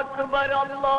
അക്ബർ അല്ലാ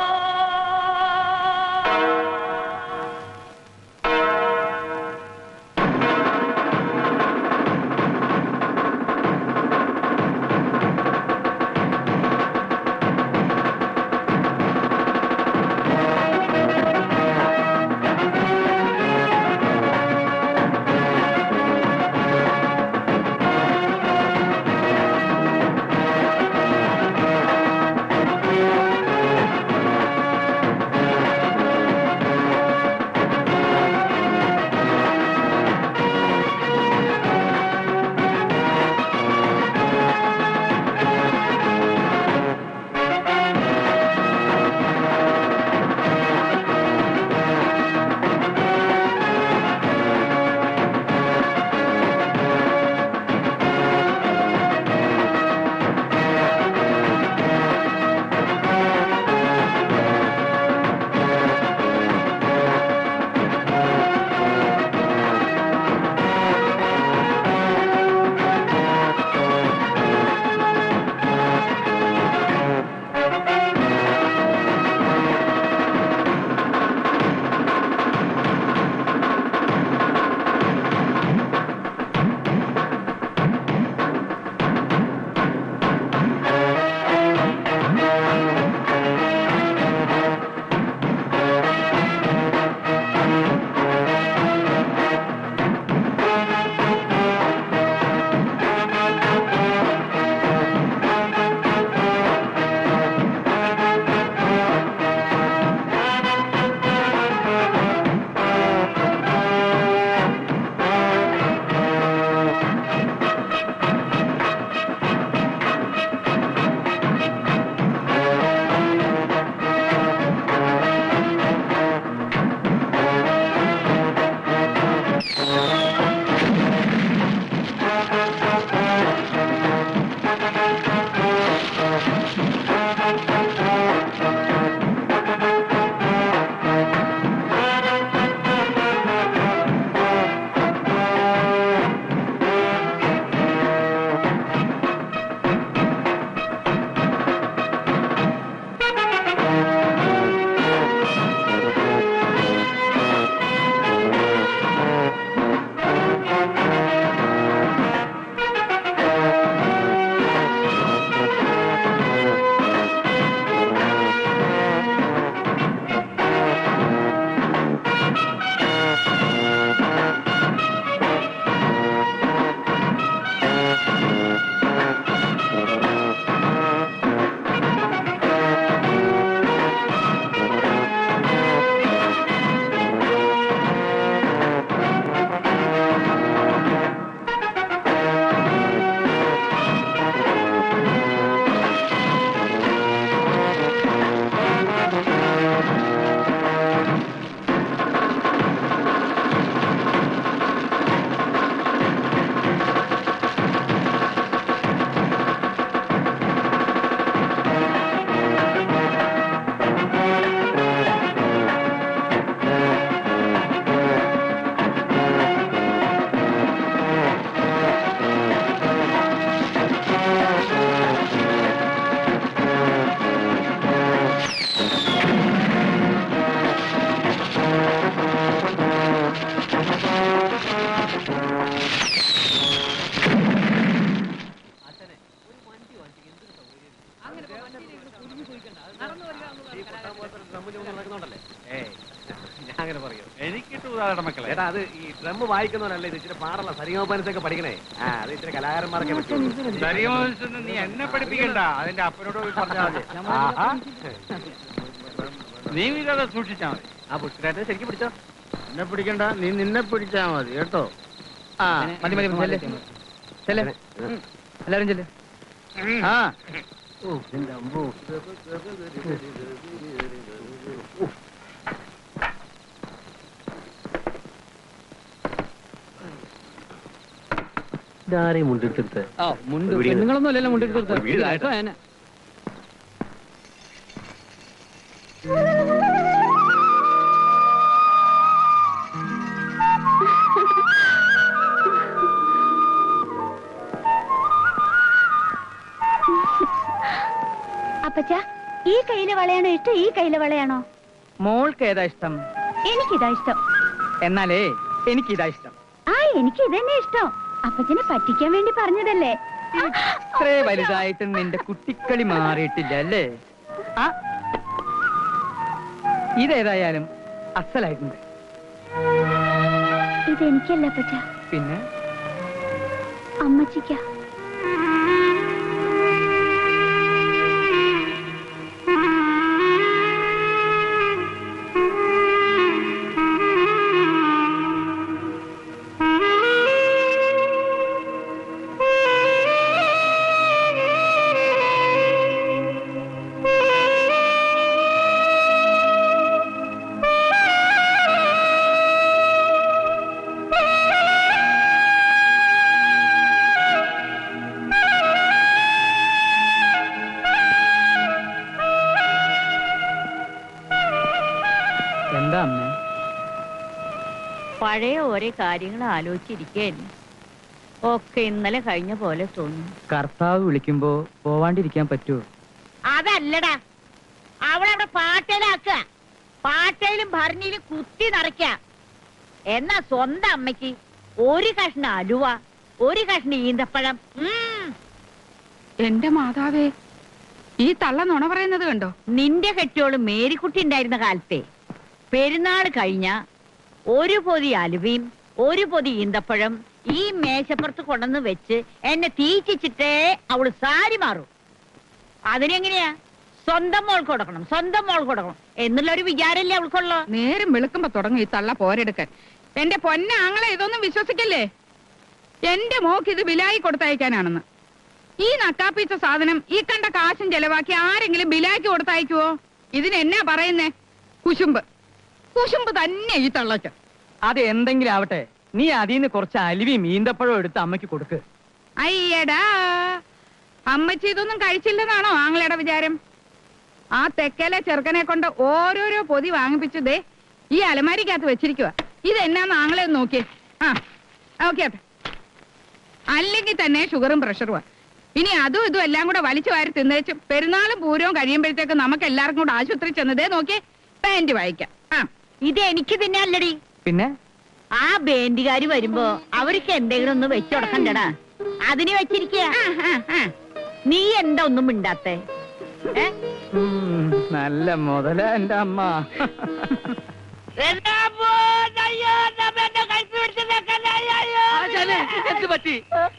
ഞാൻ അങ്ങനെ പറയൂ എനിക്കിട്ട് ഉദാഹരണ മക്കളെ ചേട്ടാ അത് ഈ ഡ്രം വായിക്കുന്നവരല്ല ഇത് ഇച്ചിരി പാടുള്ള സരിഗമപനത്തൊക്കെ പഠിക്കണേ ആ അത് ഇച്ചിരി കലാകാരന്മാരൊക്കെ പറ്റുള്ളൂ. ദരിയോത്സവം നീ എന്നെ പഠിപ്പിക്കണ്ട അതിന്റെ അപ്പനോട് പോയി പറഞ്ഞാൽ മതി ആഹാ. നീ ഇതത് സൂക്ഷിച്ചാ മതി ആ പുഷ്കരായിട്ട് ശരിക്കും പിടിച്ചോ എന്നെ പിടിക്കണ്ട നീ നിന്നെ പിടിച്ചാ മതി കേട്ടോ ആ മതി മതി ചെല്ല് ചെല്ല് ഉം. എല്ലാവരും ചെല്ല് ആ ഇതാരെയും മുണ്ടെടുത്തെടുത്ത് ആ മുണ്ട് ഒരു വീട്. പെണ്ണുങ്ങളൊന്നും അല്ലല്ലോ മുണ്ട് എടുത്ത് ഒരു വീട് താഴെ. കൊടുത്തത് അപ്പച്ച ഈ കയ്യിലെ വളയാണോ ഇഷ്ടം ഈ കയ്യിലെ വളയാണോ മോൾക്ക് ഏതാ ഇഷ്ടം എനിക്കിതാ ഇഷ്ടം എന്നാലേ എനിക്കിതാ ഇഷ്ടം ആ എനിക്ക് ഇതന്നെ ഇഷ്ടം അപ്പച്ചനെ പറ്റിക്കാൻ വേണ്ടി പറഞ്ഞതല്ലേ ഇത്രേ വലുതായിട്ട് നിന്റെ കുട്ടിക്കളി മാറിയിട്ടില്ല അല്ലേ ആ ഇതേതായാലും അസലായിട്ടുണ്ട് ഇതെനിക്കല്ല അപ്പച്ച പിന്നെ അമ്മച്ചിക്ക എന്താ അമ്മേ പഴയ ഓരോ കാര്യങ്ങൾ ആലോചിച്ചിരിക്കുകയായിരുന്നു ഒക്കെ ഇന്നലെ കഴിഞ്ഞ പോലെ തോന്നുന്നു കർത്താവ് വിളിക്കുമ്പോ പോവാണ്ടിരിക്കാൻ പറ്റുമോ അതല്ലടാ അവളവിടെ പാട്ടയിലാക്കുക പാട്ടയിലും ഭരണിയിലും കുത്തി നിറയ്ക്ക എന്നാ സ്വന്തം അമ്മയ്ക്ക് ഒരു കഷ്ണം അലുവ ഒരു കഷ്ണം ഈന്തപ്പഴം ഉം. എന്റെ മാതാവേ ഈ തള്ള നുണ പറയുന്നത് കണ്ടോ നിന്റെ കെട്ടിയോള് മേരിക്കുട്ടി ഉണ്ടായിരുന്ന കാലത്തെ പെരുന്നാൾ കഴിഞ്ഞ ഒരു പൊതി അലുവയും ഒരു പൊതി ഈന്തപ്പഴം ഈ മേശപ്പുറത്ത് കൊണ്ടുവന്ന് വെച്ച് എന്നെ തീച്ചിച്ചിട്ടേ അവള് സാരി മാറും അതിനെങ്ങനെയാ സ്വന്തം മോൾ കൊടുക്കണം സ്വന്തം മോൾ കൊടുക്കണം എന്നുള്ള ഒരു വിചാരല്ലേ അവൾക്കുള്ളോ നേരം വെളുക്കുമ്പോ തുടങ്ങും ഈ തള്ള പോരെടുക്കാൻ എന്റെ പൊന്ന ആങ്ങളെ ഇതൊന്നും വിശ്വസിക്കല്ലേ എന്റെ മോക്ക് ഇത് ബിലായി കൊടുത്തയക്കാനാണെന്ന് ഈ നക്കാപ്പിച്ച സാധനം ഈ കണ്ട കാശും ചെലവാക്കി ആരെങ്കിലും ബിലാക്കി കൊടുത്തയക്കുവോ ഇതിന് എന്നാ പറയുന്നേ കുശുമ്പ് കുശുമ്പ് തന്നെ ഈ തള്ളക്ക് അത് എന്തെങ്കിലും ആവട്ടെ നീ അതിന്ന് കുറച്ച് അലുവിയും ഈന്തപ്പഴവും എടുത്ത് അമ്മയ്ക്ക് കൊടുക്ക് അയ്യടാ അമ്മച്ചി ഇതൊന്നും കഴിച്ചില്ലെന്നാണോ ആങ്ങളയുടെ വിചാരം ആ തെക്കലെ ചെറുക്കനെ കൊണ്ട് ഓരോരോ പൊതി വാങ്ങിപ്പിച്ചതേ ഈ അലമാരിക്കകത്ത് വെച്ചിരിക്കുക ഇതെന്നാന്ന് ആങ്ങളെ ഒന്ന് നോക്കിയേ ആ ഓക്കെ അല്ലെങ്കിൽ തന്നെ ഷുഗറും പ്രഷറുവാ ഇനി അതും ഇതും എല്ലാം കൂടെ വലിച്ചു വാരി തിന്നേച്ച് പെരുന്നാളും പൂരവും കഴിയുമ്പോഴത്തേക്ക് നമുക്ക് എല്ലാവർക്കും കൂടെ ആശുപത്രി ചെന്നതേ നോക്കിയേ പാന്റ് വായിക്കാം ആ ഇത് എനിക്ക് തന്നെ അല്ലടി പിന്നെ ആ ബേന്റുകാര് വരുമ്പോ അവർക്ക് എന്തെങ്കിലും ഒന്ന് വെച്ചുടക്കണ്ടടാ അതിന് വെച്ചിരിക്കുക ആ, ആ, ആ. നീ എന്താ ഒന്നും മിണ്ടാത്തെ ഏ? ഉം, നല്ല മുതല എന്റെ അമ്മ എന്ത് പറ്റി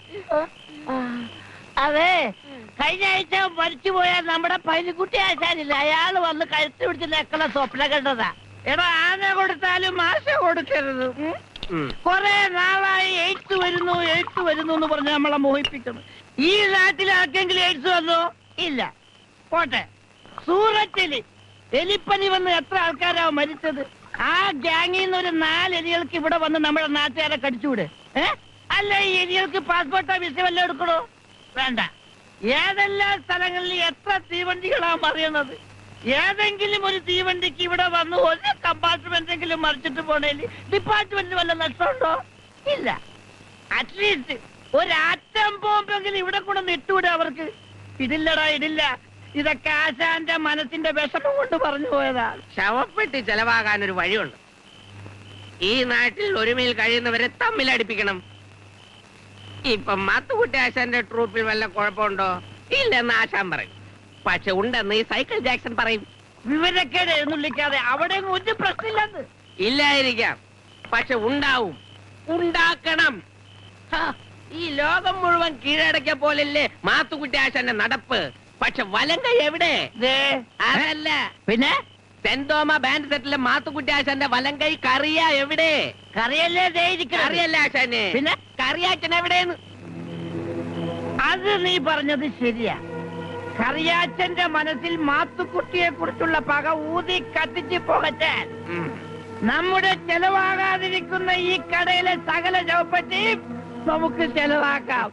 അതെ കഴിഞ്ഞ ആഴ്ച മരിച്ചുപോയ നമ്മുടെ പൈലിക്കുട്ടി ആശാനില്ല അയാള് വന്ന് കഴുത്ത് പിടിച്ച് നെക്കള സ്വപ്നം കണ്ടതാ എടാ ആന കൊടുത്താലും മാഷ കൊടുക്കരുത് ഉം? കൊറേ നാളായി എയ്ഡ്സ് വരുന്നു എയ്ഡ്സ് വരുന്നു എന്ന് പറഞ്ഞ് നമ്മളെ മോഹിപ്പിക്കുന്നു ഈ നാട്ടിൽ ആർക്കെങ്കിലും എയ്ഡ്സ് വന്നോ ഇല്ല പോട്ടെ സൂററ്റില് എലിപ്പനി വന്ന് എത്ര ആൾക്കാരാ മരിച്ചത് ആ ഗ്യാങ്ങിൽ നിന്ന് ഒരു നാല് എലികൾക്ക് ഇവിടെ വന്ന് നമ്മുടെ നാട്ടുകാരെ കടിച്ചുകൂടെ ഏ അല്ല ഈ എലികൾക്ക് പാസ്പോർട്ടോ വിസ വല്ലതും എടുക്കണോ വേണ്ട ഏതെല്ലാം സ്ഥലങ്ങളിൽ എത്ര തീവണ്ടികളാ മറിയണത് ഏതെങ്കിലും ഒരു തീവണ്ടിക്ക് ഇവിടെ വന്ന് ഒരു കമ്പാർട്ട്മെന്റെങ്കിലും മറിച്ചിട്ട് പോണേല് ഡിപ്പാർട്ട്മെന്റിന് വല്ല നഷ്ടമുണ്ടോ ഇല്ല അറ്റ്ലീസ്റ്റ് ഒരു ആറ്റം ബോംബെങ്കിലും ഇവിടെ കൂടെ ഇട്ടുകൂടെ അവർക്ക് ഇതില്ലടാ ഇതില്ല ഇതൊക്കെ ആശാന്റെ മനസ്സിന്റെ വിഷമം കൊണ്ട് പറഞ്ഞു പോയതാ ശവപ്പെട്ടി ചെലവാകാൻ ഒരു വഴിയുണ്ട് ഈ നാട്ടിൽ ഒരുമയിൽ കഴിയുന്നവരെ തമ്മിലടിപ്പിക്കണം ഇപ്പൊ മാത്തുകുട്ടി ആശാന്റെ ട്രൂപ്പിൽ വല്ല കുഴപ്പമുണ്ടോ ഇല്ലെന്ന് ആശാൻ പറയും പക്ഷെ ഉണ്ടെന്ന് ഈ സൈക്കിൾ ജാക്സൺ പറയും വിവരക്കേട് എഴുന്നള്ളിക്കാതെ അവിടെ ഒരു പ്രശ്നമില്ലെന്ന് ഇല്ലായിരിക്കാം പക്ഷെ ഉണ്ടാവും ഉണ്ടാക്കണം ഹാ, ഈ ലോകം മുഴുവൻ കീഴടക്കിയ പോലല്ലേ മാത്തുക്കുട്ടി ആശാന്റെ നടപ്പ് പക്ഷെ വലങ്ക എവിടെ അതല്ല പിന്നെ സെന്റ് തോമ ബാൻഡ് സെറ്റിലെ മാത്തുക്കുട്ടി ആശാന്റെ വലങ്കൈ കറിയ എവിടെ കറിയല്ലേ കറിയല്ലേ ആശാന് പിന്നെ കറിയാച്ചൻ എവിടെയെന്ന് അത് നീ പറഞ്ഞത് ശരിയാ കറിയാച്ചന്റെ മനസ്സിൽ മാത്തുക്കുട്ടിയെ കുറിച്ചുള്ള പക ഊതി കത്തിച്ച് പോകച്ചാൽ നമ്മുടെ ചെലവാകാതിരിക്കുന്ന ഈ കടയിലെ സകല ചവപ്പറ്റിയും നമുക്ക് ചെലവാക്കാം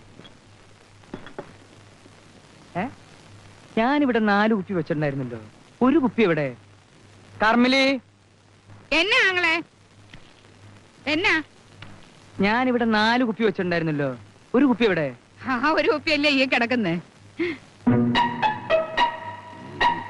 ഏ ഞാനിവിടെ നാല് കുപ്പി വെച്ചിട്ടുണ്ടായിരുന്നല്ലോ ഒരു കുപ്പി എവിടെ കർമ്മിലി എന്നാ ആങ്ങളെ എന്നാ ഞാനിവിടെ നാല് കുപ്പി വെച്ചിട്ടുണ്ടായിരുന്നല്ലോ ഒരു കുപ്പി എവിടെ ആ ഒരു കുപ്പിയല്ലേ ഈ കിടക്കുന്നേ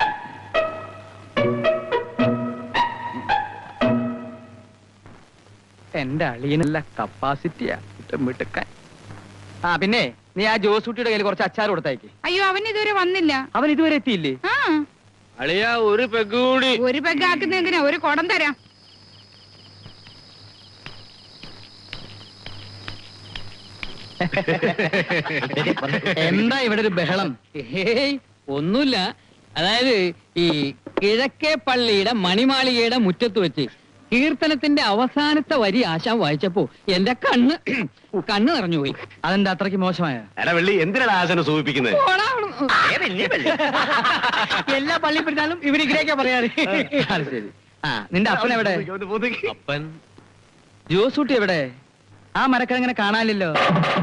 എന്റെ അളിയനല്ല കപ്പാസിറ്റിയാ മിടുക്കാൻ ആ പിന്നെ നീ ആ ജോസൂട്ടിയുടെ കയ്യിൽ കുറച്ച് അച്ചാർ കൊടുത്തയക്ക് അയ്യോ അവൻ ഇതുവരെ വന്നില്ല അവൻ ഇതുവരെ എത്തിയില്ലേ ആ അളിയ ഒരു പെഗ് കൂടി ഒരു പെഗ് ആക്കുന്ന എന്തിനാ ഒരു കുടം തരാം എന്താ ഇവിടെ ഒരു ബഹളം ഹേയ് ഒന്നുമില്ല അതായത് ഈ കിഴക്കേ പള്ളിയുടെ മണിമാളികയുടെ മുറ്റത്ത് വെച്ച് കീർത്തനത്തിന്റെ അവസാനത്തെ വരി ആശാൻ വായിച്ചപ്പോ എന്റെ കണ്ണ് കണ്ണ് നിറഞ്ഞുപോയി അതെന്താ അത്രയ്ക്ക് മോശമായ എടാ വെള്ളി എന്തിനാണ് ആശാനെ സൂചിപ്പിക്കുന്നത് എല്ലാ പള്ളി പെരുന്നാളും ഇവിടെ ഇങ്ങനെയൊക്കെ പറയാറ് അത് ശരി ആ നിന്റെ അപ്പൻ എവിടെ അപ്പൻ ജോസൂട്ടി എവിടെ ആ മരക്കിഴങ്ങനെ കാണാനില്ലല്ലോ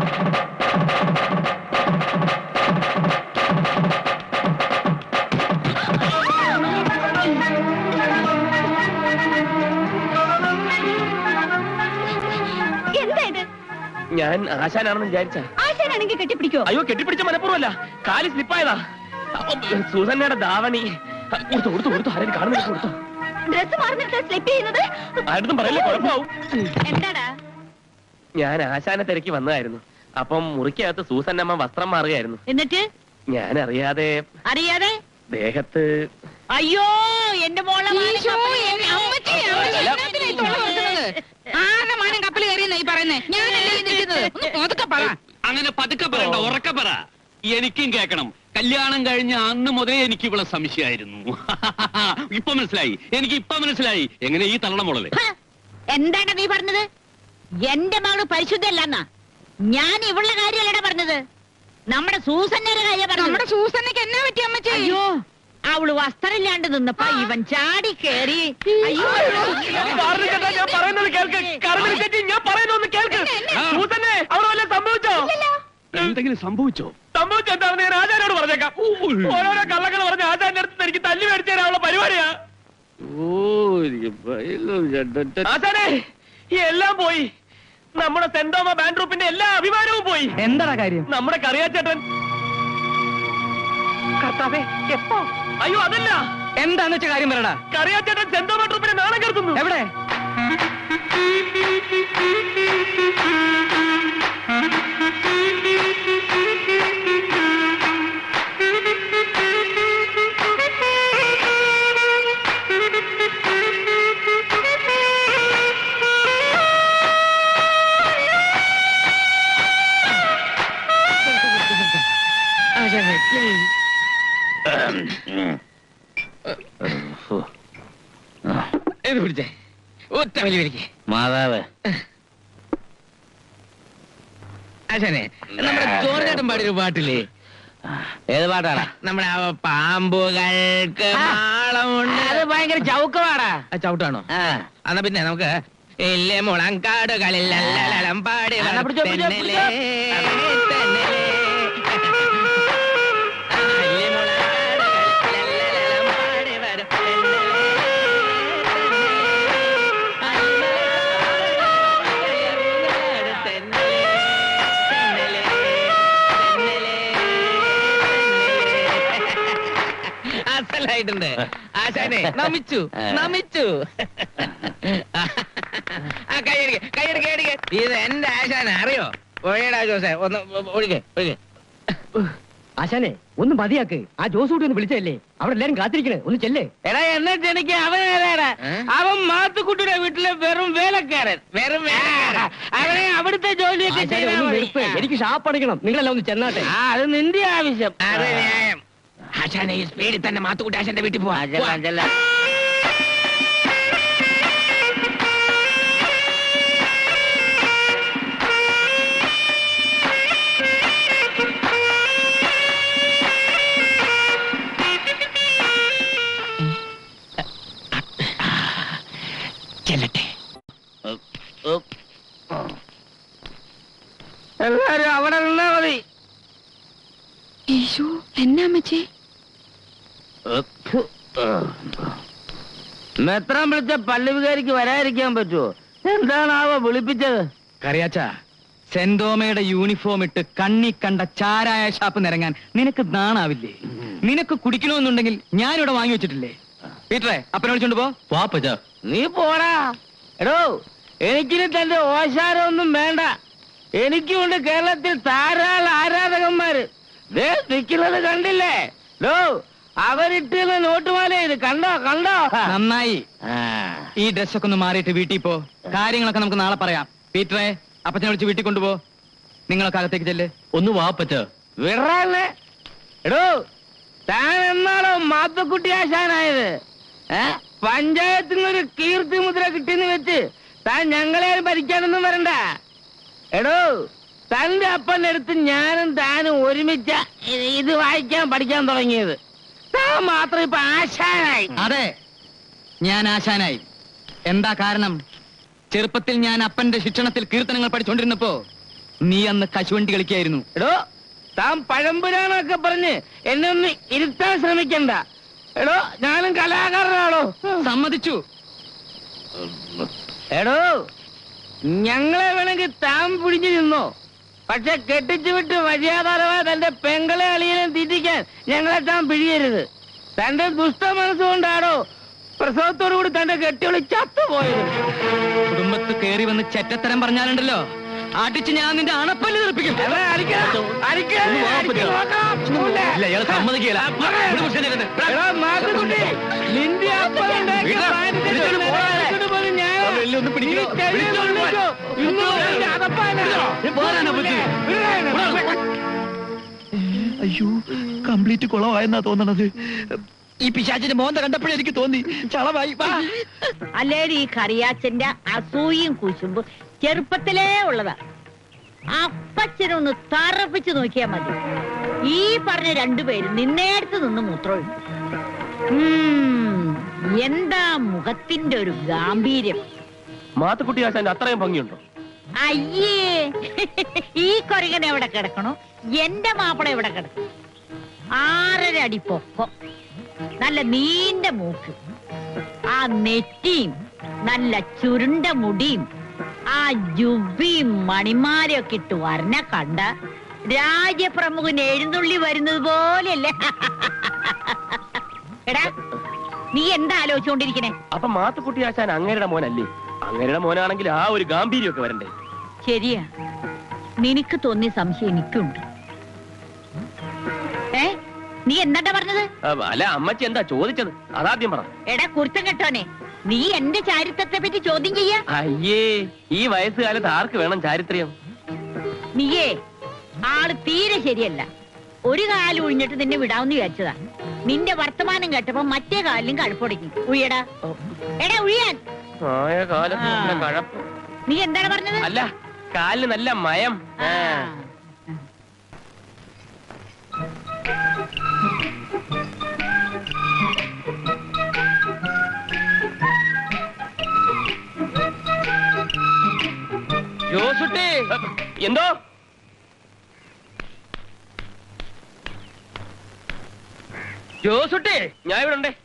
എന്താ ഇത് ഞാൻ ആശാനാണെന്ന് വിചാരിച്ച ആശാനാണെങ്കിൽ കെട്ടിപ്പിടിക്കോ അയ്യോ കെട്ടിപ്പിടിച്ച മനഃപൂർവ്വമല്ല കാലി സ്ലിപ്പായതാ സൂസന്നയുടെ ധാവണി കൊടുത്തു കൊടുത്തു കൊടുത്തു ആരും കാണുന്നില്ല കൊടുത്തു ഡ്രസ് മാറുന്നിട്ട് സ്ലിപ്പ് ചെയ്യുന്നത് ആരും പറയില്ല കുഴപ്പമാവും എന്താടാ ഞാൻ ആശാനെ തിരക്കി വന്നതായിരുന്നു അപ്പം മുറിക്കകത്ത് സൂസന്നമ്മ വസ്ത്രം മാറുകയായിരുന്നു എന്നിട്ട് ഞാൻ അറിയാതെ അറിയാതെ ദേഹത്ത് അയ്യോ എന്റെ മോളെ ഈശോ, എന്നെ അമ്മച്ചി, അമ്മച്ചി എന്നാത്തിനാ ഈ തൊള്ള തുറക്കുന്നത്? ആരുടെ മാനം കപ്പൽ കയറിയെന്നാ ഈ പറയുന്നേ ഞാനല്ലേ ഈ നിൽക്കുന്നത് ഒന്ന് പതുക്കെ പറ അങ്ങനെ പതുക്കെ പറയണ്ട ഉറക്കെ പറ എനിക്കും കേൾക്കണം കല്യാണം കഴിഞ്ഞ അന്ന് മുതലേ എനിക്ക് ഇവിടെ സംശയമായിരുന്നു ഇപ്പൊ മനസ്സിലായി എനിക്ക് ഇപ്പൊ മനസ്സിലായി എങ്ങനെ ഈ തള്ളണ മുളല് ഹ! എന്താണ് നീ പറഞ്ഞത് എന്റെ മകള് പരിശുദ്ധല്ലെന്നാ ഞാൻ ഇവളുടെ കാര്യമല്ലടാ പറഞ്ഞത് നമ്മുടെ സൂസന്നയുടെ കാര്യം നമ്മുടെ പറഞ്ഞത് സൂസന്നയ്ക്ക് എന്നാ പറ്റി അമ്മച്ചി അയ്യോ അവള് വസ്ത്രമില്ലാണ്ട് നിന്നപ്പോ ഇവൻ ചാടി കേറി അയ്യോ കാറിൽ ചേട്ടാ, ഞാൻ പറയുന്നത് കേൾക്ക് കാറിൽ ചേച്ചി ഞാൻ പറയുന്നൊന്ന് കേൾക്ക് സൂസന്നെ അവിടെ വല്ല സംഭവിച്ചോ എന്തെങ്കിലും സംഭവിച്ചോ സംഭവിച്ചോ എന്താണെന്ന് ഞാൻ ആചാരോട് പറഞ്ഞേക്കാം ഓരോരോ കള്ളങ്ങൾ പറഞ്ഞ ആചാരിന്റെ അടുത്ത് എനിക്ക് തല്ലി മേടിച്ചു തരാനുള്ള പരിപാടിയാ ആശാനെ ഈ എല്ലാം പോയി നമ്മുടെ സെന്തോമ ബാൻഡ് ട്രൂപ്പിന്റെ എല്ലാ അഭിമാനവും പോയി എന്താടാ കാര്യം നമ്മുടെ കറിയാച്ചേട്ടൻ കർത്താവേ എപ്പോ അയ്യോ അതല്ല എന്താന്ന് വെച്ച കാര്യം പറയടാ കറിയാച്ചേട്ടൻ സെന്തോമ ട്രൂപ്പിനെ നാണം കെടുത്തുന്നു എവിടെ ഇത് പിടിച്ചേ ഒറ്റ വലി വലിക്ക് മാതാവ് ആശാനെ നമ്മുടെ ചോറിനേട്ടൻ പാടിയൊരു പാട്ടില്ലേ ഏത് പാട്ടാണ് നമ്മുടെ ആ പാമ്പുകൾക്ക് മാളമുണ്ട് അത് ഭയങ്കര ചൗക്കമാടാ ആ, ചവിട്ടാണോ ആ എന്നാ പിന്നെ നമുക്ക് ഇല്ലേ മുളങ്കാടുകളിൽ ലല്ലലലം പാടി എന്നാ പിടിച്ചോ, പിടിച്ചോ, തെന്നലേ, തെന്നലേ. ആ, ഇല്ലേ മുളങ്കാടുകളിൽ ലല്ലലലം പാടി വരും തെന്നലേ, തെന്നലേ. അലിമലയാട് തെന്നലേ, തെന്നലേ, തെന്നലേ, തെന്നലേ. അസലായിട്ടുണ്ട് ആശാനെ നമിച്ചു നമിച്ചു ആ കൈയടിക്ക കൈയടിക്ക കൈയടിക്ക ഇത് എന്റെ ആശാന അറിയോ ഒഴിയടാ ജോസേ ഒന്ന് ഒഴികെ ഒഴികെ ആശാനെ ഒന്ന് മതിയാക്ക് ആ ജോസൂട്ടി ഒന്ന് വിളിച്ചല്ലേ അവിടെ എല്ലാരും കാത്തിരിക്കണേ ഒന്ന് ചെല്ലേ എടാ എന്നിട്ട് എനിക്ക് അവൻ ഏതാടാ അവൻ മാത്തുക്കുട്ടിയുടെ വീട്ടിലെ വെറും വേലക്കാരൻ വെറും വേലക്കാരൻ അവനെ അവിടുത്തെ ജോലിയൊക്കെ ആശാനെ ചെയ്താൽ ഒന്ന് മതി. നിർത്ത് എനിക്ക് ഷാപ്പ് അടിക്കണം നിങ്ങളെല്ലാം ഒന്ന് ചെന്നാട്ടെ ആ അത് നിന്റെ ആവശ്യം അത് ന്യായം ആശാനെ ഈ സ്പീഡിൽ തന്നെ മാത്തുക്കുട്ടി ആശാന്റെ വീട്ടിൽ പോവാ ചെല്ലട്ടെ എല്ലാരും അവിടെ നിന്നാ മതി ഈശോ എന്നാ അമ്മച്ചി മെത്രാൻ വിളിച്ച പള്ളി വികാരിക്ക് വരാതിരിക്കാൻ പറ്റുമോ എന്താണാവോ വിളിപ്പിച്ചത് കറിയാച്ച സെന്തോമയുടെ യൂണിഫോം ഇട്ട് കണ്ണി കണ്ട ചാരായ ഷാപ്പ് നിരങ്ങാൻ നിനക്ക് നാണാവില്ലേ നിനക്ക് കുടിക്കണമെന്നുണ്ടെങ്കിൽ ഞാനിവിടെ വാങ്ങി വെച്ചിട്ടില്ലേ പീറ്ററെ അപ്പനെ വിളിച്ചോണ്ട് പോ നീ പോടാ എടോ എനിക്കിനി തന്റെ ഓശാരമൊന്നും വേണ്ട എനിക്കുണ്ട് കേരളത്തിൽ ധാരാളം ആരാധകന്മാര് ദേ നിൽക്കുന്നത് കണ്ടില്ലേ ഡോ അവരിട്ടുന്ന നോട്ടുമാല ഇത് കണ്ടോ കണ്ടോ നന്നായി ആ. ഈ ഡ്രസ്സൊക്കെ ഒന്ന് മാറിയിട്ട് വീട്ടിൽ പോ കാര്യങ്ങളൊക്കെ നമുക്ക് നാളെ പറയാം പീറ്ററെ അപ്പച്ചനെ വിളിച്ച് വീട്ടിൽ കൊണ്ടുപോ നിങ്ങളൊക്കെ അകത്തേക്ക് ചെല്ല് ഒന്ന് വാപ്പച്ച വിടറാല്ലേ എടോ താൻ എന്നാണോ മാത്തക്കുട്ടി ആശാനായത് ഏ പഞ്ചായത്തിൽ നിന്ന് ഒരു കീർത്തി മുദ്ര കിട്ടിയെന്ന് വെച്ച് താൻ ഞങ്ങളെ ഭരിക്കാനൊന്നും വരണ്ട എടോ തന്റെ അപ്പന്റെ അടുത്ത് ഞാനും താനും ഒരുമിച്ച ഇത് ഇത് വായിക്കാൻ പഠിക്കാൻ തുടങ്ങിയത് താൻ മാത്രം ഇപ്പൊ ആശാനായി അതെ ഞാൻ ആശാനായി എന്താ കാരണം ചെറുപ്പത്തിൽ ഞാൻ അപ്പന്റെ ശിക്ഷണത്തിൽ കീർത്തനങ്ങൾ പഠിച്ചുകൊണ്ടിരുന്നപ്പോ നീ അന്ന് കശുവണ്ടി കളിക്കായിരുന്നു എടോ താൻ പഴമ്പുരാണൊക്കെ പറഞ്ഞ് എന്നെ ഒന്ന് ഇരുത്താൻ ശ്രമിക്കണ്ട എടോ ഞാനും കലാകാരനാണോ സമ്മതിച്ചു എടോ ഞങ്ങളെ വേണമെങ്കിൽ താൻ പിടിച്ചു നിന്നോ പക്ഷെ കെട്ടിച്ചു വിട്ട് മര്യാദപരമായ തന്റെ പെങ്ങളെ അളിയനെ തീറ്റിക്കാൻ ഞങ്ങളെ താൻ പിഴിയരുത് തന്റെ ദുഷ്ട മനസ്സുകൊണ്ടാണോ പ്രസവത്തോടു കൂടി തന്റെ കെട്ടിയൊളി ചത്തുപോയത് കുടുംബത്ത് കേറി വന്ന് ചെറ്റത്തരം പറഞ്ഞാലുണ്ടല്ലോ അടിച്ച് ഞാൻ നിന്റെ അണപ്പല്ല് തെറിപ്പിക്കും എടാ, അടിക്കണം, അടിക്കണം, ഒന്ന് വാ, അടിച്ച് പറ്റോ? നോക്കാം. പോണ്ടേ? ഇല്ല, ഇയാള് സമ്മതിക്കുകയില്ല. ഇവിടെ പിടിച്ച് എന്നെ ഇരുന്ന്. എടാ, മാത്തുക്കുട്ടി, നിന്റെ അപ്പം ഉണ്ടാക്കിയ വീട്ടിലാ, പായസത്തിൽ വിളിച്ചോണ്ട് നിന്ന് പോകാതെ. എടുത്തിട്ട് പോലും ഞാൻ- ആ, വെള്ളി ഒന്ന് പിടിക്കണോ? നീ ചെവിയിൽ വിളിച്ചോണ്ട് കൊള്ളിക്കോ? ഇന്ന് വിളിച്ചോ. നിന്റെ അതപ്പാനാ. നീ പോരാനാ പറ്റി? വിടാനാ. അയ്യോ കംപ്ലീറ്റ് കുളമായെന്നാ തോന്നണത് ഈ പിശാചിന്റെ മോന്ത കണ്ടപ്പോഴേ എനിക്ക് തോന്നി ചളമായി വാ അല്ലേടി ഈ കറിയാച്ചന്റെ അസൂയും കുശുമ്പും ചെറുപ്പത്തിലേ ഉള്ളതാ അപ്പച്ചനൊന്ന് തറപ്പിച്ച് നോക്കിയാ മതി ഈ പറഞ്ഞ രണ്ടുപേരും നിന്നേടത്ത് നിന്ന് മൂത്രമൊഴിക്കും ഉം, എന്താ മുഖത്തിന്റെ ഒരു ഗാംഭീര്യം മാത്തുക്കുട്ടി ആശാന്റെ അത്രയും ഭംഗിയുണ്ടോ അയ്യേ ഈ കൊരകൻ എവിടെ കിടക്കണു എന്റെ മാപ്പിള എവിടെ കിടക്കും ആറര അടി പൊക്കം നല്ല നീണ്ട മൂക്ക് ആ നെറ്റിയും നല്ല ചുരുണ്ട മുടിയും ആ ജുബിയും മണിമാരും ഒക്കെ ഇട്ട് വരണ കണ്ട രാജ്യപ്രമുഖൻ എഴുന്നള്ളി വരുന്നത് പോലെയല്ലേ എടാ നീ എന്താ ആലോചിച്ചുകൊണ്ടിരിക്കണേ അപ്പൊ മാത്തുക്കുട്ടി ആശാൻ അങ്ങേരുടെ മോനല്ലേ അങ്ങേരുടെ മോനാണെങ്കിൽ ആ ഒരു ഗാംഭീര്യം ഒക്കെ വരണ്ടേ ശരിയാ നിനക്ക് തോന്നിയ സംശയം എനിക്കുണ്ട് ഏ നീ എന്താ പറഞ്ഞത് ആ, അല്ല അമ്മച്ചി എന്താ ചോദിച്ചത് അതാദ്യം പറ എടാ കുരുത്തം കെട്ടോനെ നീ എന്റെ ചാരിത്രത്തെ പറ്റി ചോദ്യം ചെയ്യാ അയ്യേ ഈ വയസ്സുകാലത്ത് ആർക്ക് വേണം ചാരിത്രം നീയേ ആള് തീരെ ശരിയല്ല ഒരു കാലം ഒഴിഞ്ഞിട്ട് നിന്നെ വിടാമെന്ന് വിചാരിച്ചതാ നിന്റെ വർത്തമാനം കേട്ടപ്പോ മറ്റേ കാലിലും കഴുപ്പൊടിക്കും ഉയ്യടാ എടാ ഉഴിയാൻ ആയ കാലത്ത് ആ. നല്ല കഴപ്പ് നീ എന്താണ് പറഞ്ഞത് അല്ല കാലിന് നല്ല മയം ആ. ജോസുട്ടി എന്തോ ജോസുട്ടി ഞാൻ ഇവിടെ ഉണ്ടേ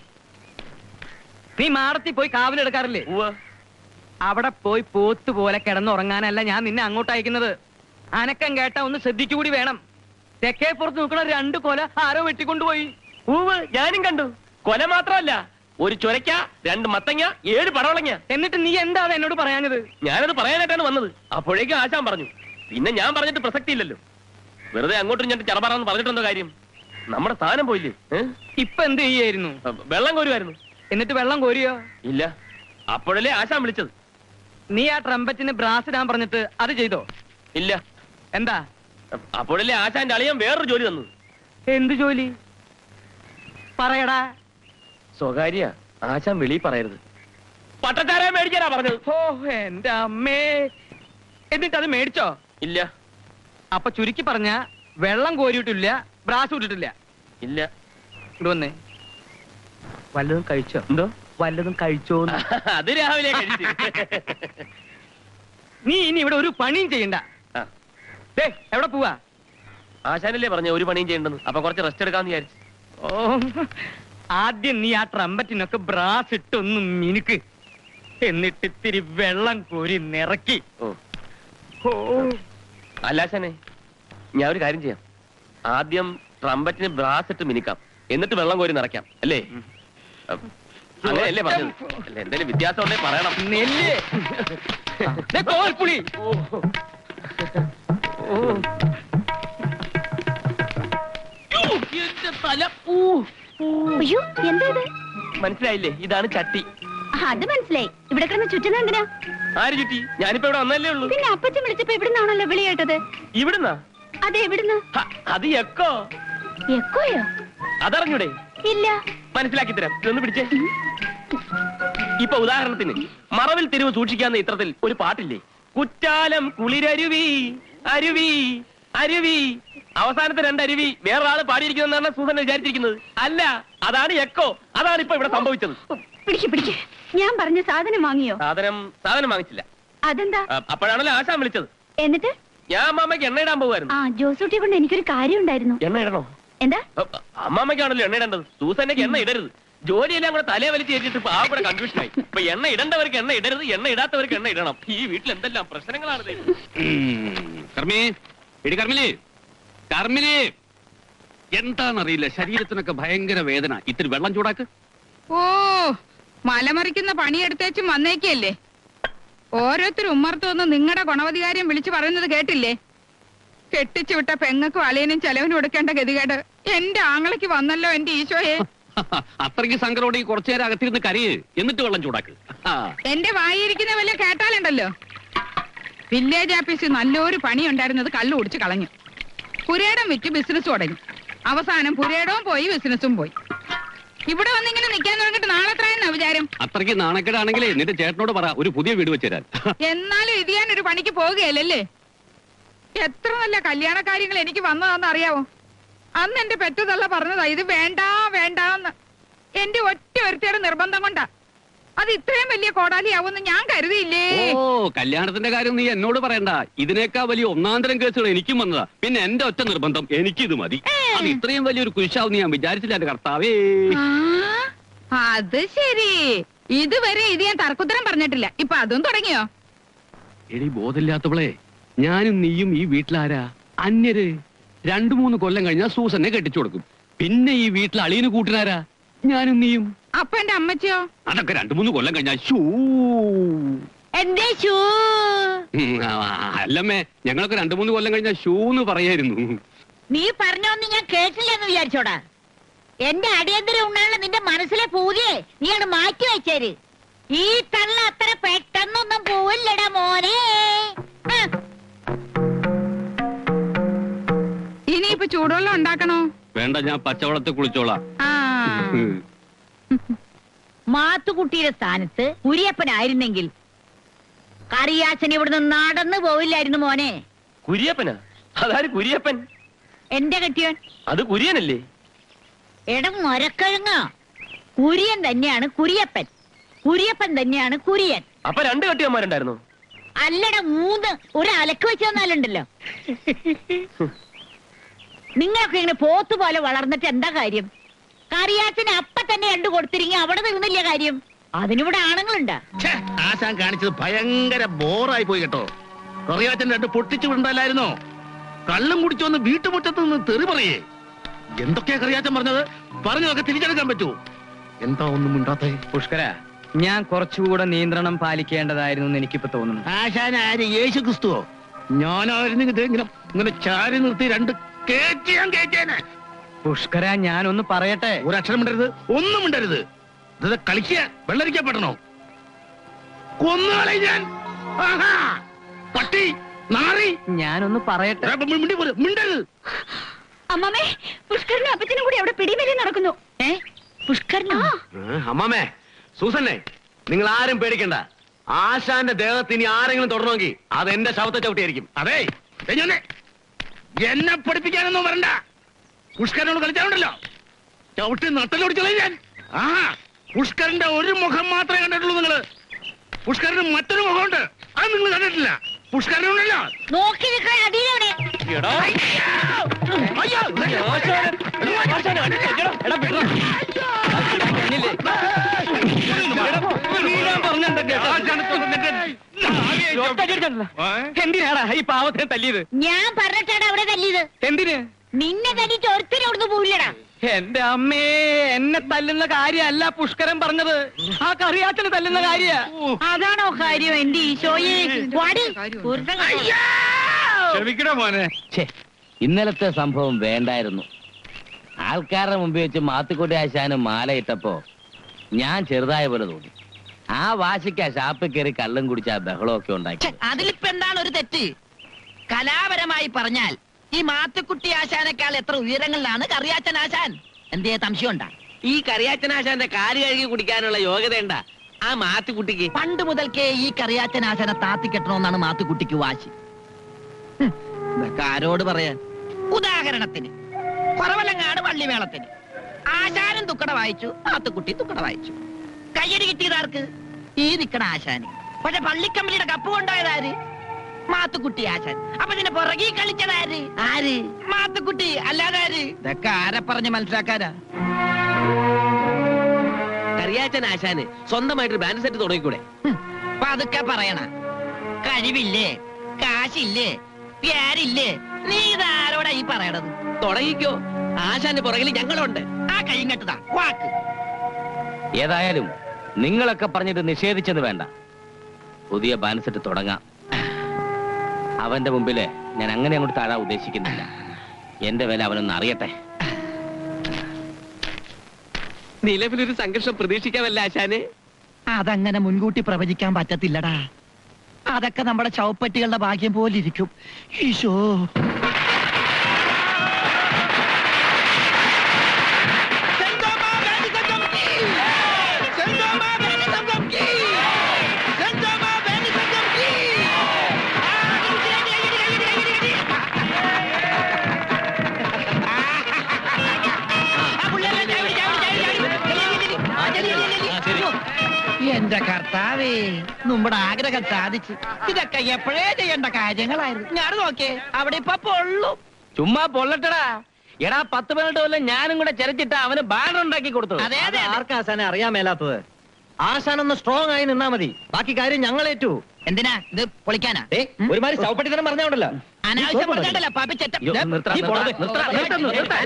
നീ മാടത്തി പോയി കാവലെടുക്കാറില്ലേ ഉവ്വ്. അവിടെ പോയി പോത്ത് പോലെ കിടന്നുറങ്ങാനല്ല ഞാൻ നിന്നെ അങ്ങോട്ട് അയക്കുന്നത് അനക്കം കേട്ട ഒന്ന് ശ്രദ്ധിച്ചുകൂടി വേണം തെക്കേ പുറത്ത് നിൽക്കണ രണ്ട് കൊല ആരോ വെട്ടിക്കൊണ്ടുപോയി ഉവ്വ്, ഞാനും കണ്ടു കൊല മാത്രമല്ല ഒരു ചൊരക്ക രണ്ട് മത്തങ്ങ ഏഴ് പടവളങ്ങ എന്നിട്ട് നീ എന്താ എന്നോട് പറയാഞ്ഞത് ഞാനത് പറയാനായിട്ടാണ് വന്നത് അപ്പോഴേക്കും ആശാൻ പറഞ്ഞു പിന്നെ ഞാൻ പറഞ്ഞിട്ട് പ്രസക്തി ഇല്ലല്ലോ വെറുതെ അങ്ങോട്ടും ഞാൻ ചറപറാന്ന് പറഞ്ഞിട്ടെന്തോ കാര്യം നമ്മുടെ സ്ഥാനം പോയില്ലേ ഏ? ഇപ്പൊ എന്ത് ചെയ്യായിരുന്നു വെള്ളം കോരുമായിരുന്നു എന്നിട്ട് വെള്ളം കോരിയോ ഇല്ല അപ്പോഴല്ലേ ആശാൻ വിളിച്ചത് നീ ആ ട്രംപറ്റിന് ബ്രാസ് ഇടാൻ പറഞ്ഞിട്ട് അത് ചെയ്തോ ഇല്ല എന്താ അപ്പോഴല്ലേ ആശാന്റെ അളിയൻ വേറൊരു ജോലി തന്നത് എന്ത് ജോലി പറയടാ സ്വകാര്യ ആശാൻ വെളിയിൽ പറയരുത് പട്ടച്ചാരായ മേടിക്കാനാ പറഞ്ഞത് ഓ എന്റെ അമ്മേ എന്നിട്ട് അത് മേടിച്ചോ ഇല്ല അപ്പൊ ചുരുക്കി പറഞ്ഞ വെള്ളം കോരിയിട്ടില്ല ബ്രാസ് ഇട്ടിട്ടില്ല ഇല്ല ഇങ്ങട് വന്നേ വല്ലതും കഴിച്ചോ എന്തോ വല്ലതും കഴിച്ചോ അത് രാവിലെ കഴിച്ചു നീ ഇനി ഇവിടെ ഒരു പണിയും ചെയ്യണ്ട ആ, ദേ എവിടെ പോവാ ആശാനല്ലേ പറഞ്ഞ ഒരു പണിയും ചെയ്യണ്ടെന്ന് അപ്പൊ കുറച്ച് റെസ്റ്റ് എടുക്കാന്ന് വിചാരിച്ചു ഓ ആദ്യം നീ ആ ട്രംപറ്റിനൊക്കെ ബ്രാസ് ഇട്ടൊന്ന് മിനുക്ക് എന്നിട്ട് ഇത്തിരി വെള്ളം കോരി നിറക്കി ഓ ഓ അല്ല ആശാനെ ഞാൻ ഒരു കാര്യം ചെയ്യാം ആദ്യം ട്രംപറ്റിന് ബ്രാസ് ഇട്ട് മിനിക്കാം എന്നിട്ട് വെള്ളം കോരി നിറയ്ക്കാം അല്ലേ അ, അങ്ങനെയല്ലേ പറഞ്ഞത് അല്ല എന്തെങ്കിലും വ്യത്യാസം ഉണ്ടെ പറയണം നെല്ല് ദേ കോൽപ്പുളി എന്റെ തല ഊ, ഊ. അയ്യോ എന്താ ഇത് മനസ്സിലായില്ലേ ഇതാണ് ചട്ടി ആ, അത് മനസ്സിലായി ഇവിടെ കിടന്ന് ചുറ്റുന്ന എന്തിനാ ആര് ചുറ്റി ഞാനിപ്പോ ഇവിടെ വന്നല്ലേ ഉള്ളൂ പിന്നെ അപ്പച്ചൻ വിളിച്ചപ്പോ ഇവിടുന്നാണല്ലോ വിളി കേട്ടത് ഇവിടുന്നാ അതെ എവിടുന്ന് ഹ, അത് എക്കോ എക്കോയോ അതറിഞ്ഞൂടെ ഇല്ല മനസ്സിലാക്കി തരാം ഇതൊന്ന് പിടിച്ചേ ഇപ്പൊ ഉദാഹരണത്തിന് മറവിൽ തെരുവ് സൂക്ഷിക്കാന്ന ഇത്രത്തിൽ ഒരു പാട്ടില്ലേ കുറ്റാലം കുളിരരുവി അരുവി അരുവി അവസാനത്തെ രണ്ട് അരുവി വേറൊരാള് പാടിയിരിക്കുന്നതെന്നാണ് സൂസൻ വിചാരിച്ചിരിക്കുന്നത് അല്ല അതാണ് എക്കോ അതാണ് ഇപ്പൊ ഇവിടെ സംഭവിച്ചത് പിടിക്ക് പിടിക്ക് ഞാൻ പറഞ്ഞ സാധനം വാങ്ങിയോ സാധനം സാധനം വാങ്ങിച്ചില്ല അതെന്താ ആ, അപ്പോഴാണല്ലോ ആശാൻ വിളിച്ചത് എന്നിട്ട് ഞാൻ അമ്മാമ്മയ്ക്ക് എണ്ണ ഇടാൻ പോകുമായിരുന്നു ആ ജോസൂട്ടി കൊണ്ട് എനിക്കൊരു കാര്യം ഉണ്ടായിരുന്നു എണ്ണ ഇടണോ എന്താ അ- അമ്മാമ്മയ്ക്കാണല്ലോ എണ്ണ ഇടേണ്ടത് സൂസന്നയ്ക്ക് എണ്ണ ഇടരുത് ജോലിയെല്ലാം കൂടെ തലയെ വലിച്ച് കയറ്റിട്ട് ഇപ്പൊ ആ കൂടെ കൺഫ്യൂഷനായി ഇപ്പൊ എണ്ണ ഇടേണ്ടവർക്ക് എണ്ണ ഇടരുത് എണ്ണ ഇടാത്തവർക്ക് എണ്ണ ഇടണം ഈ വീട്ടിൽ എന്തെല്ലാം പ്രശ്നങ്ങളാണ് ദൈവം. കർമ്മി എടി കർമ്മിലി കർമ്മിലി എന്താന്നറിയില്ല ശരീരത്തിനൊക്കെ ഭയങ്കര വേദന ഇത്തിരി വെള്ളം ചൂടാക്ക് ഓ മലമറിക്കുന്ന പണിയെടുത്തേച്ചും വന്നേക്കല്ലേ ഓരോരുത്തരും ഉമ്മർത്ത് വന്ന് നിങ്ങളുടെ ഗുണവധികാര്യം വിളിച്ചു പറയുന്നത് കേട്ടില്ലേ കെട്ടിച്ചു വിട്ട പെങ്ങക്കും അളിയനും ചെലവിനും കൊടുക്കേണ്ട ഗതികേട് എന്റെ ആങ്ങളയ്ക്ക് വന്നല്ലോ എന്റെ ഈശോയെ അത്രയ്ക്ക് സങ്കടോടെ കുറച്ചു നേരം അകത്തിരുന്ന് കരയ് എന്നിട്ട് വെള്ളം ചൂടാക്ക് ആ. എന്റെ വായിരിക്കുന്ന വല്ല കേട്ടാലുണ്ടല്ലോ വില്ലേജ് ഓഫീസിൽ നല്ലൊരു പണി ഉണ്ടായിരുന്നത് കള്ളു കുടിച്ച് കളഞ്ഞു പുരേടം വിറ്റ് ബിസിനസ് തുടങ്ങി അവസാനം പുരേടവും പോയി ബിസിനസ്സും പോയി ഇവിടെ വന്നിങ്ങനെ നിൽക്കാൻ തുടങ്ങിയിട്ട് നാളെ എത്രയെന്നാ വിചാരം അത്രയ്ക്ക് നാണക്കേടാണെങ്കിലേ നിന്റെ ചേട്ടനോട് പറ ഒരു പുതിയ വീട് വെച്ച് തരാൻ എന്നാലും ഇത് ഞാൻ ഒരു പണിക്ക് പോകുകയല്ലേ എത്ര നല്ല കല്യാണ കാര്യങ്ങൾ എനിക്ക് വന്നതാന്ന് അറിയാവോ അന്ന് എന്റെ പെറ്റുതള്ള പറഞ്ഞതാ ഇത് വേണ്ട വേണ്ടാന്ന് എന്റെ ഒറ്റ ഒരുത്തയുടെ നിർബന്ധം കൊണ്ടാ അത് ഇത്രയും വലിയ കോടാലിയാവുമെന്ന് ഞാൻ കരുതിയില്ലേ ഓ കല്യാണത്തിന്റെ കാര്യം നീ എന്നോട് പറയണ്ട ഇതിനേക്കാ വലിയ ഒന്നാന്തരം കേസുകൾ എനിക്കും വന്നതാ പിന്നെ എന്റെ ഒറ്റ നിർബന്ധം എനിക്കിത് മതി അത് ഇത്രയും വലിയൊരു കുരിശാവും ഞാൻ വിചാരിച്ചില്ല എന്റെ കർത്താവേ ആ, അത് ശരി ഇതുവരെ ഇത് ഞാൻ തർക്കുത്തരം പറഞ്ഞിട്ടില്ല ഇപ്പൊ അതും തുടങ്ങിയോ എടി ബോധമില്ലാത്തവളെ ഞാനും നീയും ഈ വീട്ടിലാരാ അന്യര് രണ്ടു മൂന്ന് കൊല്ലം കഴിഞ്ഞാൽ സൂസനെ കെട്ടിച്ചു കൊടുക്കും പിന്നെ ഈ വീട്ടിൽ അളിയന് കൂട്ടിനാരാ ഞാനും നീയും അപ്പൊ എന്റെ അമ്മച്ചിയോ അതൊക്കെ രണ്ടു മൂന്ന് കൊല്ലം കഴിഞ്ഞാൽ ഷൂ എന്തേ ഷൂ ഉം, ആ, അല്ലമ്മേ ഞങ്ങളൊക്കെ രണ്ടു മൂന്ന് കൊല്ലം കഴിഞ്ഞാൽ ഷൂ എന്ന് പറയായിരുന്നു നീ പറഞ്ഞോന്ന് ഞാൻ കേട്ടില്ലെന്ന് വിചാരിച്ചോടാ എന്റെ അടിയന്തര ഉണ്ണാനുള്ള നിന്റെ മനസ്സിലെ പൂതിയെ നീ അങ്ങട് മാറ്റി വെച്ചേര് ഈ തള്ള അത്ര പെട്ടെന്നൊന്നും പോവില്ലടാ മോനെ ആ, ഇനിയിപ്പൊ ചൂടുവെള്ളം ഉണ്ടാക്കണോ വേണ്ട ഞാൻ പച്ചവെള്ളത്തിൽ കുളിച്ചോളാം ആ ഉം. മാത്തുക്കുട്ടിയുടെ സ്ഥാനത്ത് ഉരിയപ്പനായിരുന്നെങ്കിൽ കറിയാച്ചൻ ഇവിടുന്ന് നടന്നു പോവില്ലായിരുന്നു മോനെ കുര്യപ്പനാ അതാര് കുര്യപ്പൻ എന്റെ കെട്ടിയോൻ അത് കുര്യനല്ലേ എടം മരക്കഴുങ്ങ കുര്യൻ തന്നെയാണ് കുരിയപ്പൻ കുരിയപ്പൻ തന്നെയാണ് കുര്യൻ അപ്പൊ രണ്ട് കെട്ടിയന്മാരുണ്ടായിരുന്നു അല്ലട മൂന്ന് ഒരു അലക്ക് വെച്ച് തന്നാലുണ്ടല്ലോ നിങ്ങളൊക്കെ ഇങ്ങനെ പോത്ത് പോലെ വളർന്നിട്ട് എന്താ കാര്യം കറിയാച്ചന് അപ്പ തന്നെ രണ്ടു കൊടുത്തിരിങ്ങി അവിടെ നിന്നില്ല കാര്യം അതിനിവിടെ ആണുങ്ങളുണ്ടാ ഛേ, ആശാൻ കാണിച്ചത് ഭയങ്കര ബോറായി പോയി കേട്ടോ കറിയാച്ചൻ രണ്ട് പൊട്ടിച്ചു വിടണ്ടായിരുന്നോ കള്ളം കുടിച്ചു വന്ന് വീട്ടുമുറ്റത്ത് നിന്ന് തെറി പറയേ എന്തൊക്കെയാ കറിയാച്ചൻ പറഞ്ഞത് പറഞ്ഞതൊക്കെ തിരിച്ചെടുക്കാൻ പറ്റൂ എന്താ ഒന്നും മിണ്ടാത്തേ പുഷ്കര ഞാൻ കുറച്ചുകൂടെ നിയന്ത്രണം പാലിക്കേണ്ടതായിരുന്നു എന്ന് എനിക്കിപ്പോ തോന്നുന്നു ആശാൻ ആര് യേശു ക്രിസ്തുവോ ഞാനായിരുന്നെങ്കിൽ ദേ ഇങ്ങനെ ഇങ്ങനെ ചാരി നിർത്തി രണ്ട് കേറ്റിയാൻ കേറ്റേനെ പുഷ്കര ഞാനൊന്ന് പറയട്ടെ ഒരക്ഷരം മിണ്ടരുത് ഒന്നും മിണ്ടരുത് ഇത് കളിക്കുക വെള്ളരിക്കപ്പെടണോ കൊന്നുകളെ ഞാൻ ആഹാ പട്ടി നാറി ഞാനൊന്ന് പറയട്ടെ ഏ, മി- മിണ്ടി പോര്, മിണ്ടരുത് അമ്മമ്മേ പുഷ്കരനും അപ്പച്ചനും കൂടി അവിടെ പിടിമേലി നടക്കുന്നു ഏ പുഷ്കരനോ അമ്മാമേ സൂസന്നെ നിങ്ങൾ ആരും പേടിക്കണ്ട ആശാന്റെ ദേഹത്ത് ഇനി ആരെങ്കിലും തുടരണമെങ്കിൽ അത് എന്റെ ശവത്തെ ചവിട്ടിയായിരിക്കും അതെ ദേ ഞാനെ, എന്നെ പഠിപ്പിക്കാനൊന്നും വരണ്ട പുഷ്കരനോട് കളിച്ചാലുണ്ടല്ലോ ചവിട്ടി നട്ടലൊടിച്ചളെ ഞാൻ ആ പുഷ്കരന്റെ ഒരു മുഖം മാത്രമേ കണ്ടിട്ടുള്ളൂ നിങ്ങള് പുഷ്കരന് മറ്റൊരു മുഖമുണ്ട് അത് നിങ്ങൾ കണ്ടിട്ടില്ല പുഷ്കരനുണ്ടല്ലോ നോക്കി നിൽക്കാൻ അടിയിലവിടെ എടാ അയ്യോ ആശാനെ, ആശാനെ അടിച്ച് എടാ, എടാ, വിടടാ. കണ്ടില്ലേ? എടാ, വീഴാൻ പറഞ്ഞെന്താ കേട്ടോ? ഒറ്റ അടിയടിച്ചോണ്ടല്ലോ. എന്തിനാടാ ഈ പാവത്തിനെ തല്ലിയത് ഞാൻ പറഞ്ഞിട്ടാണ് അവിടെ തല്ലിയത് എന്തിന് നിന്നെ തല്ലിട്ട് ഒരുത്തരും അവിടുന്ന് പോവില്ലടാ എന്റെ അമ്മേ എന്നെ തല്ലുന്ന കാര്യമല്ല പുഷ്കരൻ പറഞ്ഞത് ആ കറിയാച്ചന് തല്ലുന്ന കാര്യ അതാണോ കാര്യം എന്റെ ഈശോയെ വാടി, കുരുത്തം കണ്ടോ? ക്ഷമിക്കണ മോനെ ഛേ ഇന്നലത്തെ സംഭവം വേണ്ടായിരുന്നു ആൾക്കാരുടെ മുമ്പിൽ വെച്ച് മാത്തുക്കുട്ടി ആശാന് മാലയിട്ടപ്പോ ഞാൻ ചെറുതായ പോലെ തോന്നി ആ വാശിക്കാ ഷാപ്പിൽ കയറി കള്ളും കുടിച്ച ആ ബഹളമൊക്കെ ഉണ്ടാക്കി അതിലിപ്പോ എന്താണ് ഒരു തെറ്റ് കലാപരമായി പറഞ്ഞാൽ ഈ മാത്തുക്കുട്ടി ആശാനേക്കാൾ എത്ര ഉയരങ്ങളിലാണ് കറിയാച്ചൻ ആശാൻ എന്തേ സംശയം ഉണ്ടാ ഈ കറിയാച്ചനാശാന്റെ കാല് കഴുകി കുടിക്കാനുള്ള യോഗ്യത ഉണ്ടാ ആ മാത്തുക്കുട്ടിക്ക് പണ്ട് മുതൽക്കേ ഈ കറിയാച്ചൻ ആശാനെ താത്തിക്കെട്ടണമെന്നാണ് മാത്തുക്കുട്ടിക്ക് വാശി ഹ്, ഇതൊക്കെ ആരോട് പറയാൻ ഉദാഹരണത്തിന് കുറവലങ്ങാട് വള്ളിമേളത്തിന് ആശാനും തുക്കട വായിച്ചു മാത്തുക്കുട്ടി തുക്കട വായിച്ചു കയ്യടി കിട്ടിയതാർക്ക് ഈ നിക്കണ ആശാന് പക്ഷെ പള്ളിക്കമ്പലിയുടെ കപ്പ് കൊണ്ടായതാര് മാത്തുക്കുട്ടി ആശാൻ അപ്പൊ ഇതിന്റെ പുറകെ കളിച്ചതാര് ആര് മാത്തുക്കുട്ടി അല്ലാതെ ആര് ഇതൊക്കെ ആരെ പറഞ്ഞ് മനസ്സിലാക്കാനാ കറിയാച്ചനാശാന് സ്വന്തമായിട്ട് ബാൻഡ് സെറ്റ് തുടങ്ങിക്കൂടെ ഹും, പതുക്കെ പറയണ കഴിവില്ലേ കാശില്ലേ പ്യാരില്ലേ നീ ഇതാരോടാ ഈ പറയണത് തുടങ്ങിക്കോ ആശാന്റെ പുറകിൽ ഞങ്ങളുണ്ട് ആ കൈയും കെട്ടതാ വാക്ക് ഏതായാലും നിങ്ങളൊക്കെ പറഞ്ഞിട്ട് നിഷേധിച്ചത് വേണ്ട പുതിയ ബാൻഡ് സെറ്റ് തുടങ്ങാം അവന്റെ മുമ്പില് ഞാൻ അങ്ങനെ അങ്ങോട്ട് താഴാൻ ഉദ്ദേശിക്കുന്നില്ല എന്റെ വില അവനൊന്ന് അറിയട്ടെ നിലവിലൊരു സംഘർഷം പ്രതീക്ഷിക്കാമല്ല ആശാനെ അതങ്ങനെ മുൻകൂട്ടി പ്രവചിക്കാൻ പറ്റത്തില്ലടാ അതൊക്കെ നമ്മുടെ ചവപ്പട്ടികളുടെ ഭാഗ്യം പോലെ ഇരിക്കും ഈശോ എന്റെ കർത്താവേ നമ്മുടെ ആഗ്രഹം സാധിച്ചു ഇതൊക്കെ എപ്പോഴേ ചെയ്യേണ്ട കാര്യങ്ങളായിരുന്നു ഞാൻ നോക്കേ അവിടെ ഇപ്പൊ പൊള്ളും ചുമ്മാ പൊള്ളട്ടടാ എടാ പത്ത് പതിനെട്ട് കൊല്ലം ഞാനും കൂടെ ചെരച്ചിട്ട് അവന് ബാനർ ഉണ്ടാക്കി കൊടുത്തു അതെ അതെ അതെ. ആർക്കാശാനെ അറിയാൻ മേലാത്തത് ആശാനൊന്ന് സ്ട്രോങ് ആയി നിന്നാ മതി ബാക്കി കാര്യം ഞങ്ങൾ ഏറ്റു എന്തിനാ ഇത് പൊളിക്കാനാ ഒരുമാതിരി ചവപ്പട്ടിത്തരം പറഞ്ഞോണ്ടല്ലോ അനാവശ്യം പറഞ്ഞാണ്ടല്ലോ പാപ്പി ചെറ്റ അയ്യോ, നിർത്തടാ, നീ പോടത്. നിർത്തടാ, നിർത്തടാ, നിർത്തടാ,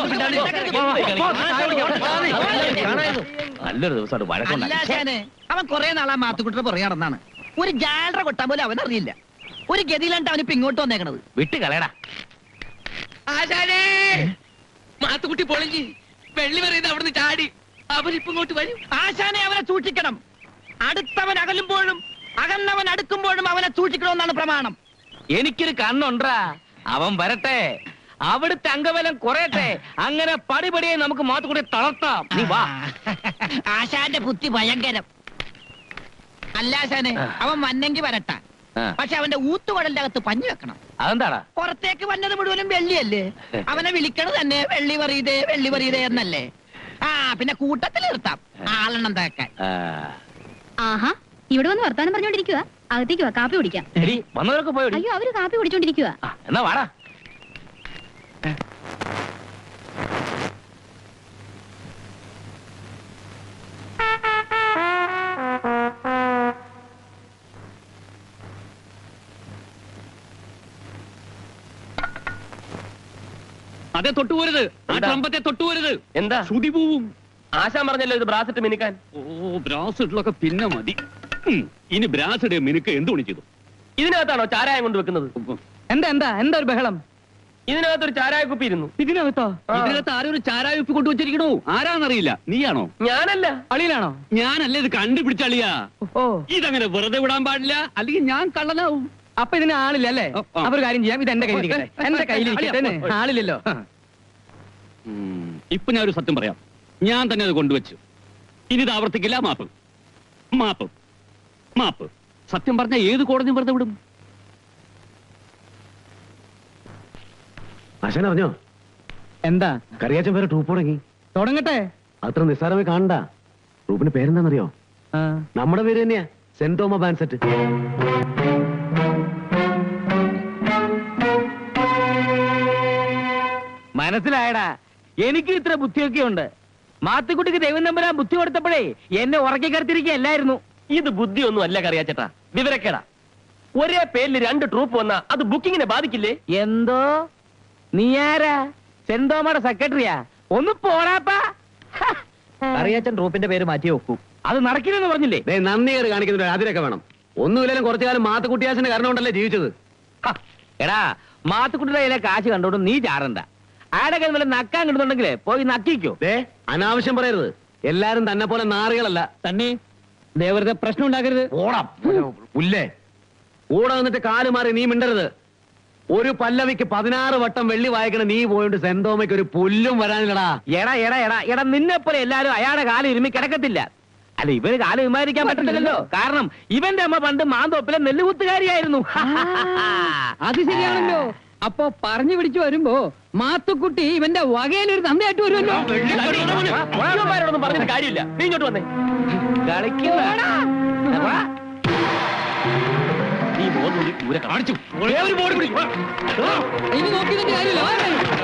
നല്ലൊരു ദിവസമായിട്ട് വഴക്കുണ്ടാക്കി അല്ലാശാന് അവൻ കുറെ നാളാ മാത്തുക്കുട്ടിയുടെ പുറകെ നടന്നാണ് ഒരു ജാലറ കൊട്ടാൻ പോലും അവൻ അറിയില്ല ഒരു ഗതിയിലാണ് അവനിപ്പോ ഇങ്ങോട്ട് വന്നേക്കണത് വിട്ട് കളയടാ ആശാനേ മാത്തുക്കുട്ടി പൊളിഞ്ഞ് വെള്ളി പറയുന്നത് അവിടുന്ന് ചാടി അവരിപ്പോ ഇങ്ങോട്ട് വരും ആശാനെ അവനെ സൂക്ഷിക്കണം അടുത്തവൻ അകലുമ്പോഴും അകന്നവൻ അടുക്കുമ്പോഴും അവനെ സൂക്ഷിക്കണമെന്നാണ് പ്രമാണം എനിക്കൊരു കണ്ണുണ്ടാ അവൻ വരട്ടെ അവിടുത്തെ അംഗബലം കുറയട്ടെ അങ്ങനെ പടിപടിയെ നമുക്ക് മാത്തുകൂടി തളർത്താം നീ വാ ആശാന്റെ ബുദ്ധി ഭയങ്കരം അല്ല ആശാനെ അവൻ വന്നെങ്കി വരട്ടെ ആ, പക്ഷെ അവന്റെ ഊത്തുകടലിന്റെ അകത്ത് പഞ്ഞു വെക്കണം അതെന്താടാ പുറത്തേക്ക് വന്നത് മുഴുവനും വെള്ളിയല്ലേ അവനെ വിളിക്കണത് തന്നെ വെള്ളി പറയതേ വെള്ളി പറയതേ എന്നല്ലേ ആ പിന്നെ കൂട്ടത്തിൽ നിർത്താം ആളെണ്ണം തേക്കാൻ ആ, ആഹാ ഇവിടെ വന്ന് വർത്താനം പറഞ്ഞോണ്ടിരിക്കുക അകത്തേക്ക് വാ കാപ്പി കുടിക്കാം എടി വന്നവരൊക്കെ പോയോടി അയ്യോ അവര് കാപ്പി കുടിച്ചോണ്ടിരിക്കുക ആ, എന്നാ വാടാ അതെ തൊട്ടുപോരുത് ആ എന്താ? ട്രംപത്തെ തൊട്ടുപോരുത് എന്താ ശ്രുതി പോവും ആശാൻ പറഞ്ഞല്ലോ ഇത് ബ്രാസിട്ട് മിനുക്കാൻ ഓ ബ്രാസിഡിലൊക്കെ പിന്നെ മതി ഉം, ഇനി ബ്രാസിഡ് മിനുക്ക് എന്ത് പണി ചെയ്തു ഇതിനകത്താണോ ചാരായം കൊണ്ട് വെക്കുന്നത് എന്താ എന്താ എന്താ ഒരു ബഹളം ഇതിനകത്ത് ഒരു ചാരായ കുപ്പി ഇരുന്നു ഇതിനകത്തോ ആ. ഇതിനകത്ത് ആരും ഒരു ചാരായ ഉപ്പ് കൊണ്ടുവച്ചിരിക്കണോ ആരാന്നറിയില്ല നീയാണോ ഞാനല്ല അളിയിലാണോ ഞാനല്ലേ ഇത് കണ്ടുപിടിച്ചളിയാ ഓ ഇതങ്ങനെ വെറുതെ വിടാൻ പാടില്ല അല്ലെങ്കിൽ ഞാൻ കള്ളനാവും അപ്പൊ ഇതിന് ആളില്ല അല്ലേ ഓ, ആ. അപ്പൊ ഒരു കാര്യം ചെയ്യാം ഇത് എന്റെ കയ്യിലിരിക്കട്ടെ എന്റെ കയ്യിലിരിക്കട്ടെ അളിയാ, ഓ, ഓ. ആളില്ലല്ലോ ഉം, ഇപ്പൊ ഞാൻ ഒരു സത്യം പറയാം ഞാൻ തന്നെ അത് കൊണ്ടുവച്ചു ഇനി ഇത് ആവർത്തിക്കില്ല മാപ്പ് മാപ്പ് മാപ്പ് സത്യം പറഞ്ഞ ഏത് കോടതി വെറുതെ വിടും ആശാൻ അറിഞ്ഞോ എന്താ കറിയാച്ചൻ പേരെ ട്രൂപ്പ് തുടങ്ങി തുടങ്ങട്ടെ അത്ര നിസ്സാരമായി കാണണ്ട ട്രൂപ്പിന്റെ പേരെന്താണെന്നറിയോ ആ. നമ്മുടെ പേര് തന്നെയാ സെന്റ് തോമ ബാൻസെറ്റ് മനസ്സിലായടാ എനിക്ക് ഇത്ര ബുദ്ധിയൊക്കെ ഉണ്ട് മാത്തുക്കുട്ടിക്ക് ദൈവം നമ്പരാൻ ബുദ്ധി കൊടുത്തപ്പോഴേ എന്നെ ഉറക്കി കരുത്തിരിക്കുകയല്ലായിരുന്നു ഇത് ബുദ്ധിയൊന്നും അല്ല കറിയാച്ചേട്ടാ വിവരക്കേടാ ഒരേ പേരിൽ രണ്ട് ട്രൂപ്പ് വന്നാ അത് ബുക്കിങ്ങിനെ ബാധിക്കില്ലേ എന്തോ നീ ആരാ സെന്തോമയുടെ സെക്രട്ടറിയാ ഒന്ന് പോടാപ്പാ അറിയാച്ചൻ ട്രൂപ്പിന്റെ പേര് മാറ്റി വെക്കൂ അത് നടക്കില്ലെന്ന് പറഞ്ഞില്ലേ ദേ നന്ദികേട് കാണിക്കുന്നുണ്ട് അതിനൊക്കെ വേണം ഒന്നുമില്ലെങ്കിലും കുറച്ചു കാലം മാത്തുക്കുട്ടിയാശന്റെ കാരണം കൊണ്ടല്ലേ ജീവിച്ചത് ഹ, എടാ മാത്തുക്കുട്ടിയുടെ കയ്യിലെ കാശ് കണ്ടോണ്ട് നീ ചാടണ്ട ആടെ കൈ വല്ല നക്കാൻ കിട്ടുന്നുണ്ടെങ്കിലേ പോയി നക്കിക്കോ ദേ അനാവശ്യം പറയരുത് എല്ലാരും തന്നെ പോലെ നാറികളല്ല തന്നെ ദേവരുടെ പ്രശ്നം ഉണ്ടാക്കരുത് ഓടാ പുല്ലേ കൂടെ വന്നിട്ട് കാല് മാറി നീ മിണ്ടരുത് ഒരു പല്ലവിക്ക് പതിനാറ് വട്ടം വെള്ളി വായിക്കണ നീ പോയിട്ട് സെന്തോമയ്ക്ക് ഒരു പുല്ലും വരാനില്ലടാ എടാ എടാ എടാ എടാ നിന്നെ പോലെ എല്ലാരും അയാളുടെ കാലം ഇരുമി കിടക്കത്തില്ല അല്ല ഇവന് കാലം വിമാനിക്കാൻ പറ്റത്തില്ലല്ലോ കാരണം ഇവന്റെ അമ്മ പണ്ട് മാന്തോപ്പിലെ നെല്ലുകുത്തുകാരിയായിരുന്നു അത് ശരിയാണല്ലോ അപ്പൊ പറഞ്ഞു പിടിച്ചു വരുമ്പോ മാത്തുക്കുട്ടി ഇവന്റെ വകയിലൊരു തന്തയായിട്ട് വരുമല്ലോ ഇവന്മാരോടൊന്നും പറഞ്ഞിട്ട് കാര്യമില്ല നീ ഇങ്ങോട്ട് വന്നേ കളിക്കുന്ന എടാ, നീ മോന്നൂരി ദൂരെ കാണിച്ചു ഒരു ബോർഡ് പിടി ഇനി നോക്കിയിട്ട് കാര്യമില്ല വാ.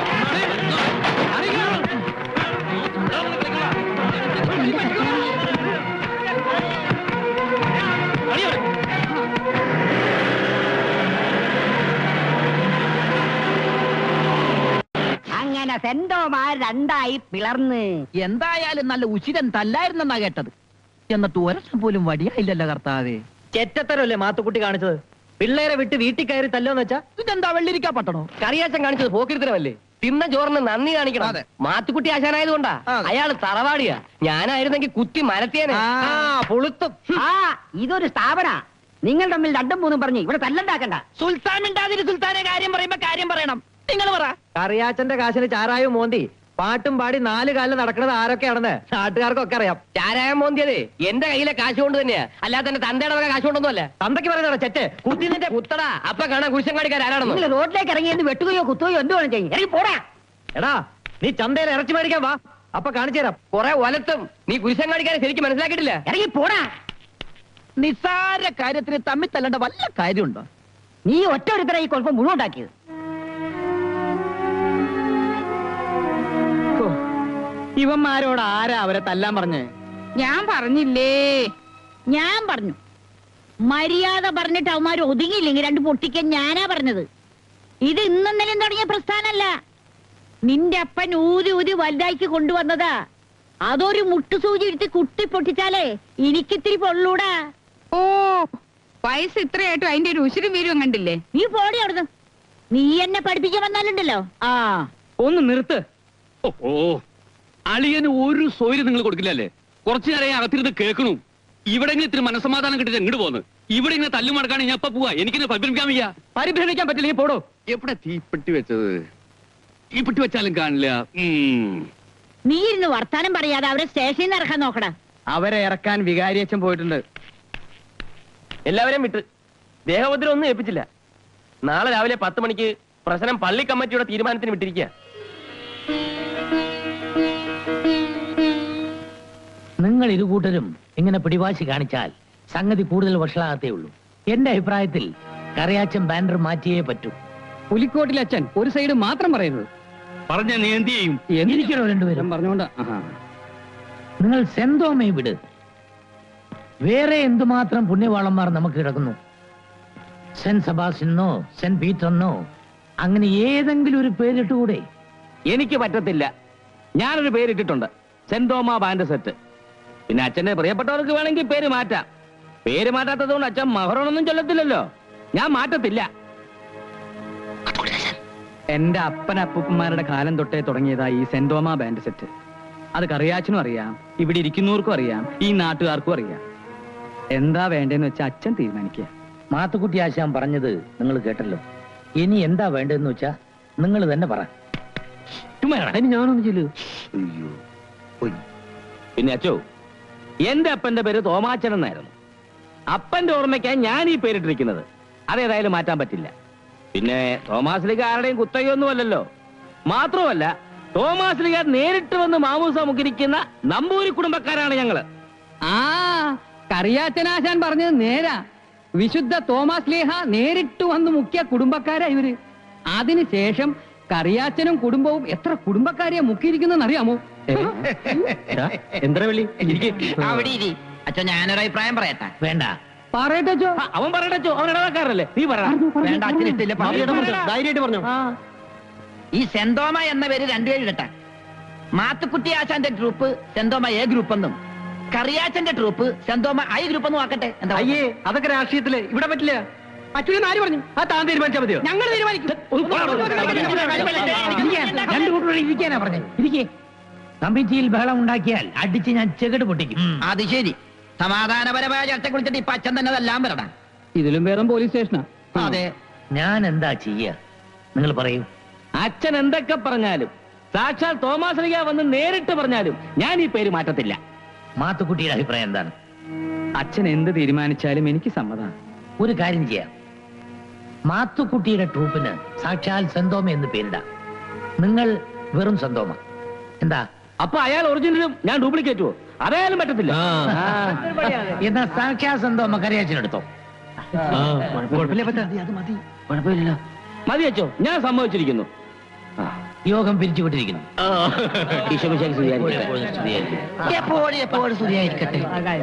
അങ്ങനെ സെന്തോമാർ രണ്ടായി പിളർന്ന് എന്തായാലും നല്ല ഉചിതൻ തല്ലായിരുന്നെന്നാ കേട്ടത് എന്നിട്ട് ഒരെണ്ണം പോലും വടിയായില്ലല്ലോ കർത്താവേ ചെറ്റത്തരല്ലേ മാത്തുക്കുട്ടി കാണിച്ചത് പിള്ളേരെ വിട്ട് വീട്ടിൽ കയറി തല്ലോന്ന് വെച്ചാ ഇതെന്താ വെള്ളിരിക്കാ പട്ടണോ കറിയാച്ചൻ കാണിച്ചത് പോക്കിരുത്തരമല്ലേ തിന്ന ചോറിന് നന്ദി കാണിക്കണം മാത്തുക്കുട്ടി ആശാനായതുകൊണ്ടാ അയാള് തറവാടിയാ ഞാനായിരുന്നെങ്കിൽ കുത്തി മരത്തിയനെ ആ പുളുത്തും ആ ഇതൊരു സ്ഥാപന നിങ്ങൾ തമ്മിൽ രണ്ടും മൂന്നും പറഞ്ഞ് ഇവിടെ തല്ലുണ്ടാക്കണ്ട സുൽത്താൻ മിണ്ടാതിരി സുൽത്താനെ കാര്യം പറയുമ്പോ കാര്യം പറയണം നിങ്ങൾ പറ കറിയാച്ചന്റെ കാശിന് ചാരായും മോന്തി പാട്ടും പാടി നാല് കാലിൽ നടക്കുന്നത് ആരൊക്കെയാണെന്ന് നാട്ടുകാർക്കൊക്കെ അറിയാം ചാരായം മോന്തിയതേ എന്റെ കയ്യിലെ കാശ് കൊണ്ട് തന്നെയാ അല്ലാതെ എന്റെ തന്തയുടെ വക കാശ് കൊണ്ടൊന്നുമല്ല തന്തയ്ക്ക് പറയുന്നതാ ചെറ്റ് കുത്തി നിന്റെ കുത്തടാ അപ്പൊ കാണാൻ കുരിശങ്കാടിക്കാർ ആരാണെന്ന് നിങ്ങൾ റോഡിലേക്ക് ഇറങ്ങിയെന്ന് വെട്ടുകയോ കുത്തുകയോ എന്ത് വേണം ചെയ്യും ഇറങ്ങി പോടാ എടാ നീ ചന്തയിൽ ഇറച്ചി മേടിക്കാൻ വാ അപ്പൊ കാണിച്ചു തരാം കൊറേ ഒലത്തും നീ കുരിശങ്കാടിക്കാരെ ശരിക്കും മനസ്സിലാക്കിയിട്ടില്ല ഇറങ്ങി പോടാ നിസ്സാര കാര്യത്തിന് തമ്മിൽ തല്ലേണ്ട വല്ല കാര്യമുണ്ടോ നീ ഒറ്റ ഒരുത്തര ഈ കുഴപ്പം മുഴുവൻ ഉണ്ടാക്കിയത് ഹോ, ഇവന്മാരോട് ആരാ അവരെ തല്ലാൻ പറഞ്ഞേ ഞാൻ പറഞ്ഞില്ലേ ഞാൻ പറഞ്ഞു മര്യാദ പറഞ്ഞിട്ട് അവന്മാർ ഒതുങ്ങിയില്ലെങ്കിൽ രണ്ട് പൊട്ടിക്കാൻ ഞാനാ പറഞ്ഞത് ഇത് ഇന്നെന്നലും തുടങ്ങിയ പ്രസ്ഥാനല്ല നിന്റെ അപ്പൻ ഊതി ഊതി വലുതാക്കി കൊണ്ടുവന്നതാ അതൊരു മുട്ടുസൂചി എടുത്ത് കുത്തി പൊട്ടിച്ചാലേ എനിക്കിത്തിരി പൊള്ളൂടാ ഓ വയസ്സ് ഇത്രയായിട്ടും അതിന്റെ ഒരു ഉശിരും വീരും കണ്ടില്ലേ നീ പോടി അവിടുന്ന് നീ എന്നെ പഠിപ്പിക്കാൻ വന്നാലുണ്ടല്ലോ ആ ഒന്ന് നിർത്ത് ഓ അളിയന് ഒരു സൗകര്യം നിങ്ങൾ കൊടുക്കില്ലല്ലേ കുറച്ചു നേരം അകത്തിരുന്ന് കേൾക്കണു ഇവിടെ ഇത്തിരി മനസ്സമാധാനം കിട്ടിട്ട് ഇങ്ങോട്ട് പോന്ന് ഇവിടെ ഇങ്ങനെ തല്ലു മടക്കാണ് ഞാൻ ഇപ്പൊ പോവാ എനിക്കിനെ പരിഭ്രമിക്കാൻ വയ്യ പരിഭ്രമിക്കാൻ പറ്റില്ല നീ പോടോ എവിടെ തീപ്പെട്ടി വെച്ചത് തീപ്പെട്ടി വെച്ചാലും കാണില്ല ഉം. നീ ഇരുന്ന് വർത്താനം പറയാതെ അവരെ സ്റ്റേഷനിൽ നിന്ന് ഇറക്കാൻ നോക്കടാ അവരെ ഇറക്കാൻ വികാരിയച്ഛൻ പോയിട്ടുണ്ട് എല്ലാവരെയും വിട്ട് ദേഹോദ്രം ഒന്നും ഏൽപ്പിച്ചില്ല നാളെ രാവിലെ പത്ത് മണിക്ക് പ്രശ്നം പള്ളി കമ്മിറ്റിയുടെ തീരുമാനത്തിന് വിട്ടിരിക്കുക നിങ്ങൾ ഇരുകൂട്ടരും ഇങ്ങനെ പിടിവാശി കാണിച്ചാൽ സംഗതി കൂടുതൽ വഷളാകത്തേ ഉള്ളൂ എന്റെ അഭിപ്രായത്തിൽ കറിയാച്ചൻ ബാനർ മാറ്റിയേ പറ്റൂ പുലിക്കോട്ടിൽ അച്ഛൻ ഒരു സൈഡ് മാത്രം പറയുന്നത് പറഞ്ഞ നീ എന്ത് ചെയ്യും ഇരിക്കണോ രണ്ടുപേരും പറഞ്ഞോണ്ട് ആഹാ. നിങ്ങൾ സെന്തോമയെ വിട് വേറെ എന്തുമാത്രം പുണ്യവാളന്മാർ നമുക്ക് കിടക്കുന്നു സെന്റ് സബാസിനോ സെന്റ് പീറ്ററിനോ അങ്ങനെ ഏതെങ്കിലും ഒരു പേരിട്ടുകൂടെ എനിക്ക് പറ്റത്തില്ല ഞാനൊരു പേരിട്ടിട്ടുണ്ട് സെന്തോമ ബാൻഡ് സെറ്റ് പിന്നെ അച്ഛന്റെ പ്രിയപ്പെട്ടവർക്ക് വേണമെങ്കിൽ പേര് മാറ്റാം പേര് മാറ്റാത്തത് കൊണ്ട് അച്ഛൻ മഹറോണൊന്നും ചൊല്ലത്തില്ലല്ലോ ഞാൻ മാറ്റത്തില്ല എന്റെ അപ്പൻ അപ്പൂപ്പന്മാരുടെ കാലം തൊട്ടേ തുടങ്ങിയതാ ഈ സെന്റോമ ബാൻഡ് സെറ്റ് അത് കറിയാച്ചനും അറിയാം ഇവിടെ ഇരിക്കുന്നവർക്കും അറിയാം ഈ നാട്ടുകാർക്കും അറിയാം എന്താ വേണ്ടതെന്ന് വെച്ചാൽ അച്ഛൻ തീരുമാനിക്കുക മാത്തുക്കുട്ടി ആശാൻ പറഞ്ഞത് നിങ്ങൾ കേട്ടല്ലോ ഇനി എന്താ വേണ്ടതെന്ന് വെച്ചാ നിങ്ങൾ തന്നെ പറ ഞാനൊന്ന് ചെല്ലു പിന്നെ അച്ചോ എന്റെ അപ്പന്റെ പേര് തോമാച്ചൻ എന്നായിരുന്നു അപ്പന്റെ ഓർമ്മയ്ക്കാണ് ഞാൻ ഈ പേരിട്ടിരിക്കുന്നത് അതേതായാലും മാറ്റാൻ പറ്റില്ല പിന്നെ തോമാസ് ലീഗ് ആരുടെയും കുത്തകയൊന്നും അല്ലല്ലോ മാത്രമല്ല തോമാസ് ലീഗ് നേരിട്ട് വന്ന് മാമൂസ മുഖിരിക്കുന്ന നമ്പൂരി കുടുംബക്കാരാണ് ഞങ്ങള് ആ കറിയാച്ചനാശാൻ പറഞ്ഞത് നേരാ വിശുദ്ധ തോമസ് ലേഹ നേരിട്ട് വന്ന് മുഖ്യ കുടുംബക്കാരാ ഇവര് അതിനുശേഷം കറിയാച്ചനും കുടുംബവും എത്ര കുടുംബക്കാരെയാ മുക്കിയിരിക്കുന്നെന്ന് അറിയാമോ എന്താ വെള്ളി അവിടെ ഇരി അച്ഛൻ ഞാനൊരു അഭിപ്രായം പറയട്ടെ വേണ്ട പറയട്ടെ അവൻ പറയട്ടോ അവൻ ഇടവക്കാരല്ലേ നീ പറ വേണ്ട അച്ഛൻ ഇഷ്ടമില്ല ധൈര്യമായിട്ട് പറഞ്ഞു ഈ സെന്തോമ എന്ന പേര് രണ്ടുപേരും ഇടട്ടെ മാത്തുക്കുട്ടി ആശാന്റെ ട്രൂപ്പ് സെന്തോമ എ ഗ്രൂപ്പ് എന്നും കറിയാച്ചന്റെ ട്രൂപ്പ് സെന്തോമ ഐ ഗ്രൂപ്പ് എന്നും ആക്കട്ടെ എന്താ അയ്യേ അതൊക്കെ രാഷ്ട്രീയത്തില് ഇവിടെ പറ്റില്ല പറ്റൂലെന്ന് ആര് പറഞ്ഞു ആ താൻ തീരുമാനിച്ചാൽ മതിയോ ഞങ്ങൾ തീരുമാനിക്കും രണ്ടു കൂട്ടരോട് ഇരിക്കാനാ പറഞ്ഞത് ഇരിക്കേ കമ്മിറ്റിയിൽ ബഹളം ഉണ്ടാക്കിയാൽ അടിച്ച് ഞാൻ ചെകിട് പൊട്ടിക്കും അത് ശരി സമാധാനപരമായ ചർച്ച കുറിച്ചിട്ട് ഇപ്പൊ അച്ഛൻ തന്നെ അതെല്ലാം വരണം ഇതിലും വേറെ പോലീസ് സ്റ്റേഷനാ അതെ ഞാൻ എന്താ ചെയ്യ നിങ്ങൾ പറയൂ അച്ഛൻ എന്തൊക്കെ പറഞ്ഞാലും സാക്ഷാൽ തോമാസ് അലിക വന്ന് നേരിട്ട് പറഞ്ഞാലും ഞാൻ ഈ പേര് മാറ്റത്തില്ല മാത്തുക്കുട്ടിയുടെ അഭിപ്രായം എന്താണ് അച്ഛൻ എന്ത് തീരുമാനിച്ചാലും എനിക്ക് സമ്മതമാണ് ഒരു കാര്യം ചെയ്യാം മാത്തുക്കുട്ടിയുടെ ട്രൂപ്പിന് സാക്ഷാൽ സെന്തോമ എന്ന് പേരിടാം നിങ്ങൾ വെറും സെന്തോമ എന്താ അപ്പൊ അയാൾ ഒറിജിനലും ഞാൻ ഡ്യൂപ്ലിക്കേറ്റുവോ അതായാലും പറ്റത്തില്ല ആ. എന്നാ സാക്ഷാൽ സെന്തോമ കരയാച്ചനെടുത്തോ കുഴപ്പമില്ലല്ലോ മതി അച്ചോ ഞാൻ സമ്മതിച്ചിരിക്കുന്നു യോഗം പിരിച്ചുവിട്ടിരിക്കുന്നു ഈശോമിശിഹായ്ക്ക് സ്തുതിയായിരിക്കട്ടെ. എപ്പോഴും സ്തുതിയായിരിക്കട്ടെ. എപ്പോഴും എപ്പോഴും സ്തുതിയായിരിക്കട്ടെ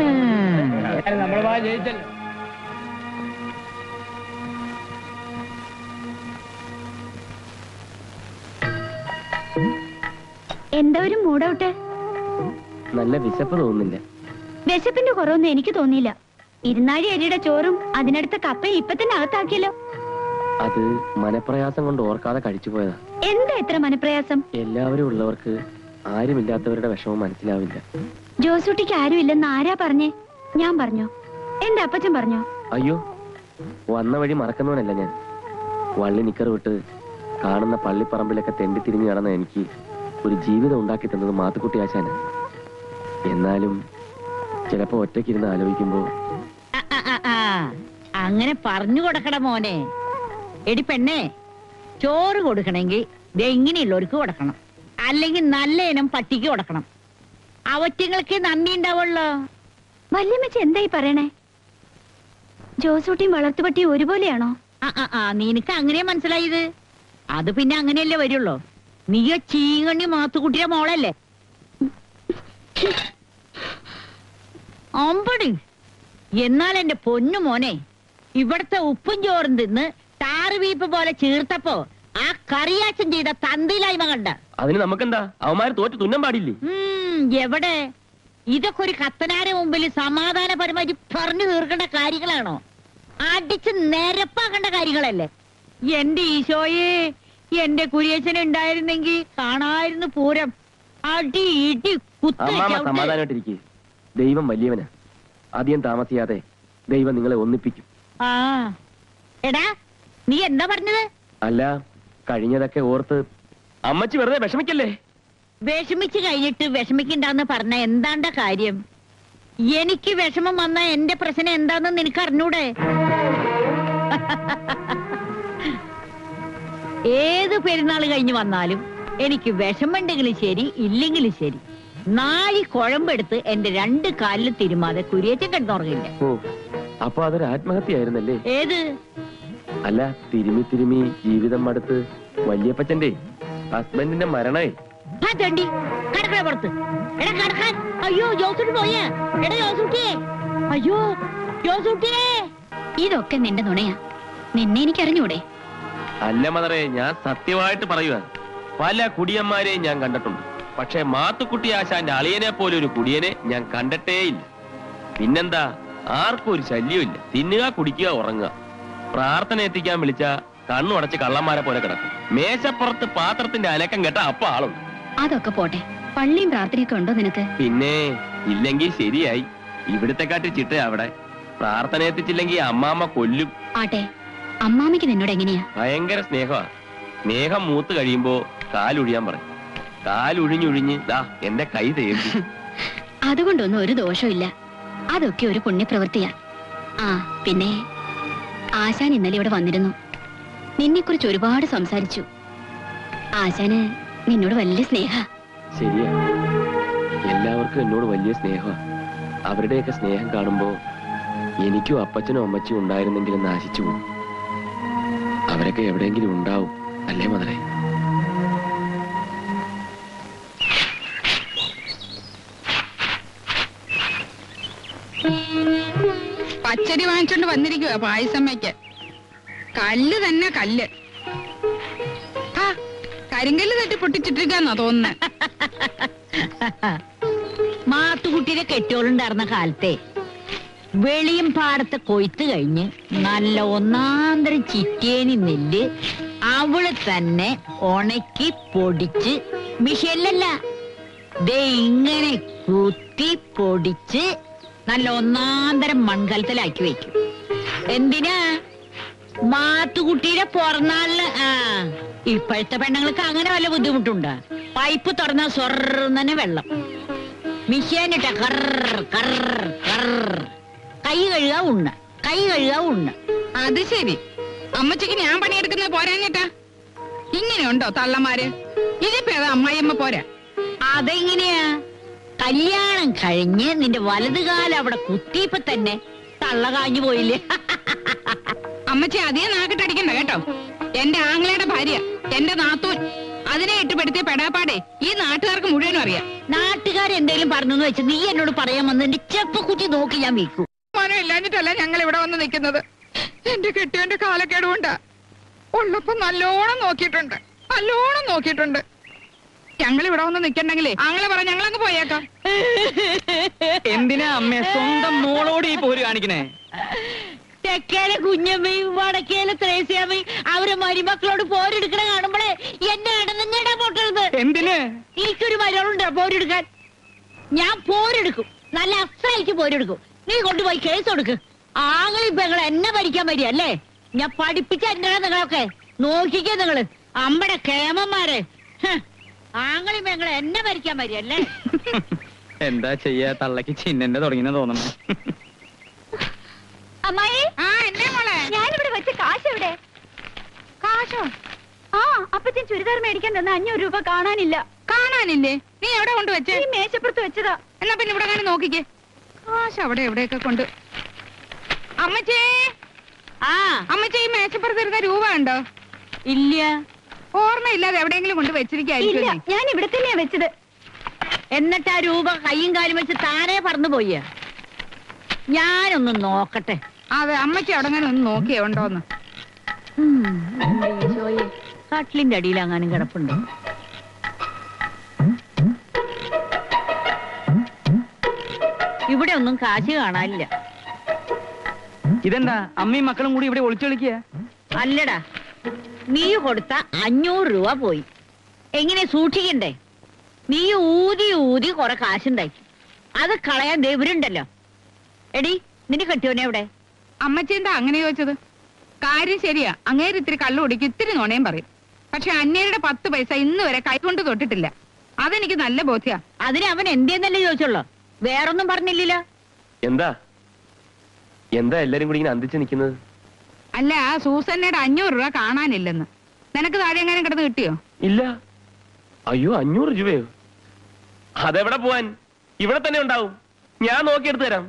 എന്താ ഒരു മൂടൗട്ട് നല്ല വിശപ്പ് തോന്നുന്നില്ല വിശപ്പിന്റെ കുറവൊന്നും എനിക്ക് തോന്നിയില്ല ഇരുന്നാഴി അരിയുടെ ചോറും അതിനടുത്ത കപ്പയും ഇപ്പൊ തന്നെ അകത്താക്കിയല്ലോ അത് മനപ്രയാസം കൊണ്ട് ഓർക്കാതെ കഴിച്ചു പോയതാ എന്താ ഇത്ര മനപ്രയാസം എല്ലാവരും ഉള്ളവർക്ക് ആരുമില്ലാത്തവരുടെ വിഷമം മനസ്സിലാവില്ല ജോസൂട്ടിക്ക് ആരുമില്ലെന്ന് ആരാ പറഞ്ഞേ ഞാൻ പറഞ്ഞോ എന്റെ അപ്പച്ചൻ പറഞ്ഞോ അയ്യോ വന്ന വഴി മറക്കുന്നവനല്ല ഞാൻ വള്ളി നിക്കർ വിട്ട് കാണുന്ന പള്ളിപ്പറമ്പിലൊക്കെ തെണ്ടി തിരിഞ്ഞു നടന്ന എനിക്ക് ഒരു ജീവിതം ഉണ്ടാക്കി തന്നത് മാത്തുക്കുട്ടി ആശാന എന്നാലും ചിലപ്പോ ഒറ്റയ്ക്കിരുന്ന് ആലോചിക്കുമ്പോ ആ, ആ, ആ, ആ. അങ്ങനെ പറഞ്ഞു കൊടുക്കട മോനെ എടി പെണ്ണേ ചോറ് കൊടുക്കണമെങ്കിൽ ദേ ഇങ്ങനെയുള്ളവർക്ക് കൊടുക്കണം അല്ലെങ്കിൽ നല്ല ഇനം പട്ടിക്ക് കൊടുക്കണം അവറ്റങ്ങൾക്ക് നന്ദി ഉണ്ടാവുള്ളോ വല്യമ്മച്ചി എന്തായി പറയണേ ജോസൂട്ടിയും വളർത്തുപട്ടിയും ഒരുപോലെയാണോ ആ ആ ആ നിനക്ക് അങ്ങനെ മനസ്സിലായത് അത് പിന്നെ അങ്ങനെയല്ലേ വരുള്ളൂ നീയോ ചീങ്കണ്ണി മാത്തുക്കുട്ടിയുടെ മോളല്ലേ അമ്പടി എന്നാൽ എന്റെ പൊന്നു മോനെ ഇവിടത്തെ ഉപ്പും ചോറും തിന്ന് ടാറ് വീപ്പ് പോലെ ചീർത്തപ്പോ ആ കറിയാച്ചൻ ചെയ്ത തന്തിയിലായ്മ കണ്ട അതിന് നമുക്കെന്താ അവന്മാര് തോറ്റ് തുന്നം പാടില്ലേ ഉം, എവിടെ ഇതൊക്കെ ഒരു കത്തനാരെ മുമ്പിൽ സമാധാനപരമായി പറഞ്ഞു തീർക്കേണ്ട കാര്യങ്ങളാണോ അടിച്ച് നിരപ്പാക്കേണ്ട കാര്യങ്ങളല്ലേ എന്റെ ഈശോയെ എന്റെ കുരിയച്ചൻ ഉണ്ടായിരുന്നെങ്കിൽ കാണായിരുന്നു പൂരം അടി ഇടി കുത്ത് അമ്മാമ ചവിട്ട്. സമാധാനമായിട്ടിരിക്കുക ദൈവം വലിയവനാ അധികം താമസിയാതെ ദൈവം നിങ്ങളെ ഒന്നിപ്പിക്കും ആ എടാ നീ എന്താ പറഞ്ഞത് അല്ല കഴിഞ്ഞതൊക്കെ ഓർത്ത് അമ്മച്ചി വെറുതെ വിഷമിക്കല്ലേ വിഷമിച്ച് കഴിഞ്ഞിട്ട് വിഷമിക്കണ്ടെന്ന് പറഞ്ഞ എന്താണ്ട കാര്യം എനിക്ക് വിഷമം വന്ന എന്റെ പ്രശ്നം എന്താന്ന് നിനക്ക് അറിഞ്ഞൂടെ ഏത് പെരുന്നാൾ കഴിഞ്ഞ് വന്നാലും എനിക്ക് വിഷമുണ്ടെങ്കിലും ശരി ഇല്ലെങ്കിലും ശരി നാഴി കുഴമ്പെടുത്ത് എന്റെ രണ്ട് കാലിൽ തിരുമാതെ കുരിയച്ചൻ കിടന്നുറങ്ങില്ല ഓ അപ്പൊ അതൊരു ആത്മഹത്യയായിരുന്നല്ലേ ഏത് അല്ല തിരുമി തിരുമി ജീവിതം മടുത്ത് വല്യപ്പച്ചന്റെ ഹസ്ബൻഡിന്റെ മരണേ ആ തണ്ടി കടക്കട പുറത്ത് എടാ കടക്കാൻ അയ്യോ ജോസൂട്ടി പോയേ എടാ ജോസൂട്ടിയെ അയ്യോ ജോസൂട്ടിയെ ഇതൊക്കെ നിന്റെ നുണയാ നിന്നെ എനിക്ക് അറിഞ്ഞൂടെ അല്ല മദറെ ഞാൻ സത്യമായിട്ട് പറയുക പല കുടിയന്മാരെയും ഞാൻ കണ്ടിട്ടുണ്ട് പക്ഷെ മാത്തുക്കുട്ടി ആശാന്റെ അളിയനെ പോലെ ഒരു കുടിയനെ ഞാൻ കണ്ടിട്ടേയില്ല പിന്നെന്താ ആർക്കും ഒരു ശല്യമില്ല തിന്നുക കുടിക്കുക ഉറങ്ങുക പ്രാർത്ഥന എത്തിക്കാൻ വിളിച്ച കണ്ണു അടച്ച് കള്ളന്മാരെ പോലെ കിടക്കും മേശപ്പുറത്ത് പാത്രത്തിന്റെ അനക്കം കേട്ട അപ്പ ആളുണ്ട് അതൊക്കെ പോട്ടെ പള്ളിയും പ്രാർത്ഥനയൊക്കെ ഉണ്ടോ നിനക്ക് പിന്നെ ഇല്ലെങ്കിൽ ശരിയായി ഇവിടുത്തെ കാട്ടി ചിട്ട അവിടെ പ്രാർത്ഥന എത്തിച്ചില്ലെങ്കിൽ അമ്മാമ്മ കൊല്ലും ആട്ടെ അമ്മാമ്മയ്ക്ക് നിന്നോട് എങ്ങനെയാ ഭയങ്കര സ്നേഹമാ സ്നേഹം മൂത്ത് കഴിയുമ്പോ കാലൊഴിയാൻ പറയും കാലൊഴിഞ്ഞൊഴിഞ്ഞ് ദാ എന്റെ കൈ തേച്ചു അതുകൊണ്ടൊന്നും ഒരു ദോഷമില്ല അതൊക്കെ ഒരു പുണ്യപ്രവൃത്തിയാ ആ പിന്നെ ആശാൻ ഇന്നലെ ഇവിടെ വന്നിരുന്നു നിന്നെക്കുറിച്ച് ഒരുപാട് സംസാരിച്ചു ആശാന് നിന്നോട് വലിയ സ്നേഹ ശരിയാ എല്ലാവർക്കും എന്നോട് വലിയ സ്നേഹമാ അവരുടെയൊക്കെ സ്നേഹം കാണുമ്പോ എനിക്കും അപ്പച്ചനും അമ്മച്ചും ഉണ്ടായിരുന്നെങ്കിലും നാശിച്ചു പോകും അവരൊക്കെ എവിടെയെങ്കിലും ഉണ്ടാവും അല്ലേ മദറേ പച്ചരി വാങ്ങിച്ചോണ്ട് വന്നിരിക്കുക പായസം വയ്ക്കാൻ കല്ല് തന്നെ കല്ല് ആ കരിങ്കല്ല് തട്ടി പൊട്ടിച്ചിട്ടിരിക്കാന്നാ തോന്നുന്നേ മാത്തുകുട്ടിയുടെ കെട്ടിയോളുണ്ടായിരുന്ന കാലത്തെ വെളിയും പാടത്തെ കൊയ്ത്ത് കഴിഞ്ഞ് നല്ല ഒന്നാന്തരം ചിറ്റേനി നെല്ല് അവള് തന്നെ ഉണക്കി പൊടിച്ച് മിഷനിലല്ല ദേ ഇങ്ങനെ കുത്തി പൊടിച്ച് നല്ല ഒന്നാന്തരം മൺകലത്തിലാക്കി വെക്കും എന്തിനാ മാത്തുകുട്ടിയുടെ പിറന്നാളിന് ആ ഇപ്പോഴത്തെ പെണ്ണുങ്ങൾക്ക് അങ്ങനെ വല്ല ബുദ്ധിമുട്ടുണ്ടോ പൈപ്പ് തുറന്ന സ്വർണ്ണ വെള്ളം മിഷേനിട്ട കർ കർ കർ കൈ കഴുകാ ഉണ്ണ കൈ കഴുകാ ഉണ്ണ അത് ശരി അമ്മച്ചിക്ക് ഞാൻ പണിയെടുക്കുന്നത് പോരാഞ്ഞിട്ടാ ഇങ്ങനെയുണ്ടോ തള്ളമാര് ഇതിപ്പോ ഏതാ അമ്മായിയമ്മ പോരാ അതെങ്ങനെയാ കല്യാണം കഴിഞ്ഞ് നിന്റെ വലത് കാലം അവിടെ കുത്തിയപ്പോ തന്നെ തള്ള കാഞ്ഞു പോയില്ലേ അമ്മച്ചി അധികം നാക്കിട്ടടിക്കണ്ട കേട്ടോ എന്റെ ആങ്ങളയുടെ ഭാര്യ എന്റെ നാത്തൂൻ അതിനെ ഇട്ടുപെടുത്തിയ പെടാപ്പാടെ ഈ നാട്ടുകാർക്ക് മുഴുവനും അറിയാം നാട്ടുകാരെന്തേലും പറഞ്ഞു വെച്ച് നീ എന്നോട് പറയാൻ വന്ന് എന്റെ ചെപ്പക്കുറ്റി നോക്കി ഞാൻ വീക്കും മനം ഇല്ലാഞ്ഞിട്ടല്ല ഞങ്ങൾ ഇവിടെ വന്ന് നിൽക്കുന്നത് എന്റെ കെട്ടിയവന്റെ കാലക്കേട് കൊണ്ടാ ഉള്ളപ്പോ നല്ലോണം നോക്കിയിട്ടുണ്ട് നല്ലോണം നോക്കിയിട്ടുണ്ട് ഞങ്ങൾ ഇവിടെ വന്ന് നിൽക്കണ്ടെങ്കിലേ ആങ്ങളെ പറ ഞങ്ങളങ്ങ് പോയേക്കാം എന്തിനാ അമ്മേ സ്വന്തം മോളോട് ഈ പോര് കാണിക്കണേ തെക്കേലെ കുഞ്ഞമ്മയും വടക്കേലെ ത്രേസ്യാമ്മയും അവരെ മരുമക്കളോട് പോരെടുക്കണ കാണുമ്പോഴേ എന്നെ ഇടന്നിങ്ങടാ പൊട്ടരുത് എന്തിന് എനിക്കൊരു മരുകളുണ്ട് പോരെടുക്കാൻ ഞാൻ പോരെടുക്കും നല്ല അസലായിട്ട് പോരെടുക്കും നീ കൊണ്ടുപോയി കേസ് കൊടുക്ക് ആകെ ഇപ്പൊ നിങ്ങൾ എന്നെ ഭരിക്കാൻ വരികയല്ലേ ഞാൻ പഠിപ്പിച്ച എന്നെ നിങ്ങളൊക്കെ നോക്കിക്കേ നിങ്ങള് അമ്മടെ കേമന്മാരെ ഹ്. ആങ്ങളും പെങ്ങളെ എന്നെ ഭരിക്കാൻ വരികയല്ലേ എന്താ ചെയ്യാ തള്ളക്ക് ചിഹ്നന്റെ തുടങ്ങിയെന്ന് തോന്നുന്നു അമ്മായി ആ എന്നെ മോളെ ഞാനിവിടെ വെച്ച കാശ് എവിടെ കാശോ ആ അപ്പച്ചൻ ചുരിദാർ മേടിക്കാൻ തന്ന അഞ്ഞൂറ് രൂപ കാണാനില്ല കാണാനില്ലേ നീ എവിടെ കൊണ്ട് വെച്ചേ ഈ മേശപ്പുറത്ത് വെച്ചതാ എന്നാ പിന്നെ ഇവിടെ കാണി നോക്കിക്കേ കാശ് അവിടെ എവിടെയൊക്കെ കൊണ്ട് അമ്മച്ചേ ആ അമ്മച്ചേ ഈ മേശപ്പുറത്ത് ഇരുന്ന രൂപ ഉണ്ടോ ഇല്ല ഓർമ്മയില്ലാതെ എവിടെയെങ്കിലും കൊണ്ട് ഇല്ല വെച്ചിരിക്കും ഞാൻ ഇവിടെ തന്നെയാ വെച്ചത് എന്നിട്ട് ആ രൂപ കൈയും കാലും വെച്ച് താനേ പറന്നു പോയ ഞാനൊന്ന് നോക്കട്ടെ അതെ അമ്മച്ചി അവിടെ അങ്ങനെ ഒന്ന് നോക്കിയേ ഉണ്ടോന്ന് ഉം, എന്റെ ഈശോയെ കട്ടിലിന്റെ അടിയിൽ അങ്ങാനും കിടപ്പുണ്ടോ ഇവിടെ ഒന്നും കാശ് കാണാനില്ല ഇതെന്താ അമ്മയും മക്കളും കൂടി ഇവിടെ ഒളിച്ചു കളിക്കുക അല്ലടാ നീ കൊടുത്ത അഞ്ഞൂറ് രൂപ പോയി എങ്ങനെ സൂക്ഷിക്കണ്ടേ നീ ഊതി ഊതി കുറെ കാശുണ്ടാക്കി അത് കളയാൻ ദൈവരുണ്ടല്ലോ എടി നിന്റെ കെട്ടിയോനെ എവിടെ അമ്മച്ചി എന്താ അങ്ങനെ ചോദിച്ചത് കാര്യം ശരിയാ അങ്ങേര് ഇത്തിരി കള്ളു കുടിക്കും ഇത്തിരി നുണയും പറയും പക്ഷെ അന്യരുടെ പത്ത് പൈസ ഇന്ന് വരെ കൈകൊണ്ട് തൊട്ടിട്ടില്ല അതെനിക്ക് നല്ല ബോധ്യ അതിന് അവൻ എന്തേന്നല്ലേ ചോദിച്ചുള്ളൂ വേറൊന്നും പറഞ്ഞില്ലല്ലോ എന്താ എന്താ എല്ലാരും കൂടി ഇങ്ങനെ അന്തിച്ച് നിൽക്കുന്നത് അല്ല സൂസന്നയുടെ അഞ്ഞൂറ് രൂപ കാണാനില്ലെന്ന് നിനക്ക് താഴെ എങ്ങനെ കിടന്ന് കിട്ടിയോ ഇല്ല അയ്യോ അഞ്ഞൂറ് രൂപയോ അതെവിടെ പോവാൻ ഇവിടെ തന്നെ ഉണ്ടാവും ഞാൻ നോക്കിയെടുത്ത് തരാം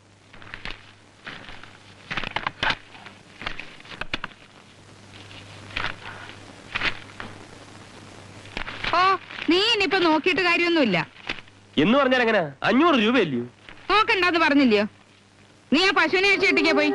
ഓ നീ ഇനിയിപ്പോ നോക്കിയിട്ട് കാര്യമൊന്നുമില്ല എന്ന് പറഞ്ഞാൽ എങ്ങനെ അഞ്ഞൂറ് രൂപയല്ലയോ നോക്കണ്ടെന്ന് പറഞ്ഞില്ലയോ നീ ആ പശുവിനെ അഴിച്ച് കെട്ടിക്കേ പോയി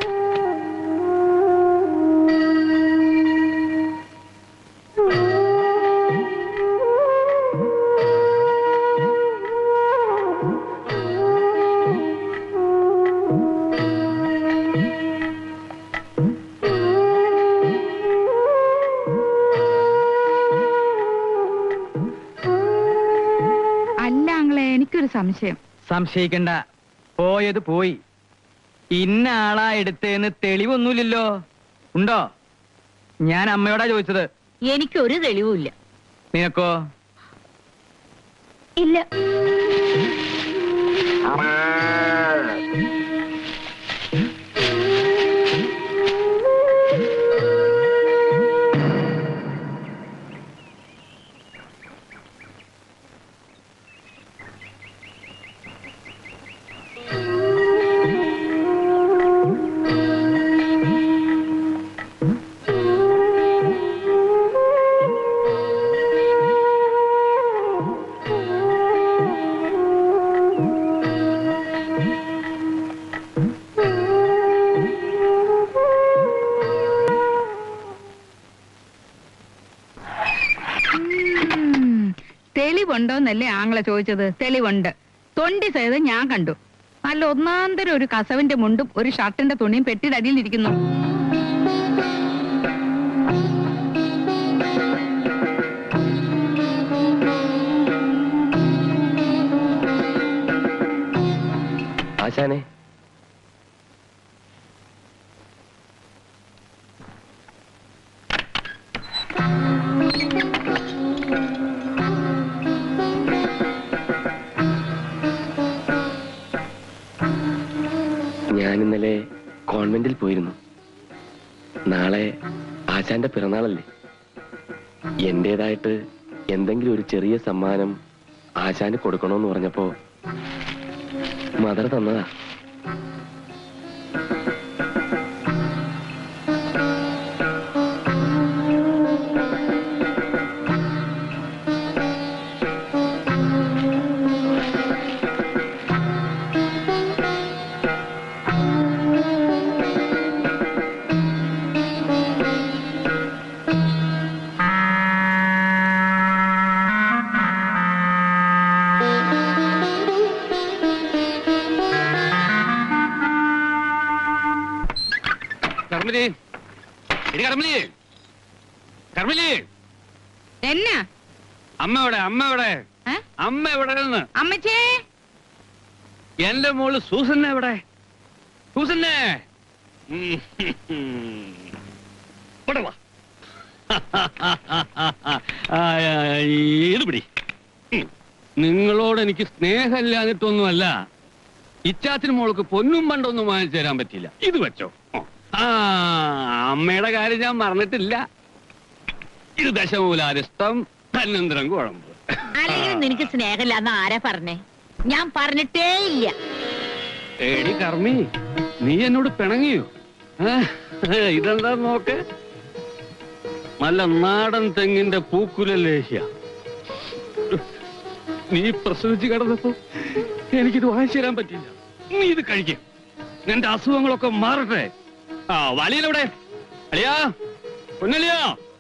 അല്ല ആങ്ങളെ എനിക്കൊരു സംശയം സംശയിക്കണ്ട പോയത് പോയി ഇന്ന ആളാ എടുത്തേന്ന് തെളിവൊന്നുമില്ലല്ലോ ഉണ്ടോ ഞാൻ അമ്മയോടാ ചോദിച്ചത് എനിക്കൊരു തെളിവുമില്ല നിനക്കോ ഇല്ല തെളിവുണ്ടോന്നല്ലേ ആങ്ങളെ ചോദിച്ചത് തെളിവുണ്ട് തൊണ്ടി സഹിതം ഞാൻ കണ്ടു നല്ല ഒന്നാന്തരം ഒരു കസവിന്റെ മുണ്ടും ഒരു ഷർട്ടിന്റെ തുണിയും പെട്ടിയുടെ അടിയിൽ ഇരിക്കുന്നു ആശാനെ ഞാൻ ഇന്നലെ കോൺവെന്റിൽ പോയിരുന്നു നാളെ ആശാന്റെ പിറന്നാളല്ലേ എന്റേതായിട്ട് എന്തെങ്കിലും ഒരു ചെറിയ സമ്മാനം ആശാന് കൊടുക്കണമെന്ന് പറഞ്ഞപ്പോ മദർ തന്നതാ കർമ്മലി എടി കർമ്മലി കർമ്മലി എന്നാ അമ്മ എവിടെ അമ്മ എവിടെ ഏ? അമ്മ എവിടെ നിന്ന് അമ്മച്ചേ എന്റെ മോള് സൂസന്നെ എവിടെ സൂസന്നെ ഉം. ഇവിടെ വാ. ആ, ആ, ഇത് പിടി ഉം. നിങ്ങളോട് എനിക്ക് സ്നേഹമില്ലാഞ്ഞിട്ടൊന്നുമല്ല ഇച്ചാത്തിന് മോൾക്ക് പൊന്നും പണ്ടൊന്നും വാങ്ങിച്ചു തരാൻ പറ്റില്ല ഇത് വെച്ചോ ഓ. ആ അമ്മയുടെ കാര്യം ഞാൻ മറന്നിട്ടില്ല ഇത് ദശമൂലാരിഷ്ടം തന്നന്തരം കുഴമ്പ് അല്ലെങ്കിൽ നിനക്ക് സ്നേഹമില്ലാന്ന് ആരാ പറഞ്ഞേ ഞാൻ പറഞ്ഞിട്ടേ ഇല്ല എടി കർമ്മി നീ എന്നോട് പിണങ്ങിയോ ഏ? ഇതെന്താ നോക്ക് നല്ല നാടൻ തെങ്ങിന്റെ പൂക്കുലല്ലേഹ്യ നീ പ്രസവിച്ച് കിടന്നപ്പോ എനിക്കിത് വാങ്ങിച്ചു തരാൻ പറ്റില്ല നീ ഇത് കഴിക്കും നിന്റെ അസുഖങ്ങളൊക്കെ മാറട്ടെ ആ വലിയലെവിടെ അളിയാ പൊന്നലിയാ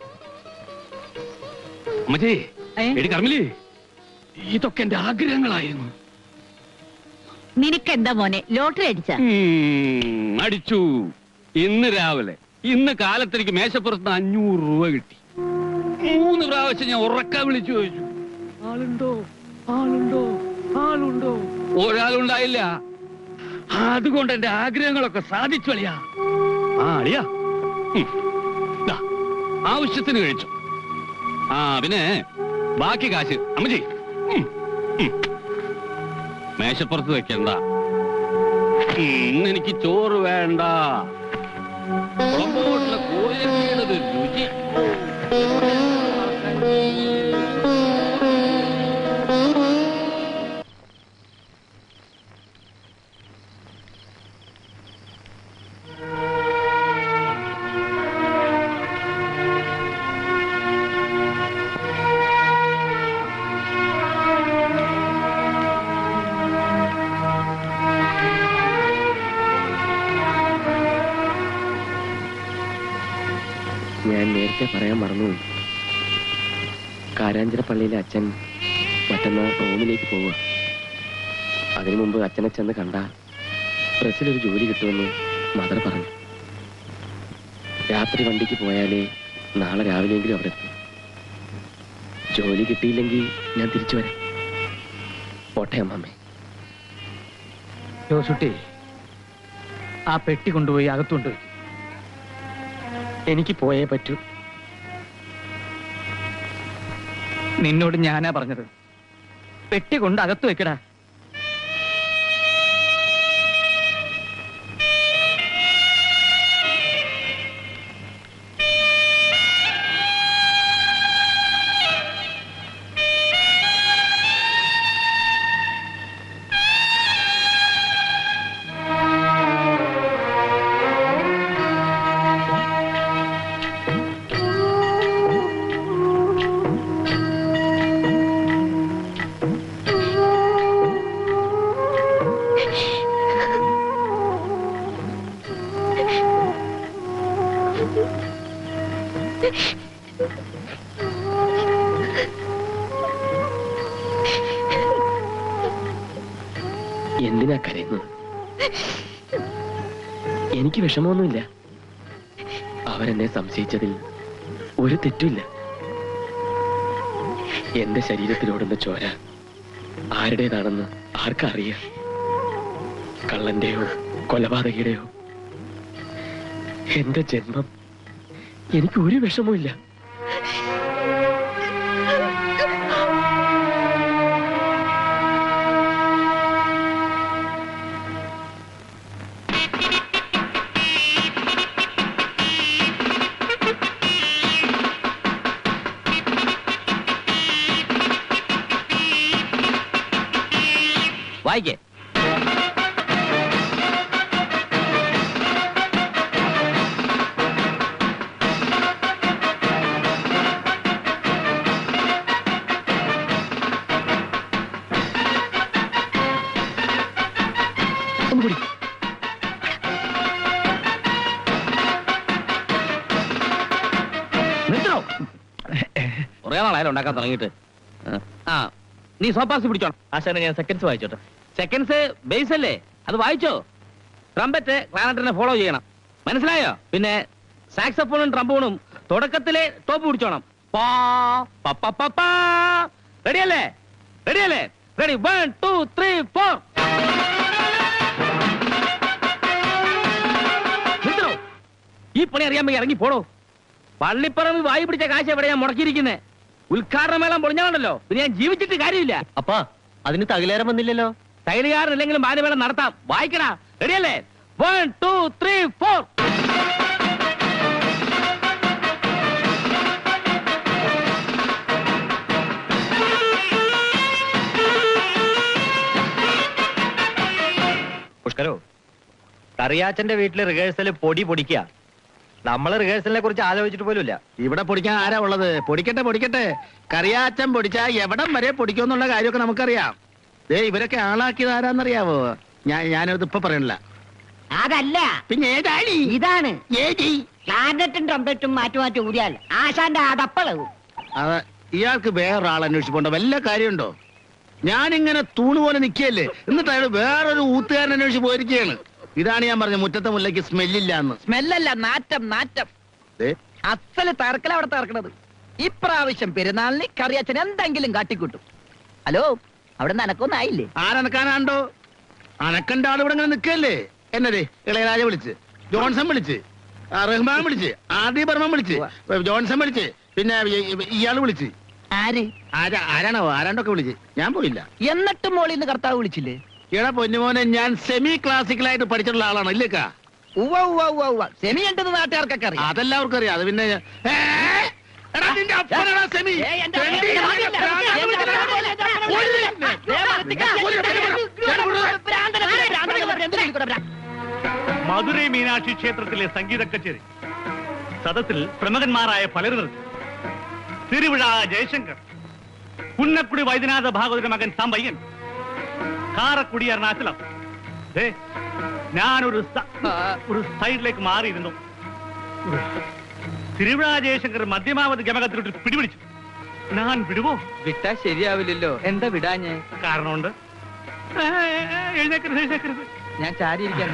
അമ്മച്ചി എടി കർമ്മലി ഇതൊക്കെ എന്റെ ആഗ്രഹങ്ങളായിരുന്നു നിനക്കെന്താ മോനെ ലോട്ടറി അടിച്ച ഉം, അടിച്ചു ഇന്ന് രാവിലെ ഇന്ന് കാലത്തെനിക്ക് മേശപ്പുറത്ത് അഞ്ഞൂറ് രൂപ കിട്ടി മൂന്ന് പ്രാവശ്യം ഞാൻ ഉറക്ക വിളിച്ചു ചോദിച്ചു ആളുണ്ടോ ആളുണ്ടോ ആളുണ്ടോ ഒരാളുണ്ടായില്ല അതുകൊണ്ട് എന്റെ ആഗ്രഹങ്ങളൊക്കെ സാധിച്ചു അളിയാ ആ അളിയാ ഉം. ദാ, ആവശ്യത്തിന് കഴിച്ചു ആ പിന്നെ ബാക്കി കാശ് അമ്മജി ഉം, ഉം. മേശപ്പുറത്ത് വെക്കണ്ട ഇന്ന് എനിക്ക് ചോറ് വേണ്ട കുളമ്പോട്ടിലെ കോഴിയുടെ രുചി ഞാൻ നേരത്തെ പറയാൻ മറന്നുപോയി കാരാഞ്ചിറ പള്ളിയിലെ അച്ഛൻ മറ്റന്നാൾ റോമിലേക്ക് പോവുക അതിനു മുമ്പ് അച്ഛനെ ചെന്ന് കണ്ട പ്രസ്സിലൊരു ജോലി കിട്ടുമെന്ന് മദർ പറഞ്ഞു രാത്രി വണ്ടിക്ക് പോയാലേ നാളെ രാവിലെയെങ്കിലും അവിടെ എത്തും ജോലി കിട്ടിയില്ലെങ്കിൽ ഞാൻ തിരിച്ചു വരാം പോട്ടെ അമ്മമ്മേ ജോസുട്ടി ആ പെട്ടി കൊണ്ടുപോയി അകത്തുകൊണ്ടുപോയി എനിക്ക് പോയേ പറ്റൂ നിന്നോട് ഞാനാ പറഞ്ഞത് പെട്ടി കൊണ്ട് അകത്ത് വെക്കടാ എന്തിനാ കരയുന്നത് എനിക്ക് വിഷമമൊന്നുമില്ല അവരെന്നെ സംശയിച്ചതിൽ ഒരു തെറ്റുമില്ല എന്റെ ശരീരത്തിലോടുന്ന ചോര ആരുടേതാണെന്ന് ആർക്കറിയാം കള്ളന്റെയോ കൊലപാതകയുടെയോ എന്റെ ജന്മം എനിക്ക് ഒരു വിഷമവും വായിക്കേ ഒന്നുകൂടി നിർത്തണോ കുറെ നാളായാലും ഉണ്ടാക്കാൻ തുടങ്ങിയിട്ട് ആ നീ സോപ്പാസ് പിടിച്ചോണം ആശാനെ ഞാൻ സെക്കൻഡ്സ് വായിച്ചോട്ടെ സെക്കൻഡ്സ് ബേസ് അല്ലേ അത് വായിച്ചോ ട്രംപറ്റ് ക്ലാനറ്റിനെ ഫോളോ ചെയ്യണം മനസ്സിലായോ പിന്നെ സാക്സഫോണും ട്രംബോണും തുടക്കത്തിലെ ടോപ്പ് പിടിച്ചോണം റെഡിയല്ലേ റെഡിയല്ലേ ready one two three four നിർത്തണോ ഈ പണി അറിയാൻ വയ്യ ഇറങ്ങി പോടോ പള്ളിപ്പറമ്പ് വായി പിടിച്ച കാശ് എവിടെ ഞാൻ മുടക്കിയിരിക്കുന്നേ ഉദ്ഘാടന മേളം പൊളിഞ്ഞാണല്ലോ പിന്നെ ഞാൻ ജീവിച്ചിട്ട് കാര്യമില്ല അപ്പാ അതിന് തകിലേരം വന്നില്ലല്ലോ തൈലുകാരനില്ലെങ്കിലും ബാലമേളം നടത്താം വായിക്കടാ റെഡിയല്ലേ വൺ ടു ത്രീ ഫോർ പുഷ്കരോ കറിയാച്ചന്റെ വീട്ടില് റിഹേഴ്സൽ പൊടി പൊടിക്കുക നമ്മള് റിഹേഴ്സലിനെ കുറിച്ച് ആലോചിച്ചിട്ട് പോലുമില്ല ഇവിടെ പൊടിക്കാൻ ആരാ ഉള്ളത് പൊടിക്കട്ടെ പൊടിക്കട്ടെ കറിയാച്ചൻ പൊടിച്ചാ എവിടം വരെ പൊടിക്കുമെന്നുള്ള കാര്യമൊക്കെ നമുക്കറിയാം ദേ ഇവരൊക്കെ ആളാക്കിയത് ആരാന്നറിയാവോ ഞാൻ ഞാനത് ഇപ്പൊ പറയണില്ല അതല്ല പിന്നെ ഏതാണി ഇതാണ് ഏതി ക്ലാരനറ്റും ട്രംപറ്റും മാറ്റി മാറ്റി ഊരിയാൽ ആശാന്റെ അടപ്പളവും അത് ഇയാൾക്ക് വേറൊരാൾ അന്വേഷിച്ചു പോണ്ട വല്ല കാര്യമുണ്ടോ ഞാനിങ്ങനെ തൂണ് പോലെ നിൽക്കുകയല്ലേ എന്നിട്ട് അയാൾ വേറൊരു ഊത്തുകാരൻ അന്വേഷിച്ച് പോയിരിക്കുകയാണ് ഇതാണ് ഞാൻ പറഞ്ഞത് മുറ്റത്തെ മുല്ലയ്ക്ക് സ്മെല്ലില്ല എന്ന് സ്മെല്ലല്ല നാറ്റം നാറ്റം അസല് തറക്കല അവിടെ തറക്കണത് ഇപ്രാവശ്യം പെരുന്നാളിന് കറിയച്ചൻ എന്തെങ്കിലും കാട്ടിക്കൂട്ടും ഹലോ അവിടെ നനക്കൊന്നായില്ലേ ആരനക്കാനാണ്ടോ അനക്കണ്ട ആൾ ഇവിടെ ഇങ്ങനെ നിൽക്കല്ലേ എന്നതേ ഇളയരാജ വിളിച്ച് ജോൺസൺ വിളിച്ച് ആ, റഹ്മാൻ വിളിച്ച് ആർ ഡി ബർമൻ വിളിച്ച് ജോൺസൺ വിളിച്ച് പിന്നെ ഇയാൾ വിളിച്ച് ആര് ആരാ ആരാണോ ആരാണ്ടൊക്കെ വിളിച്ച് ഞാൻ പോയില്ല എന്നിട്ടും മോളിൽ നിന്ന് കർത്താവ് വിളിച്ചില്ലേ എടാ പൊന്നുമോനെ ഞാൻ സെമി ക്ലാസിക്കലായിട്ട് പഠിച്ചിട്ടുള്ള ആളാണ് ഇല്ലേക്കാ ഉവ്വ ഉവ്വ ഉവ്വ ഉവ്വ സെമി ഉണ്ടെന്ന് നാട്ടുകാർക്കൊക്കെ അറിയാം അതെല്ലാവർക്കും അറിയാം അത് പിന്നെ ഞാൻ- ഏ, എടാ നിന്റെ അപ്പനാടാ സെമി ഏയ്, എന്റെ- തെണ്ടി എന്റെ ഇറങ്ങി മകനല്ല. പ്രാന്തനെ എന്റെ വിളിച്ചതാ. മകനല്ല. ഒരു- ദേ, മരത്തിക്ക. ഭ്രാന്തനെ വിളി, ഭ്രാന്തനെ വിളി, എന്തിനാ ഇതിൽ കൂടെ ഭ്രാ- മധുരൈ മീനാക്ഷി ക്ഷേത്രത്തിലെ സംഗീത കച്ചേരി സദസ്സിൽ പ്രമുഖന്മാരായ പലരും നിർത്തി തിരുവിഴ ജയശങ്കർ പുന്നക്കുടി വൈദ്യനാഥ ഭാഗവതിന്റെ മകൻ സാമ്പയ്യൻ കാറക്കുടി അരുണാചലം ദേ, ഞാനൊരു സ- ഒരു സൈഡിലേക്ക് മാറിയിരുന്നു തിരുവിഴ ജയശങ്കർ മധ്യമാവധി ഗമകത്തിലോട്ട് പിടിപിടിച്ചു ഞാൻ വിടുവോ വിട്ടാ ശരിയാവില്ലല്ലോ എന്താ വിടാഞ്ഞേ കാരണമുണ്ട് ഏ, ഏ, ഏ, എഴുന്നേക്കരുത് എഴുന്നേക്കരുത് ഞാൻ ചാരിയിരിക്കാൻ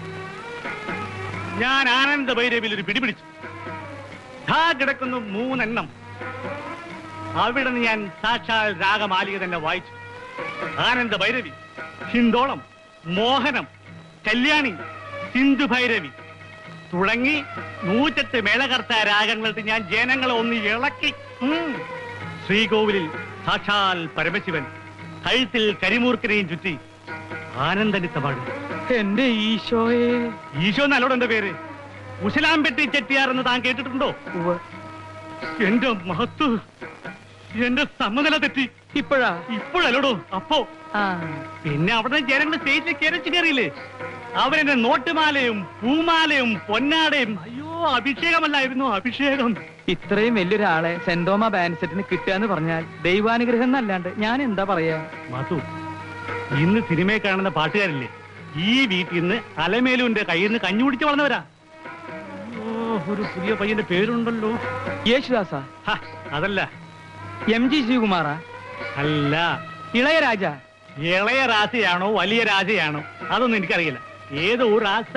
ഞാൻ ആനന്ദ ഭൈരവിൽ ഒരു പിടിപിടിച്ചു ധാ കിടക്കുന്നു മൂന്നെണ്ണം അവിടെ നിന്ന് ഞാൻ സാക്ഷാൽ രാഗമാലിക തന്നെ വായിച്ചു ആനന്ദ ഭൈരവി ഹിന്ദോളം മോഹനം കല്യാണി സിന്ധു ഭൈരവി തുടങ്ങി നൂറ്റെട്ട് മേളകർത്ത രാഗങ്ങൾക്ക് ഞാൻ ജനങ്ങളെ ഒന്ന് ഇളക്കി ഉം. ശ്രീകോവിലിൽ സാക്ഷാൽ പരമശിവൻ കഴുത്തിൽ കരിമൂർക്കനെയും ചുറ്റി ആനന്ദനിത്തമാണ് എന്റെ ഈശോയെ ഈശോ നല്ലോട് എന്റെ പേര് ഉശലാംപെട്ടി ചെട്ടിയാർ എന്ന് താൻ കേട്ടിട്ടുണ്ടോ എന്റെ മഹത്വ എന്റെ സമനില തെറ്റി ഇപ്പോഴാ ഇപ്പോഴല്ലോടോ അപ്പോ പിന്നെ അവിടെ ജനങ്ങൾ സ്റ്റേജിൽ കയറിച്ച് കയറിയില്ലേ അവരെന്റെ നോട്ടുമാലയും പൂമാലയും പൊന്നാടയും അയ്യോ അഭിഷേകമല്ലായിരുന്നു അഭിഷേകം ഇത്രയും വലിയൊരാളെ സെന്റോമ ബാൻഡ് സെറ്റിന് കിട്ടുക എന്ന് പറഞ്ഞാൽ ദൈവാനുഗ്രഹം എന്നല്ലാണ്ട് ഞാൻ എന്താ പറയാ മധു ഇന്ന് സിനിമയിൽ കാണുന്ന പാട്ടുകാരില്ലേ ഈ വീട്ടിൽ നിന്ന് അലമേലുവിന്റെ കയ്യിൽ നിന്ന് കഞ്ഞു കുടിച്ച് വളർന്നവരാ ഓ ഒരു പുതിയ പയ്യന്റെ പേരുണ്ടല്ലോ യേശുദാസ ഹ, അതല്ല എം ജി ശ്രീകുമാറാ അല്ല ഇളയരാജ ഇളയ രാശിയാണോ വലിയ രാശിയാണോ അതൊന്നും എനിക്കറിയില്ല ഏതോ ഒരു രാശ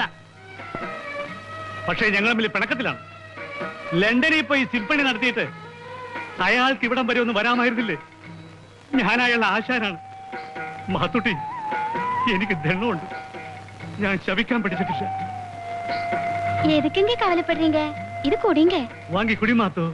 പക്ഷേ ഞങ്ങൾ തമ്മിൽ പിണക്കത്തിലാണ് ലണ്ടനിൽ പോയി ശില്പണി നടത്തിയിട്ട് അയാൾക്ക് ഇവിടം വരെ ഒന്ന് വരാമായിരുന്നില്ലേ ഞാൻ അയാളുടെ ആശാനാണ് മാത്തുട്ടി എനിക്ക് ദണ്ണമുണ്ട് ഞാൻ ശവിക്കാൻ പഠിച്ചിട്ടില്ല எதுக்குங்க கவலைப்படுறீங்க இது குடிங்க വാങ്ങി കുടി മാത്തു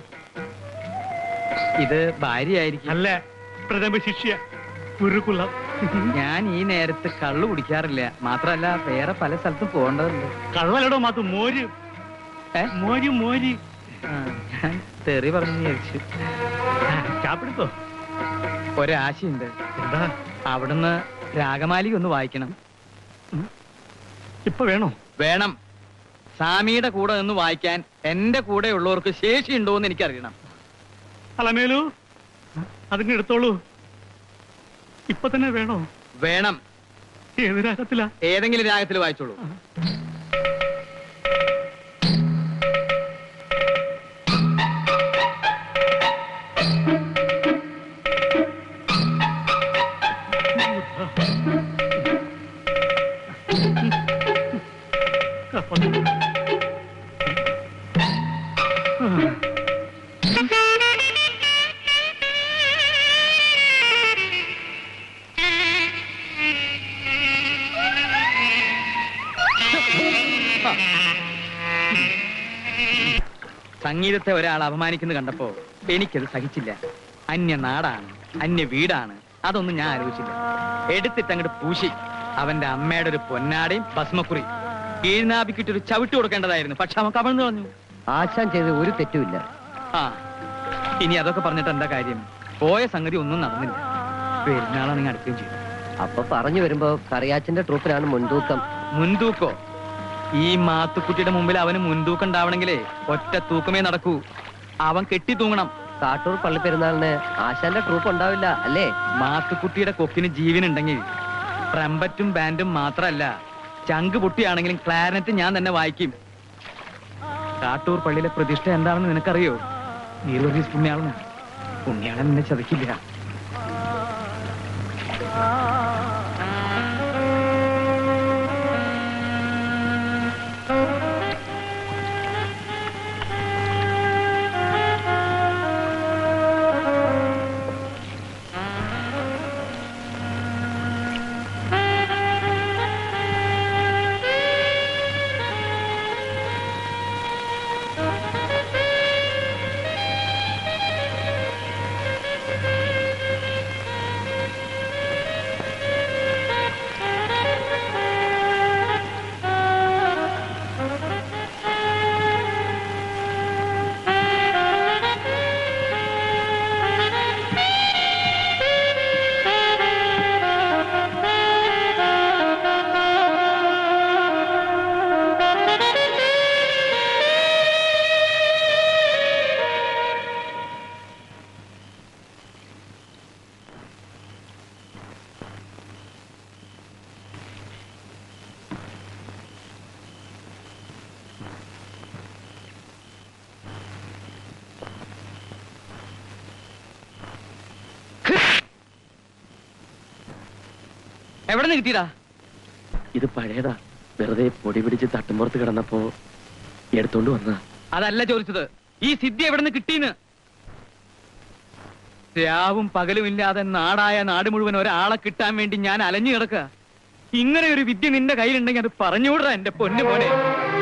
ഇത് ഭാര്യയായിരിക്കും അല്ല പ്രഥമ ശിഷ്യ ഗുരുകുലം ഞാൻ ഈ നേരത്ത് കള്ളു കുടിക്കാറില്ല മാത്രല്ല വേറെ പല സ്ഥലത്തും പോകേണ്ടതുണ്ട് കള്ളലടോ മാത്തു മോര് മോര് മോര് ഞാൻ തെറി പറഞ്ഞു വിചാരിച്ചു ചാപ്പിടുത്തോ ഒരാശയുണ്ട് എന്താ അവിടുന്ന് രാഗമാലിക ഒന്ന് വായിക്കണം ഇപ്പൊ വേണോ വേണം സ്വാമിയുടെ കൂടെ നിന്ന് വായിക്കാൻ എന്റെ കൂടെ ഉള്ളവർക്ക് ശേഷിയുണ്ടോ എന്ന് എനിക്കറിയണം അലമേലു അതിങ്ങ് എടുത്തോളൂ ഇപ്പൊ തന്നെ വേണോ വേണം ഏത് രാഗത്തിലാ ഏതെങ്കിലും രാഗത്തിൽ വായിച്ചോളൂ സംഗീതത്തെ ഒരാൾ അപമാനിക്കുന്നത് കണ്ടപ്പോ എനിക്കത് സഹിച്ചില്ല അന്യ നാടാണ് അന്യ വീടാണ് അതൊന്നും ഞാൻ ആലോചിച്ചില്ല എടുത്തിട്ട് അങ്ങോട്ട് പൂശി അവന്റെ അമ്മയുടെ ഒരു പൊന്നാടയും ഭസ്മക്കുറി കീഴ്നാഭിക്കിട്ട് ഒരു ചവിട്ട് കൊടുക്കേണ്ടതായിരുന്നു പക്ഷെ അവൻ കവഴ്ന്നു കളഞ്ഞു ആശാൻ ചെയ്ത് ഒരു തെറ്റുമില്ല ആ ഇനി അതൊക്കെ പറഞ്ഞിട്ട് എന്താ കാര്യം പോയ സംഗതി ഒന്നും നടന്നില്ല പെരുന്നാളാണെങ്കിൽ അടുക്കുകയും ചെയ്തു അപ്പൊ പറഞ്ഞു വരുമ്പോ കറിയാച്ചന്റെ ട്രൂപ്പിനാണ് മുൻതൂക്കം മുൻതൂക്കോ ഈ മാത്തുക്കുട്ടിയുടെ മുമ്പിൽ അവന് മുൻതൂക്കം ഉണ്ടാവണമെങ്കിലേ ഒറ്റ തൂക്കമേ നടക്കൂ അവൻ കെട്ടി തൂങ്ങണം കാട്ടൂർ പള്ളി പെരുന്നാളിന് ആശാന്റെ ട്രൂപ്പ് ഉണ്ടാവില്ല അല്ലേ മാത്തുക്കുട്ടിയുടെ കൊക്കിന് ജീവനുണ്ടെങ്കിൽ ട്രംപറ്റും ബാൻഡും മാത്രമല്ല ചങ്ക് പൊട്ടിയാണെങ്കിലും ക്ലാരനറ്റ് ഞാൻ തന്നെ വായിക്കും കാട്ടൂർ പള്ളിയിലെ പ്രതിഷ്ഠ എന്താണെന്ന് നിനക്കറിയോ നീർവർഗീസ് പുണ്യാളന് പുണ്യാളൻ എന്നെ ചതിക്കില്ല എവിടെ നിന്ന് കിട്ടിയടാ ഇത് പഴയതാ വെറുതെ പൊടി പിടിച്ച് തട്ടുമ്പുറത്ത് കിടന്നപ്പോ എടുത്തോണ്ട് വന്ന അതല്ല ചോദിച്ചത് ഈ സിദ്ധി എവിടെ നിന്ന് കിട്ടീന്ന് രാവും പകലും ഇല്ലാതെ നാടായ നാട് മുഴുവൻ ഒരാളെ കിട്ടാൻ വേണ്ടി ഞാൻ അലഞ്ഞു കിടക്കുക ഇങ്ങനെ ഒരു വിദ്യ നിന്റെ കയ്യിലുണ്ടെങ്കിൽ അത് പറഞ്ഞുകൂടാ എന്റെ പൊന്നു പോലെ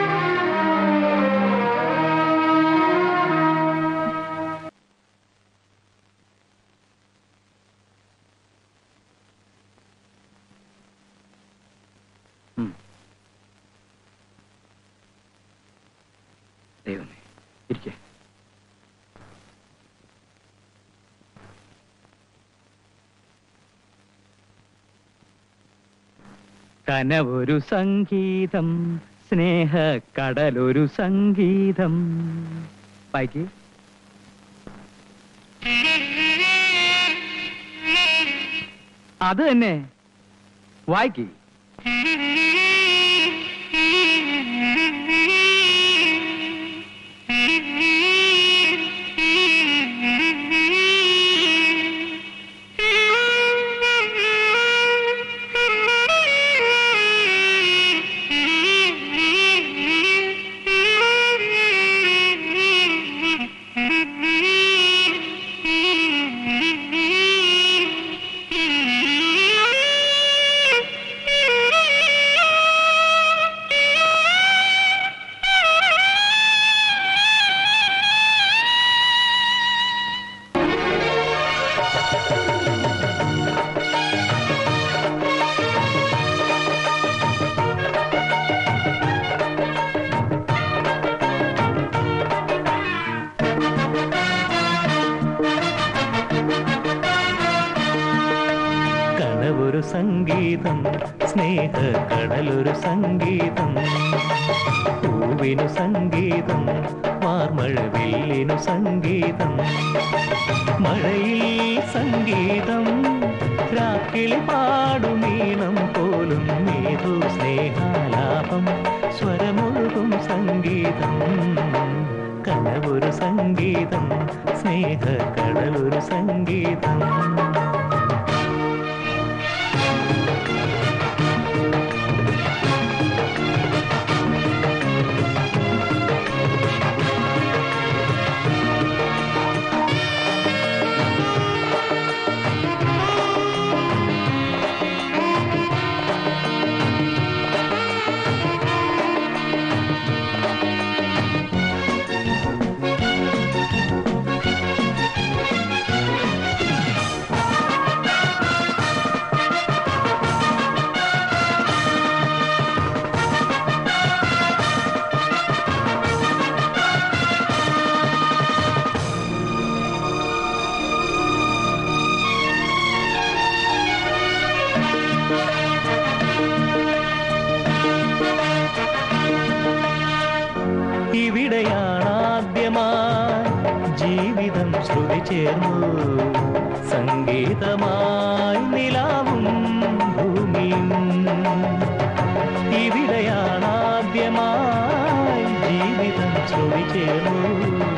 ദൈവമേ ഇരിക്കേ കനവൊരു സംഗീതം സ്നേഹ കടലൊരു സംഗീതം വായിക്ക് അത് തന്നെ വായിക്ക് സംഗീതം സ്നേഹ കടലൊരു സംഗീതം പൂവിനു സംഗീതം വാർമഴവില്ലിനു സംഗീതം മഴയിൽ സംഗീതം രാക്കിളി പാടുമീണം പോലും ഏതോ സ്നേഹാലാപം സ്വരമൊഴുകും സംഗീതം കനവൊരു സംഗീതം സ്നേഹ കടലൊരു സംഗീതം ഇവിടെയാണാദ്യമായി ജീവിതം ശ്രുതി ചേർന്നു സംഗീതമായി നിലാവും ഭൂമിയും ഇവിടെയാണാദ്യമായി ജീവിതം ശ്രുതി ചേർന്നു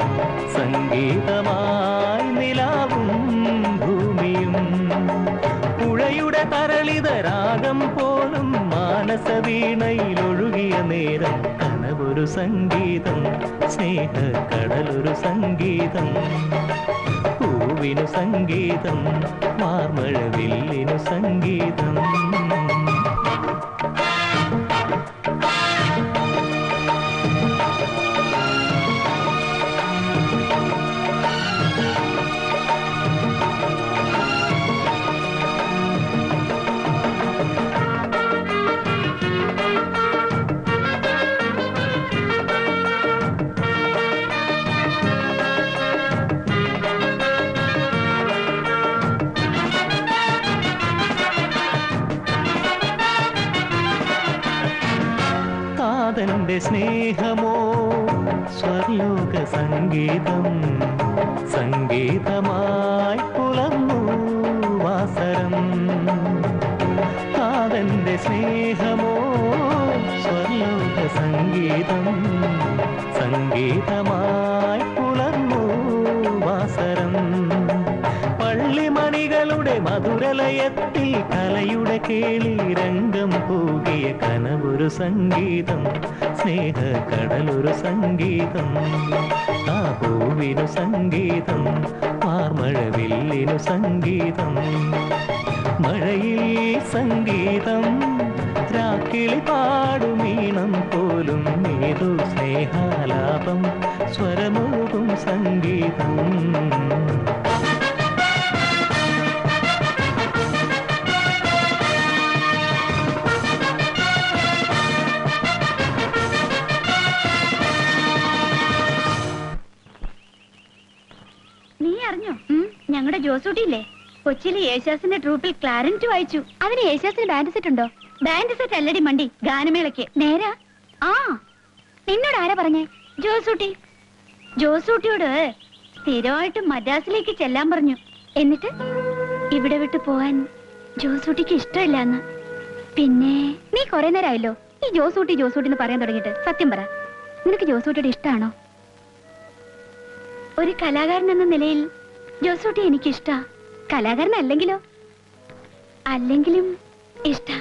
സംഗീതമായി നിലാവും ഭൂമിയും പുഴയുടെ തരളിത രാഗം പോലും മാനസവീണയിലൊഴുകിയ നേരം കനവൊരു സംഗീതം സ്നേഹ കടലൊരു സംഗീതം പൂവിനു സംഗീതം മാർമഴവില്ലിനു സംഗീതം കാതന്റെ സ്നേഹമോ സ്വർലോക സംഗീതം സംഗീതമായി പുലർന്നു വാസരം കാതന്റെ സ്നേഹമോ സ്വർലോക സംഗീതം സംഗീതമായി പുലർന്നു വാസരം പള്ളിമണികളുടെ മധുരലയത്തിൽ കലയുടെ കേളി രംഗം പൂകിയ കനവൊരു സംഗീതം സ്നേഹ കടലൊരു സംഗീതം ആ പൂവിനു സംഗീതം മാർമഴവില്ലിനു സംഗീതം മഴയിൽ സംഗീതം രാക്കിളി പാടുമീണം പോലും ഏതോ സ്നേഹാലാപം സ്വരമോകും സംഗീതം നീ അറിഞ്ഞോ ഞങ്ങളുടെ ജോസൂട്ടിയില്ലേ കൊച്ചിയിലെ യേശാസിന്റെ ട്രൂപ്പിൽ ക്ലാരൻറ്റ് വായിച്ചു അതിന് യേശാസിന് ബാൻഡ് സെറ്റ് ഉണ്ടോ ബാൻഡ് സെറ്റ് അല്ലടി മണ്ടി ഗാനമേളയ്ക്ക് നേരാ ആ നിന്നോട് ആരാ പറഞ്ഞേ ജോസൂട്ടി ജോസൂട്ടിയോട് സ്ഥിരമായിട്ട് മദ്രാസിലേക്ക് ചെല്ലാൻ പറഞ്ഞു എന്നിട്ട് ഇവിടെ വിട്ടു പോവാൻ ജോസൂട്ടിക്ക് ഇഷ്ടമില്ലാന്ന് പിന്നെ നീ കുറെ നേരമായല്ലോ ഈ ജോസൂട്ടി ജോസൂട്ടി എന്ന് പറയാൻ തുടങ്ങിയിട്ട് സത്യം പറ നിനക്ക് ജോസൂട്ടിയുടെ ഇഷ്ടമാണോ ഒരു കലാകാരൻ എന്ന നിലയിൽ ജോസൂട്ടി എനിക്ക് ഇഷ്ടാ കലാകാരൻ അല്ലെങ്കിലോ അല്ലെങ്കിലും ഇഷ്ടാ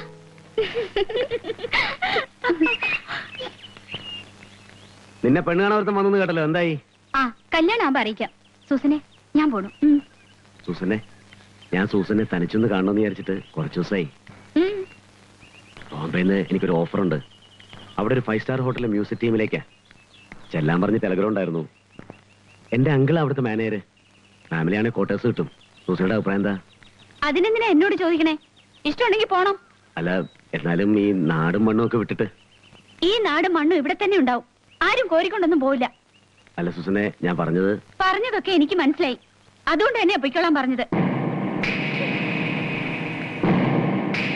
നിന്നെ പെണ്ണ് കാണാൻ വന്നു കേട്ടല്ലോ എന്തായി ആ കല്യാണം ആകുമ്പോ അറിയിക്കാം സൂസനെ ഞാൻ പോണു ഉം. സൂസനെ ഞാൻ സൂസനെ തനിച്ചൊന്ന് കാണണമെന്ന് വിചാരിച്ചിട്ട് കുറച്ച് ദിവസമായി ഉം. ബോംബെന്ന് എനിക്കൊരു ഓഫർ ഉണ്ട് അവിടെ ഒരു ഫൈവ് സ്റ്റാർ ഹോട്ടലിലെ മ്യൂസിക് ടീമിലേക്കാ ചെല്ലാൻ പറഞ്ഞ് ടെലഗ്രാം ഉണ്ടായിരുന്നു എന്റെ അങ്കിൾ അവിടുത്തെ മാനേജർ ഫാമിലിയാണെങ്കിൽ ക്വാർട്ടേഴ്സ് കിട്ടും സൂസയുടെ അഭിപ്രായം എന്താ അതിനെന്തിനാ എന്നോട് ചോദിക്കണേ ഇഷ്ടമുണ്ടെങ്കിൽ പോണം അല്ല എന്നാലും ഈ നാടും മണ്ണും ഒക്കെ വിട്ടിട്ട് ഈ നാട് മണ്ണും ഇവിടെ തന്നെ ഉണ്ടാവും ആരും കോരിക്കൊണ്ടൊന്നും പോവില്ല അല്ല സൂസനെ ഞാൻ പറഞ്ഞത് പറഞ്ഞതൊക്കെ എനിക്ക് മനസ്സിലായി അതുകൊണ്ട് തന്നെ പൊയ്ക്കൊള്ളാൻ പറഞ്ഞത്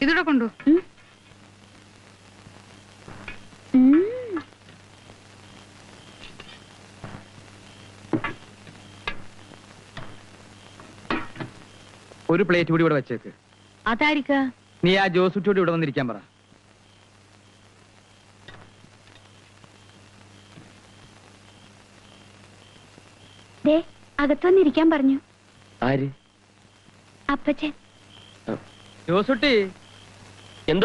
ഇതൂടെ കൊണ്ടു ഒരു പ്ലേറ്റ് കൂടി ഇവിടെ വെച്ചേക്ക് അതാരിക്ക നീ ആ ജോസുട്ടിയോട് ഇവിടെ വന്നിരിക്കാൻ പറ ദേ അകത്തു വന്നിരിക്കാൻ പറഞ്ഞു ആര് അപ്പച്ചൻ ജോസുട്ടി എന്തോ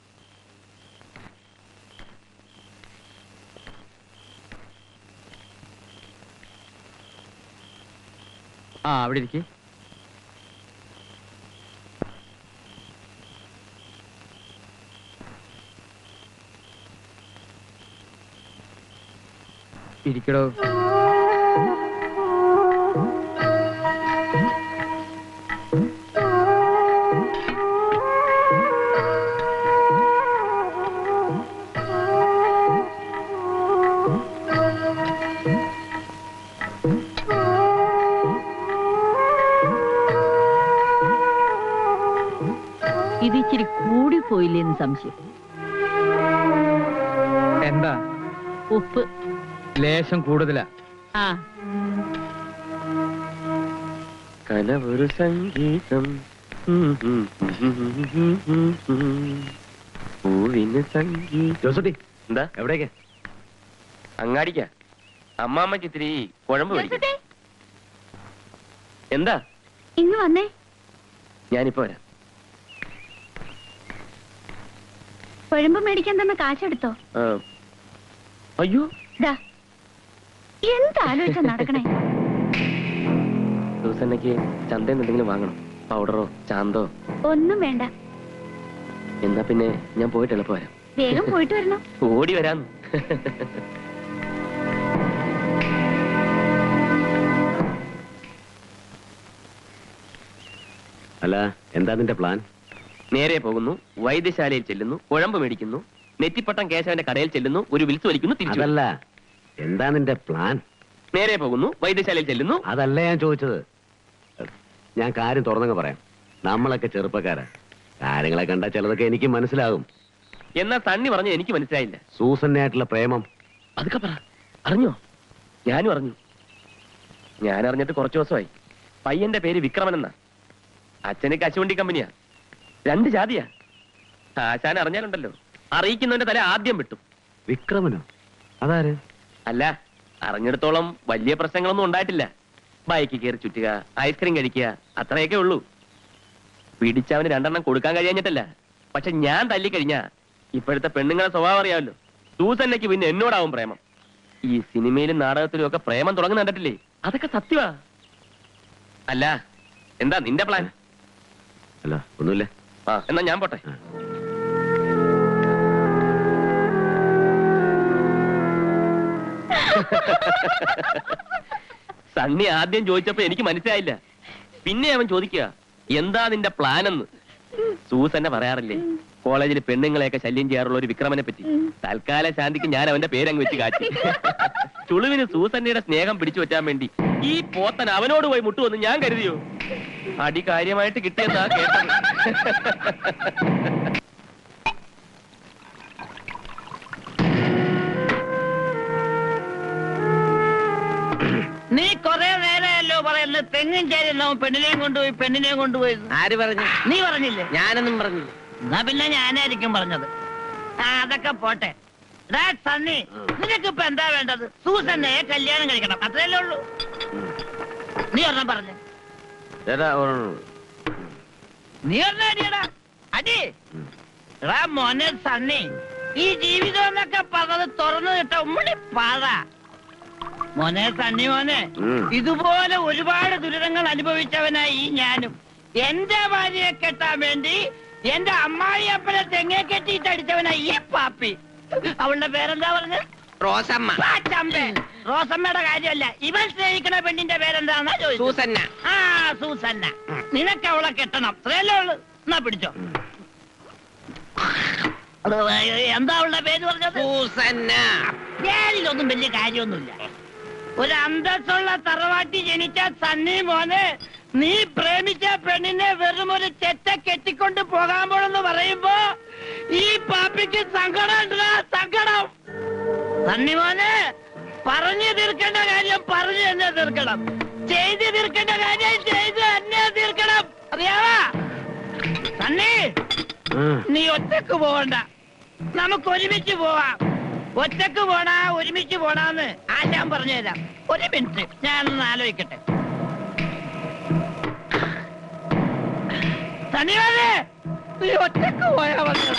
ആ അവിടെ ഇരിക്കേ ഇരിക്കടോ ഇത് ഇച്ചിരി കൂടി പോയില്ലേന്ന് സംശയം എന്താ ഉപ്പ് ലേശം കൂടുതലാ ആ കനവൊരു സംഗീതം പൂവിന് സംഗീതം ജോസുട്ടി എന്താ എവിടേക്ക് അങ്ങാടിക്ക അമ്മാമ്മക്ക് ഇത്തിരി കുഴമ്പ് പിടിക്കും എന്താ ഇങ്ങ് വന്നേ ഞാനിപ്പോ വരാം കുഴമ്പ് മേടിക്കാൻ തന്ന കാശെടുത്തോ ആ, അയ്യോ ദാ എന്താലോചിച്ച നടക്കണേ സൂസന്നയ്ക്ക് ചന്തയിൽ എന്തെങ്കിലും വാങ്ങണം പൗഡറോ ചാന്തോ ഒന്നും വേണ്ട എന്നാ പിന്നെ ഞാൻ പോയിട്ട് എളുപ്പം വരാം വേഗം പോയിട്ട് വരണം ഓടി വരാം അല്ല എന്താ നിന്റെ പ്ലാൻ നേരെ പോകുന്നു വൈദ്യശാലയിൽ ചെല്ലുന്നു കുഴമ്പ് മേടിക്കുന്നു നെറ്റിപ്പട്ടം കേശവന്റെ കടയിൽ ചെല്ലുന്നു ഒരു വിൽസ് വലിക്കുന്നു തിരിച്ചു അതല്ല എന്താ നിന്റെ പ്ലാൻ നേരെ പോകുന്നു വൈദ്യശാലയിൽ ചെല്ലുന്നു അതല്ല ഞാൻ ചോദിച്ചത് ഞാൻ കാര്യം തുറന്നങ്ങ് പറയാം നമ്മളൊക്കെ ചെറുപ്പക്കാരാ കാര്യങ്ങളെ കണ്ട ചിലതൊക്കെ എനിക്ക് മനസ്സിലാകും എന്നാ തണ്ണി പറഞ്ഞ എനിക്ക് മനസ്സിലായില്ല സൂസന്നായിട്ടുള്ള പ്രേമം അതൊക്കെ പറ അറിഞ്ഞോ ഞാനും അറിഞ്ഞു ഞാൻ അറിഞ്ഞിട്ട് കുറച്ചു ദിവസമായി പയ്യന്റെ പേര് വിക്രമൻ എന്നാ അച്ഛന് കശുവണ്ടി കമ്പനിയാ രണ്ട് ജാതിയാ ആശാൻ അറിഞ്ഞാലുണ്ടല്ലോ അറിയിക്കുന്നവന്റെ തല ആദ്യം വിട്ടു വിക്രമനോ അതാര് അല്ല അറിഞ്ഞിടത്തോളം വലിയ പ്രശ്നങ്ങളൊന്നും ഉണ്ടായിട്ടില്ല ബൈക്ക് കയറി ചുറ്റുക ഐസ്ക്രീം കഴിക്കുക അത്രയൊക്കെ ഉള്ളൂ പിടിച്ചവന് രണ്ടെണ്ണം കൊടുക്കാൻ കഴിയാഞ്ഞിട്ടല്ല പക്ഷെ ഞാൻ തല്ലിക്കഴിഞ്ഞാ ഇപ്പോഴത്തെ പെണ്ണുങ്ങളെ സ്വഭാവം അറിയാമല്ലോ സൂസന്നയ്ക്ക് പിന്നെ എന്നോടാവും പ്രേമം ഈ സിനിമയിലും നാടകത്തിലും ഒക്കെ പ്രേമം തുടങ്ങുന്ന കണ്ടിട്ടില്ലേ അതൊക്കെ സത്യമാ അല്ല എന്താ നിന്റെ പ്ലാൻ അല്ല ഒന്നുമില്ല ആ എന്നാ ഞാൻ പോട്ടെ സണ്ണി ആദ്യം ചോദിച്ചപ്പോ എനിക്ക് മനസ്സിലായില്ല പിന്നെ അവൻ ചോദിക്കുക എന്താ നിന്റെ പ്ലാൻ എന്ന് സൂസന്നെ പറയാറില്ലേ കോളേജിൽ പെണ്ണുങ്ങളെയൊക്കെ ശല്യം ചെയ്യാറുള്ള ഒരു വിക്രമനെ പറ്റി തൽക്കാല ശാന്തിക്ക് ഞാൻ അവന്റെ പേരങ്ങ് വെച്ച് കാച്ചി ചുളുവിന് സൂസന്നയുടെ സ്നേഹം പിടിച്ചു വെച്ചാൻ വേണ്ടി ഈ പോത്തൻ അവനോട് പോയി മുട്ടുവന്ന് ഞാൻ കരുതിയോ അടി കാര്യമായിട്ട് കിട്ടിയെന്നാ കേട്ടത് നീ കൊറേ നേരമല്ലോ പറയുന്നത് തെങ്ങും ചേരുന്നവൻ പെണ്ണിനെയും കൊണ്ടുപോയി പെണ്ണിനെയും കൊണ്ടുപോയി ആര് പറഞ്ഞു നീ പറഞ്ഞില്ലേ ഞാനൊന്നും പറഞ്ഞില്ല എന്നാ പിന്നെ ഞാനായിരിക്കും പറഞ്ഞത് ആ അതൊക്കെ പോട്ടെ ഡാ സണ്ണി നിനക്കിപ്പോ എന്താ വേണ്ടത് സൂസന്നെ കല്യാണം കഴിക്കണം അത്രയല്ലേ ഉള്ളൂ നീ ഒരെണ്ണം പറഞ്ഞു ചേട്ടാ ഒരു- നീ ഒരെണ്ണം അടിയടാ അടി എടാ മോനെ സണ്ണി ഈ ജീവിതം എന്നൊക്കെ പറഞ്ഞത് തുറന്നു കിട്ട ഉമ്മണി പാഴ മോനെ സണ്ണി മോനെ ഉം. ഇതുപോലെ ഒരുപാട് ദുരിതങ്ങൾ അനുഭവിച്ചവനായി ഈ ഞാനും എന്റെ ഭാര്യയെ കെട്ടാൻ വേണ്ടി എന്റെ അമ്മായി അപ്പനെ തെങ്ങെ കെട്ടിയിട്ട് അടിച്ചവനായി ഈ പാപ്പി അവളുടെ പേരെന്താ പറഞ്ഞത് റോസമ്മ ആ, ചമ്പേ. റോസമ്മയുടെ കാര്യമല്ല ഇവൻ സ്നേഹിക്കണ പെണ്ണിന്റെ പേരെന്താന്നാ ചോദിച്ചത് സൂസന്ന ആ സൂസന്ന നിനക്ക് അവളെ കെട്ടണം അത്രയല്ലേ ഉള്ളു എന്നാ പിടിച്ചോ അത് എന്താ അവളുടെ പേര് പറഞ്ഞത് സൂസന്ന പേരിലൊന്നും വലിയ കാര്യമൊന്നുമില്ല ഒരു അന്തസ്സുള്ള തറവാട്ടി ജനിച്ച സണ്ണി മോന് നീ പ്രേമിച്ച പെണ്ണിനെ വെറും ഒരു ചെറ്റ കെട്ടിക്കൊണ്ട് പോകാൻ പോണെന്ന് പറയുമ്പോ ഈ പാപ്പിക്ക് സങ്കടം ഉണ്ടെടാ, സങ്കടം തണ്ണിമോനെ പറഞ്ഞു തീർക്കേണ്ട കാര്യം പറഞ്ഞു തന്നെ തീർക്കണം ചെയ്ത് തീർക്കേണ്ട കാര്യം ചെയ്ത് തന്നെ തീർക്കണം അറിയാവാ തണ്ണി നീ ഒറ്റക്ക് പോകണ്ട നമുക്ക് ഒരുമിച്ച് പോവാം ഒറ്റക്ക് പോണ ഒരുമിച്ച് പോണാന്ന് ആശാൻ പറഞ്ഞുതരാം ഒരു മിനിറ്റ് ഞാനൊന്ന് ആലോചിക്കട്ടെ തനിയാതെ നീ ഒറ്റക്ക് പോയാ മതി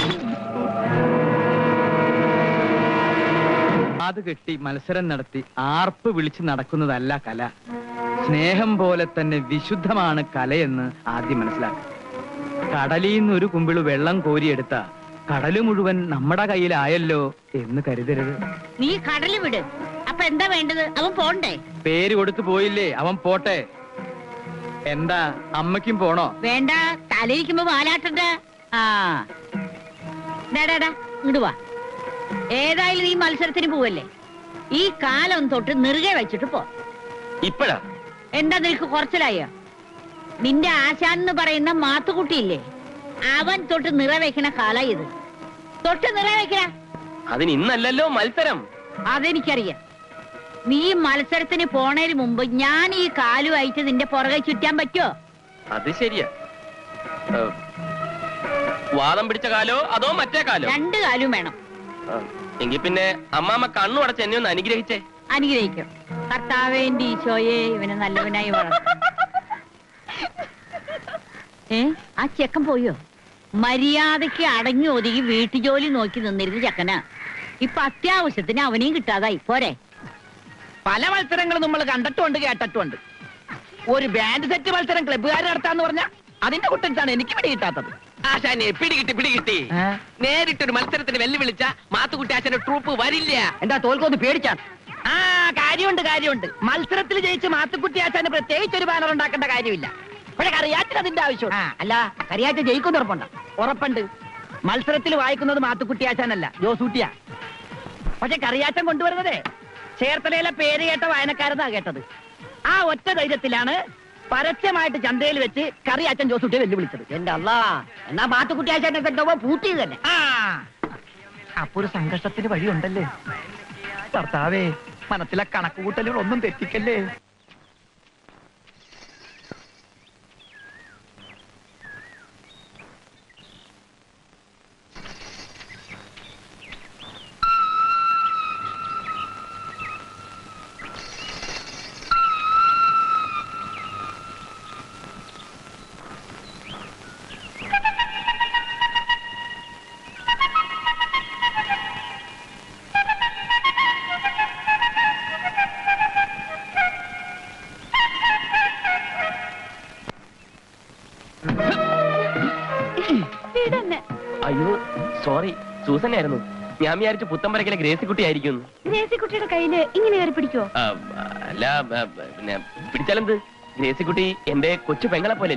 അത് കെട്ടി മത്സരം നടത്തി ആർപ്പ് വിളിച്ച് നടക്കുന്നതല്ല കല സ്നേഹം പോലെ തന്നെ വിശുദ്ധമാണ് കലയെന്ന് ആദ്യം മനസ്സിലാക്കുക കടലിൽ നിന്ന് ഒരു കുമ്പിള് വെള്ളം കോരിയെടുത്ത കടല് മുഴുവൻ നമ്മുടെ കയ്യിലായല്ലോ എന്ന് കരുതരുത് നീ കടല് വിട് അപ്പൊ എന്താ വേണ്ടത് അവൻ പോണ്ടേ പേര് കൊടുത്തു പോയില്ലേ അവൻ പോട്ടെ എന്താ അമ്മയ്ക്കും പോണോ വേണ്ട തലയിരിക്കുമ്പോ വാലാട്ടണ്ട ആ ഡാടാ ഇങ്ങോട്ട് വാ ഏതായാലും നീ മത്സരത്തിന് പോവല്ലേ ഈ കാലം തൊട്ട് നെറുകെ വെച്ചിട്ട് പോ ഇപ്പഴാ എന്താ നിനക്ക് കുറച്ചിലായോ നിന്റെ ആശാൻ എന്ന് പറയുന്ന മാത്തുക്കുട്ടിയില്ലേ അവൻ തൊട്ട് നിറവെക്കണ കാല ഇത് തൊട്ട് നിറവെക്കണ അതിന് ഇന്നല്ലല്ലോ മത്സരം അതെനിക്കറിയാം നീ മത്സരത്തിന് പോണതിന് മുമ്പ് ഞാൻ ഈ കാലുമായിട്ട് നിന്റെ പുറകെ ചുറ്റാൻ പറ്റുമോ അത് ശരിയാ ഏ, വാദം പിടിച്ച കാലോ അതോ മറ്റേ കാലോ രണ്ട് കാലും വേണം ആ, എങ്കി പിന്നെ അമ്മാമ്മ കണ്ണു അടച്ച് എന്നെ ഒന്ന് അനുഗ്രഹിച്ചേ അനുഗ്രഹിക്കും കർത്താവേന്റെ ഈശോയെ ഇവനെ നല്ലവനായി വളർത്തും ഏ ആ ചെക്കൻ പോയോ മര്യാദയ്ക്ക് അടങ്ങി ഒതുങ്ങി വീട്ടുജോലി നോക്കി നിന്നിരുന്ന ചെക്കനാ ഇപ്പൊ അത്യാവശ്യത്തിന് അവനെയും കിട്ടാതായി പോരെ പല മത്സരങ്ങളും നമ്മൾ കണ്ടിട്ടുണ്ട് കേട്ടിട്ടുണ്ട് ഒരു ബാൻഡ് സെറ്റ് മത്സരം ക്ലബ്ബുകാർ നടത്താന്ന് പറഞ്ഞ അതിന്റെ കുട്ടൻസാണ് എനിക്ക് പിടി കിട്ടാത്തത് ആശാനെ പിടികിട്ടി പിടികിട്ടി നേരിട്ടൊരു മത്സരത്തിന് വെല്ലുവിളിച്ച മാത്തുക്കുട്ടി ആശാന്റെ ട്രൂപ്പ് വരില്ല എന്താ തോൽക്കൊന്ന് പേടിച്ചാ ആ കാര്യമുണ്ട് കാര്യമുണ്ട് മത്സരത്തിൽ ജയിച്ച് മാത്തുക്കുട്ടി ആച്ചാന് പ്രത്യേകിച്ച് ഒരു ബാനർ ഉണ്ടാക്കേണ്ട കാര്യമില്ല പക്ഷെ കറിയാറ്റിന് അതിന്റെ ആവശ്യം അല്ല കറിയാറ്റ ജയിക്കുന്ന ഉറപ്പുണ്ട് ഉറപ്പുണ്ട് മത്സരത്തിൽ വായിക്കുന്നത് മാത്തുക്കുട്ടി ആച്ചാനല്ല ജോസൂട്ടിയാ പക്ഷെ കറിയാറ്റം കൊണ്ടുവരുന്നതേ ചേർത്തലയിലെ പേര് കേട്ട വായനക്കാരെന്നാ കേട്ടത് ആ ഒറ്റ ധൈര്യത്തിലാണ് പരസ്യമായിട്ട് ചന്തയിൽ വെച്ച് കറിയാച്ചൻ ജോസൂട്ടിയെ വെല്ലുവിളിച്ചത് എന്റെ അല്ലാ എന്നാ മാത്തുക്കുട്ടി ആച്ചാനെ കണ്ടപ്പോ പൂട്ടിയത് തന്നെ ആ അപ്പൊ ഒരു സംഘർഷത്തിന് വഴിയുണ്ടല്ലേ ഭർത്താവേ മനസ്സിലെ കണക്കുകൂട്ടലുകൾ ഒന്നും തെറ്റിക്കല്ലേ വീടന്നെ അയ്യോ സോറി സൂസൻ ആയിരുന്നു ഞാൻ വിചാരിച്ചു പുത്തമ്പരക്കിലെ ഗ്രേസിക്കുട്ടി ആയിരിക്കും ഗ്രേസിക്കുട്ടിയുടെ കയ്യില് ഇങ്ങനെ കയറി പിടിക്കോ അല്ല ആ, പിന്നെ പിടിച്ചാലെന്ത് ഗ്രേസിക്കുട്ടി എന്റെ കൊച്ചു പെങ്ങളെ പോലെ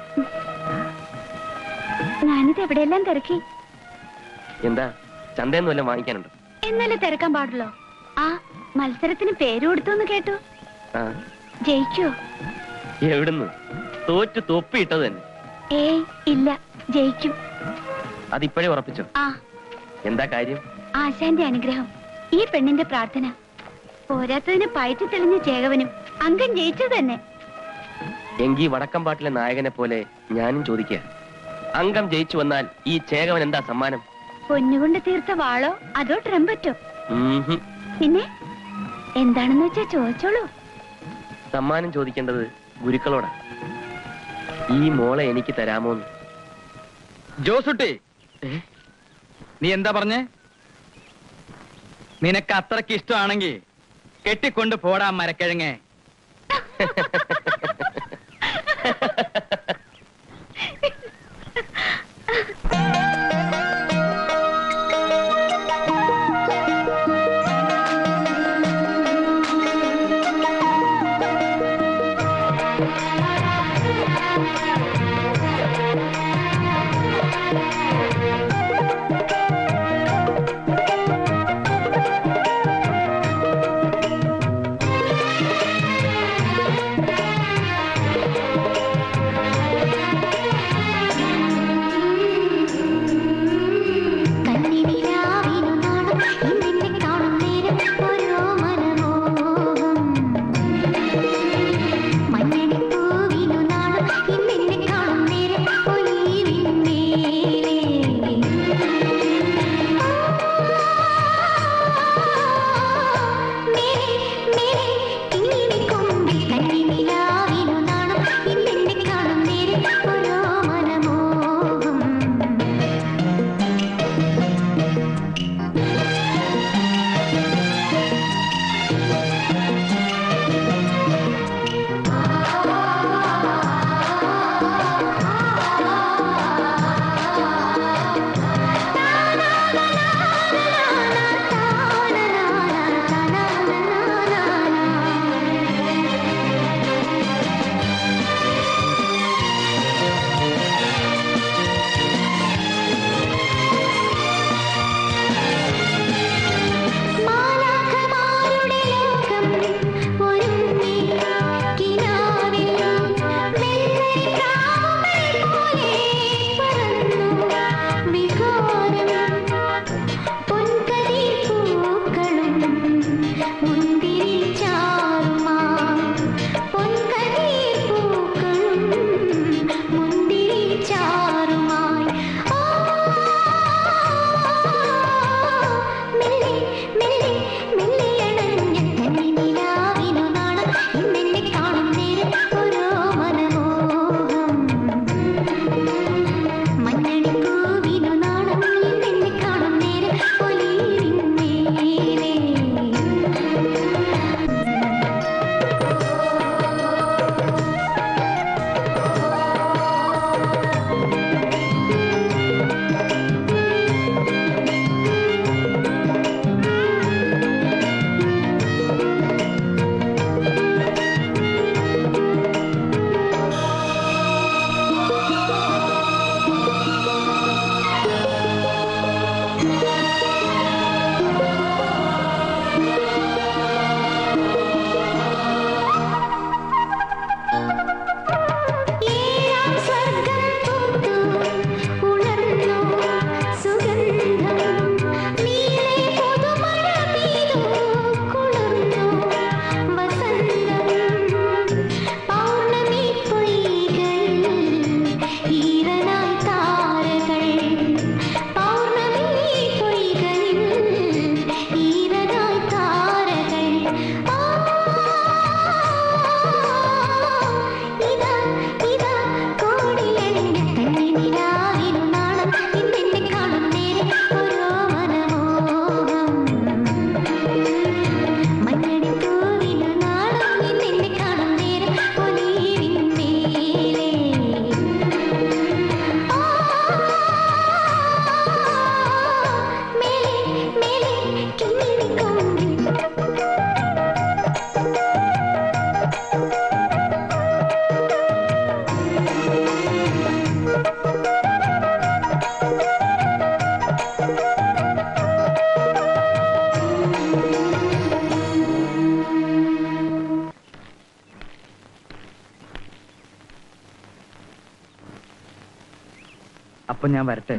ഞാനിത് എവിടെയെല്ലാം തിരക്കി എന്താ ചന്തയെന്ന് വല്ലതും വാങ്ങിക്കാനുണ്ടോ എന്നല്ലേ തിരക്കാൻ പാടുള്ളോ ആ മത്സരത്തിന് പേര് കൊടുത്തു എന്ന് കേട്ടു ആ ജയിക്കോ എവിടുന്ന് തോറ്റു തൊപ്പിയിട്ടത് തന്നെ ഏയ് ഇല്ല ജയിക്കും അതിപ്പോഴേ ഉറപ്പിച്ചോ ആ എന്താ കാര്യം ആശാന്റെ അനുഗ്രഹം ഈ പെണ്ണിന്റെ പ്രാർത്ഥന പോരാത്തതിന് പയറ്റി തെളിഞ്ഞ ചേകവനും അംഗം ജയിച്ചു തന്നെ എങ്കി വടക്കമ്പാട്ടിലെ നായകനെ പോലെ ഞാനും ചോദിക്കുക അംഗം ജയിച്ചു വന്നാൽ ഈ ചേകവൻ എന്താ സമ്മാനം പൊന്നുകൊണ്ട് തീർത്ത വാളോ അതോ ട്രംപറ്റോ ഉംഹും. പിന്നെ എന്താണെന്ന് വെച്ചാ ചോദിച്ചോളൂ സമ്മാനം ചോദിക്കേണ്ടത് ഗുരുക്കളോടാ ഈ മോളെ എനിക്ക് തരാമോന്ന് ജോസുട്ടി നീ എന്താ പറഞ്ഞേ നിനക്ക് അത്രക്ക് ഇഷ്ടമാണെങ്കിൽ കെട്ടിക്കൊണ്ട് പോടാ മരക്കിഴങ്ങേ ആ അപ്പൊ ഞാൻ വരട്ടെ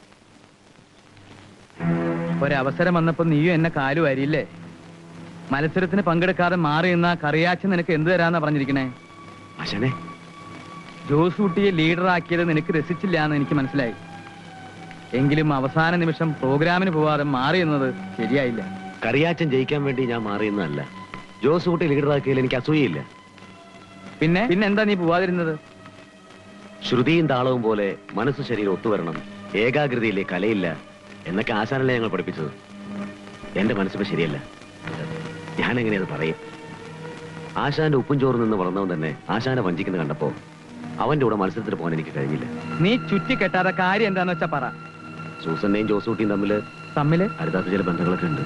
ഒരവസരം വന്നപ്പോ നീയും എന്നെ കാലു വാരിയില്ലേ മത്സരത്തിന് പങ്കെടുക്കാതെ മാറി നിന്ന കറിയാച്ചൻ നിനക്ക് എന്ത് തരാന്നാ പറഞ്ഞിരിക്കണേ ആശാനെ ജോസ് കുട്ടിയെ ലീഡറാക്കിയത് നിനക്ക് രസിച്ചില്ല എന്ന് എനിക്ക് മനസ്സിലായി എങ്കിലും അവസാന നിമിഷം പ്രോഗ്രാമിന് പോവാതെ മാറി എന്നത് ശരിയായില്ല കറിയാച്ചൻ ജയിക്കാൻ വേണ്ടി ഞാൻ മാറിയെന്നല്ല ജോസ് കുട്ടി ലീഡറാക്കിയതിൽ എനിക്ക് അസൂയയില്ല പിന്നെ പിന്നെ എന്താ നീ പോവാതിരുന്നത് ശ്രുതിയും താളവും പോലെ മനസ്സ് ശരീരം ഒത്തുവരണം ഏകാഗ്രതയിലെ കലയില്ല എന്നൊക്കെ ആശാനല്ലേ ഞങ്ങൾ പഠിപ്പിച്ചത് എന്റെ മനസ്സിപ്പോ ശരിയല്ല ഞാൻ എങ്ങനെ അത് പറയും ആശാന്റെ ഉപ്പും ചോറ് നിന്ന് വളർന്നവൻ തന്നെ ആശാനെ വഞ്ചിക്കുന്ന കണ്ടപ്പോ അവന്റെ കൂടെ മത്സരത്തിന് പോകാൻ എനിക്ക് കഴിഞ്ഞില്ല നീ ചുറ്റി കെട്ടാതെ കാര്യം എന്താന്ന് വെച്ചാ പറ സൂസന്റെയും ജോസൂട്ടിയും തമ്മില് തമ്മില് അരുതാത്ത ചില ബന്ധങ്ങളൊക്കെ ഉണ്ട്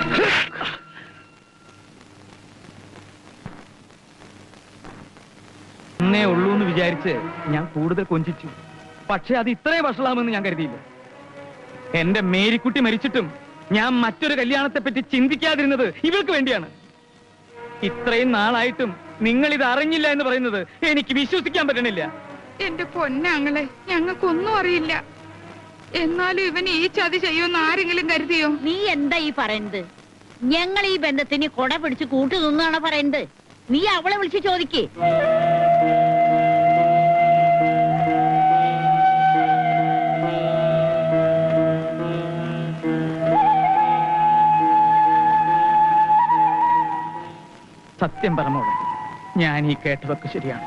ഒന്നേ ഉള്ളൂ എന്ന് വിചാരിച്ച് ഞാൻ കൂടുതൽ കൊഞ്ചിച്ചു പക്ഷെ അത് ഇത്രയും വഷളാമെന്ന് ഞാൻ കരുതിയില്ല എന്റെ മേരിക്കുട്ടി മരിച്ചിട്ടും ഞാൻ മറ്റൊരു കല്യാണത്തെ പറ്റി ചിന്തിക്കാതിരുന്നത് ഇവൾക്ക് വേണ്ടിയാണ് ഇത്രയും നാളായിട്ടും നിങ്ങൾ ഇത് അറിഞ്ഞില്ല എന്ന് പറയുന്നത് എനിക്ക് വിശ്വസിക്കാൻ പറ്റണില്ല എന്റെ പൊന്നാങ്ങളെ ഞങ്ങൾക്കൊന്നും അറിയില്ല എന്നാലും ഇവൻ ഈ ചതി ചെയ്യുമെന്ന് ആരെങ്കിലും കരുതിയോ നീ എന്താ ഈ പറയുന്നത് ഞങ്ങൾ ഈ ബന്ധത്തിന് കൊട പിടിച്ച് കൂട്ടു നിന്നാണ് പറയുന്നത് നീ അവളെ വിളിച്ച് ചോദിക്കേ സത്യം പറഞ്ഞോളൂ ഞാൻ ഈ കേട്ടതൊക്കെ ശരിയാണ്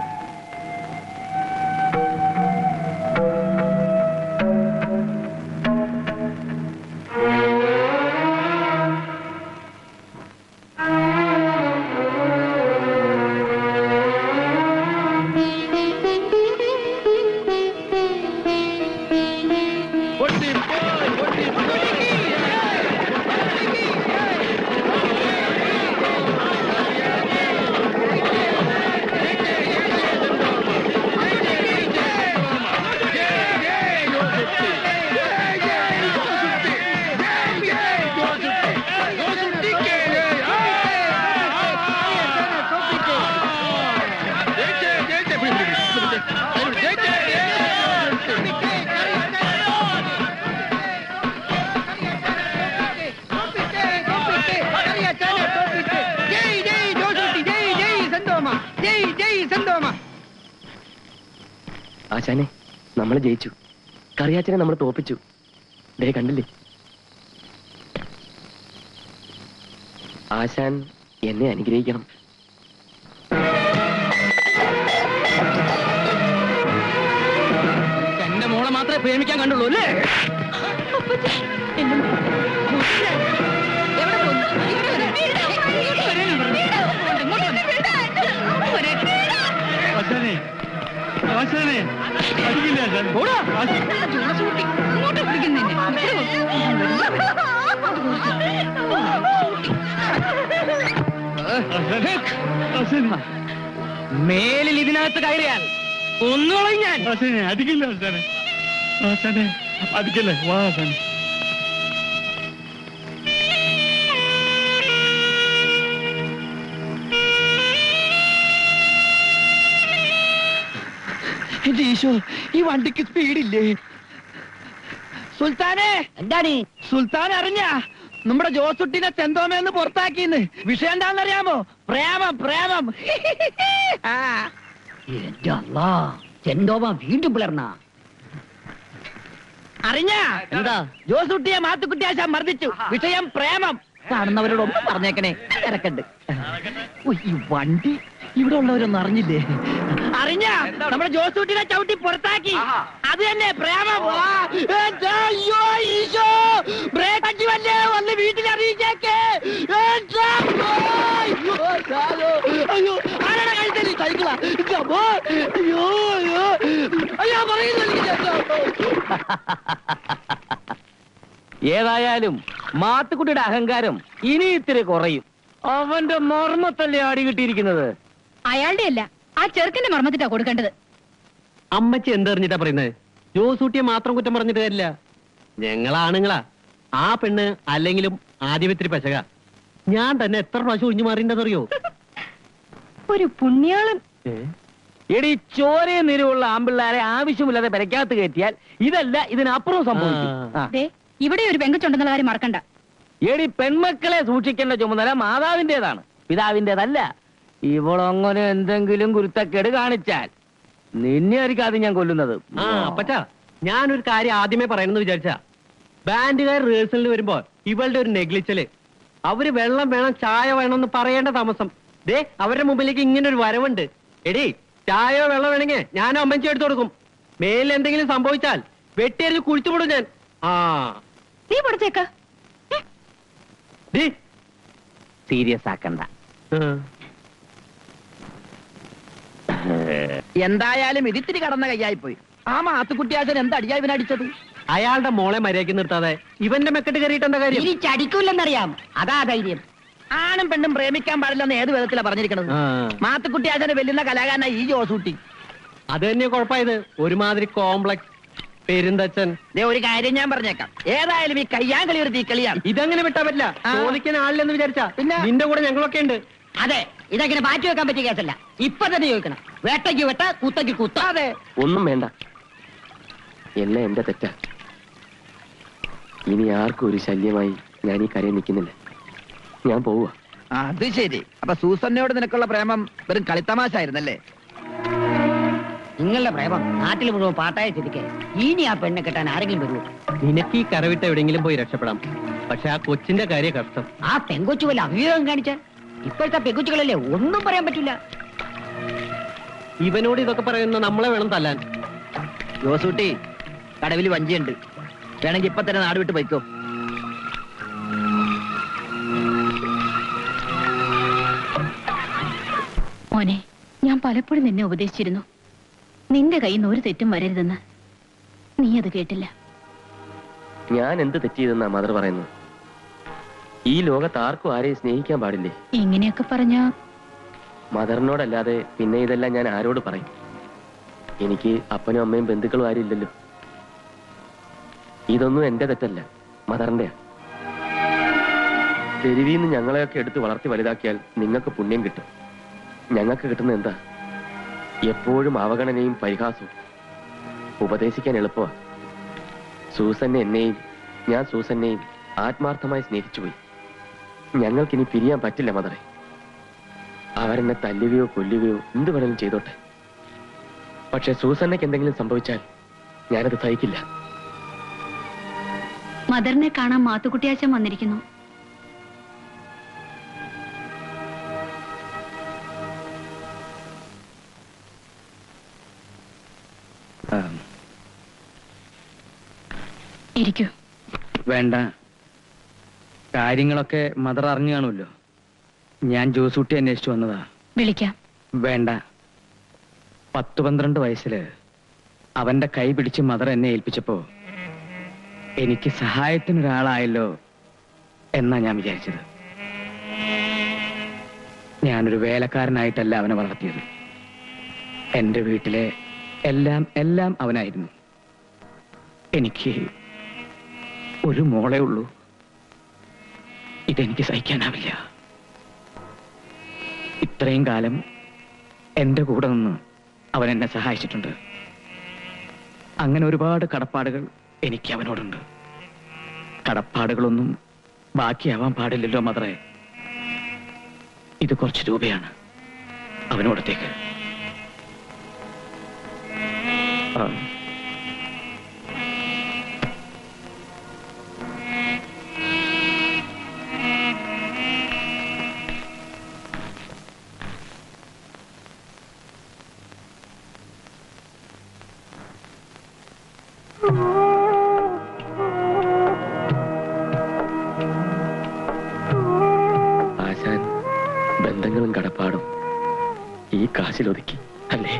ആശാനെ നമ്മൾ ജയിച്ചു കറിയാച്ചനെ നമ്മൾ തോപ്പിച്ചു ദേ കണ്ടില്ലേ ആശാൻ എന്നെ അനുഗ്രഹിക്കണം എന്റെ മോളെ മാത്രമേ പ്രേമിക്കാൻ കണ്ടുള്ളൂ അല്ലേ ആശാനെ ആശാനെ അടിക്കില്ല ആശാൻ ഇങ്ങോട്ട് പിടിക്കുന്നതിന് മേലിൽ ഇതിനകത്ത് കയറിയാൽ ഒന്നുകളും ഞാൻ ആശാനെ അടിക്കില്ല ആശാനെ ആശാനെ അടിക്കല്ലേ വാ ആശാനെ എന്റെ ഈശോ ഈ വണ്ടിക്ക് സ്പീഡില്ലേ സുൽത്താനെ എന്താണ് സുൽത്താൻ അറിഞ്ഞ നമ്മുടെ ജോസുട്ടിനെ ചെന്തോമേന്ന് പുറത്താക്കിന്ന് വിഷയം എന്താണെന്നറിയാമോ പ്രേമം പ്രേമം ആ. എന്റെ അല്ലാ ചെന്തോമ വീണ്ടും പിളർന്ന അറിഞ്ഞ എന്താ ജോസുട്ടിയെ മാത്തുക്കുട്ടിയാശാൻ മർദ്ദിച്ചു വിഷയം പ്രേമം കാണുന്നവരോടൊന്നും പറഞ്ഞേക്കണേ തിരക്കുണ്ട് ഓ, ഈ വണ്ടി ഇവിടെ ഉള്ളവരൊന്നും അറിഞ്ഞില്ലേ അറിഞ്ഞ നമ്മുടെ ജോസൂട്ടിനെ ചവിട്ടി പുറത്താക്കി അത് തന്നെ പ്രേമം ആ, എന്റെ അയ്യോ ഈശോ ബ്രേക്ക് അടിവല്ലേ വന്ന് വീട്ടിൽ അറിയിച്ചേക്ക് എന്റെ അമ്മോ, അയ്യോ, ഞാനോ, അയ്യോ ആരാണ് കഴിച്ചത് സൈക്കിളാ എന്റെ അമ്മോ, അയ്യോ അയ്യോ അയ്യോ പറയുന്നില്ല ഏതായാലും മാത്തുക്കുട്ടിയുടെ അഹങ്കാരം ഇനി ഇത്തിരി കുറയും അവന്റെ മർമ്മത്തല്ലേ ആടി കിട്ടിയിരിക്കുന്നത് അയാളുടെ അല്ല ആ ചെറുക്കന്റെ മർമ്മത്തിട്ടാ കൊടുക്കേണ്ടത് അമ്മച്ചി എന്തറിഞ്ഞിട്ടാ പറയുന്നത് ജോസൂട്ടിയെ മാത്രം കുറ്റം പറഞ്ഞിട്ട് കാര്യമില്ല ഞങ്ങളാണുങ്ങളാ ആ പെണ്ണ് അല്ലെങ്കിലും ആദ്യമിത്തിരി പെശക ഞാൻ തന്നെ എത്ര പ്രാവശ്യം ഒഴിഞ്ഞു മാറിണ്ടെന്നറിയോ ഒരു പുണ്യാളൻ എടി ചോരയും നിരവുള്ള ആമ്പിള്ളാരെ ആവശ്യമില്ലാതെ പെരക്കകത്ത് കയറ്റിയാൽ ഇതല്ല ഇതിനപ്പുറം സംഭവിക്കും ആ. ദേ ഇവിടെ ഒരു പെങ്കൊച്ചുണ്ടെന്നുള്ള കാര്യം മറക്കണ്ട എടി പെൺമക്കളെ സൂക്ഷിക്കേണ്ട ചുമതല മാതാവിന്റേതാണ് പിതാവിന്റേതല്ല ഇവളങ്ങനെ എന്തെങ്കിലും കുരുത്തക്കേട് കാണിച്ചാൽ നിന്നെ ആയിരിക്കും ആദ്യം ഞാൻ കൊല്ലുന്നത് ആ അപ്പച്ചാ ഞാനൊരു കാര്യം ആദ്യമേ പറയണമെന്ന് വിചാരിച്ച ബാൻഡുകാർ റിഹേഴ്സലിന് വരുമ്പോ ഇവളുടെ ഒരു നെഗ്ലിച്ചല് അവര് വെള്ളം വേണം ചായ വേണമെന്ന് പറയേണ്ട താമസം ദേ അവരുടെ മുമ്പിലേക്ക് ഇങ്ങനെ ഒരു വരവുണ്ട് എടി ചായയോ വെള്ളം വേണമെങ്കിൽ ഞാനോ അമ്മച്ചി എടുത്തു കൊടുക്കും മേലിൽ എന്തെങ്കിലും സംഭവിച്ചാൽ വെട്ടിയരിച്ച് കുഴിച്ചുവിടും ഞാൻ ആ നീ പഠിച്ചേക്ക സീരിയസ് ആക്കണ്ട എന്തായാലും ഇതിത്തിരി കടന്ന കൈയായി പോയി ആ മാത്തുക്കുട്ടിയാച്ചൻ എന്താ അടിയാ ഇവനടിച്ചത് അയാളുടെ മോളെ മര്യാദയ്ക്ക് നിർത്താതെ ഇവന്റെ മെക്കെട്ട് കയറിയിട്ട് എന്താ കാര്യം തിരിച്ചടിക്കൂലെന്നറിയാം അതാ ധൈര്യം ആണും പെണ്ണും പ്രേമിക്കാൻ പാടില്ലെന്ന് ഏത് വിധത്തിലാ പറഞ്ഞിരിക്കണത് ആ. മാത്തുക്കുട്ടിയാച്ചനെ വെല്ലുന്ന കലാകാരനാ ഈ ജോസൂട്ടി അത് തന്നെയാ കുഴപ്പമായത് ഒരുമാതിരി കോംപ്ലക്സ് പെരുന്തച്ചൻ ദേ ഒരു കാര്യം ഞാൻ പറഞ്ഞേക്കാം ഏതായാലും ഈ കയ്യാങ്കളി ഒരു തീക്കളിയാണ് ഇതങ്ങനെ വിട്ടാ പറ്റില്ല ആ. ചോദിക്കാൻ ആളില്ലെന്ന് വിചാരിച്ചാ പിന്നെ? നിന്റെ കൂടെ ഞങ്ങളൊക്കെ ഉണ്ട് അതെ ഇതങ്ങനെ മാറ്റി വെക്കാൻ പറ്റിയ കേസല്ല ഇപ്പൊ തന്നെ ചോദിക്കണം വേട്ടയ്ക്ക് വെട്ട കുത്തയ്ക്ക് കുത്ത അതെ ഒന്നും വേണ്ട എല്ലാം എന്റെ തെറ്റാ ഇനി ആർക്കും ഒരു ശല്യമായി ഞാൻ ഈ കരയിൽ നിൽക്കുന്നില്ല ഞാൻ പോവുക അത് ശരി അപ്പൊ സൂസന്നയോട് നിനക്കുള്ള പ്രേമം വെറും കളിത്തമാശായിരുന്നല്ലേ നിങ്ങളുടെ പ്രേമം നാട്ടിൽ മുഴുവൻ പാട്ടായ സ്ഥിതിക്ക് ഇനി ആ പെണ്ണെ കെട്ടാൻ ആരെങ്കിലും വരുമോ നിനക്ക് ഈ കരവിട്ട് എവിടെയെങ്കിലും പോയി രക്ഷപ്പെടാം പക്ഷെ ആ കൊച്ചിന്റെ കാര്യം കഷ്ടം ആ പെങ്കൊച്ചു വല്ല അവിവേകം കാണിച്ച ഇപ്പോഴത്തെ പെങ്കൊച്ചുകളല്ലേ ഒന്നും പറയാൻ പറ്റില്ല ഇവനോട് ഇതൊക്കെ പറയുന്ന നമ്മളെ വേണം തല്ലാൻ ജോസൂട്ടി കടവിൽ വഞ്ചിയുണ്ട് വേണമെങ്കിൽ ഇപ്പൊ തന്നെ നാട് വിട്ട് പോയിക്കോ മോനെ ഞാൻ പലപ്പോഴും നിന്നെ ഉപദേശിച്ചിരുന്നു നിന്റെ കയ്യിൽ നിന്ന് ഒരു തെറ്റും വരരുതെന്ന് നീ അത് കേട്ടില്ല ഞാൻ എന്ത് തെറ്റ് ചെയ്തെന്നാ മദർ പറയുന്നത് ഈ ലോകത്ത് ആർക്കും ആരെയും സ്നേഹിക്കാൻ പാടില്ലേ ഇങ്ങനെയൊക്കെ പറഞ്ഞ മദറിനോടല്ലാതെ പിന്നെ ഇതെല്ലാം ഞാൻ ആരോട് പറയും എനിക്ക് അപ്പനും അമ്മയും ബന്ധുക്കളും ആരും ഇല്ലല്ലോ ഇതൊന്നും എന്റെ തെറ്റല്ല മദറിന്റെയാ തെരുവിൽ നിന്ന് ഞങ്ങളെയൊക്കെ എടുത്ത് വളർത്തി വലുതാക്കിയാൽ നിങ്ങൾക്ക് പുണ്യം കിട്ടും ഞങ്ങൾക്ക് കിട്ടുന്ന എന്താ എപ്പോഴും അവഗണനയും പരിഹാസവും ഉപദേശിക്കാൻ എളുപ്പമാ സൂസന്നെ എന്നെയും ഞാൻ സൂസന്നെയും ആത്മാർത്ഥമായി സ്നേഹിച്ചുപോയി ഞങ്ങൾക്കിനി പിരിയാൻ പറ്റില്ല മദറെ അവരെന്നെ തല്ലുകയോ കൊല്ലുകയോ എന്ത് വേണമെങ്കിലും ചെയ്തോട്ടെ പക്ഷെ സൂസന്നയ്ക്ക് എന്തെങ്കിലും സംഭവിച്ചാൽ ഞാനത് സഹിക്കില്ല മദറിനെ കാണാൻ മാത്തുക്കുട്ടിയാച്ചൻ വന്നിരിക്കുന്നു ഇരിക്കൂ വേണ്ട കാര്യങ്ങളൊക്കെ മദർ അറിഞ്ഞു കാണുമല്ലോ ഞാൻ ജോസൂട്ടി അന്വേഷിച്ചു വന്നതാ വിളിക്കാം വേണ്ട പത്ത് പന്ത്രണ്ട് വയസ്സില് അവന്റെ കൈ പിടിച്ച് മദർ എന്നെ ഏൽപ്പിച്ചപ്പോ എനിക്ക് സഹായത്തിനൊരാളായല്ലോ എന്നാ ഞാൻ വിചാരിച്ചത് ഞാനൊരു വേലക്കാരനായിട്ടല്ല അവനെ വളർത്തിയത് എന്റെ വീട്ടിലെ എല്ലാം എല്ലാം അവനായിരുന്നു എനിക്ക് ഒരു മോളേ ഉള്ളൂ ഇതെനിക്ക് സഹിക്കാനാവില്ല ഇത്രയും കാലം എന്റെ കൂടെ നിന്ന് അവൻ എന്നെ സഹായിച്ചിട്ടുണ്ട് അങ്ങനെ ഒരുപാട് കടപ്പാടുകൾ എനിക്ക് അവനോടുണ്ട് കടപ്പാടുകളൊന്നും ബാക്കിയാവാൻ പാടില്ലല്ലോ മദറെ ഇത് കുറച്ച് രൂപയാണ് അവനോടത്തേക്ക് ആ ആശാൻ ബന്ധങ്ങളും കടപ്പാടും ഈ കാശിലൊതുക്കി അല്ലേ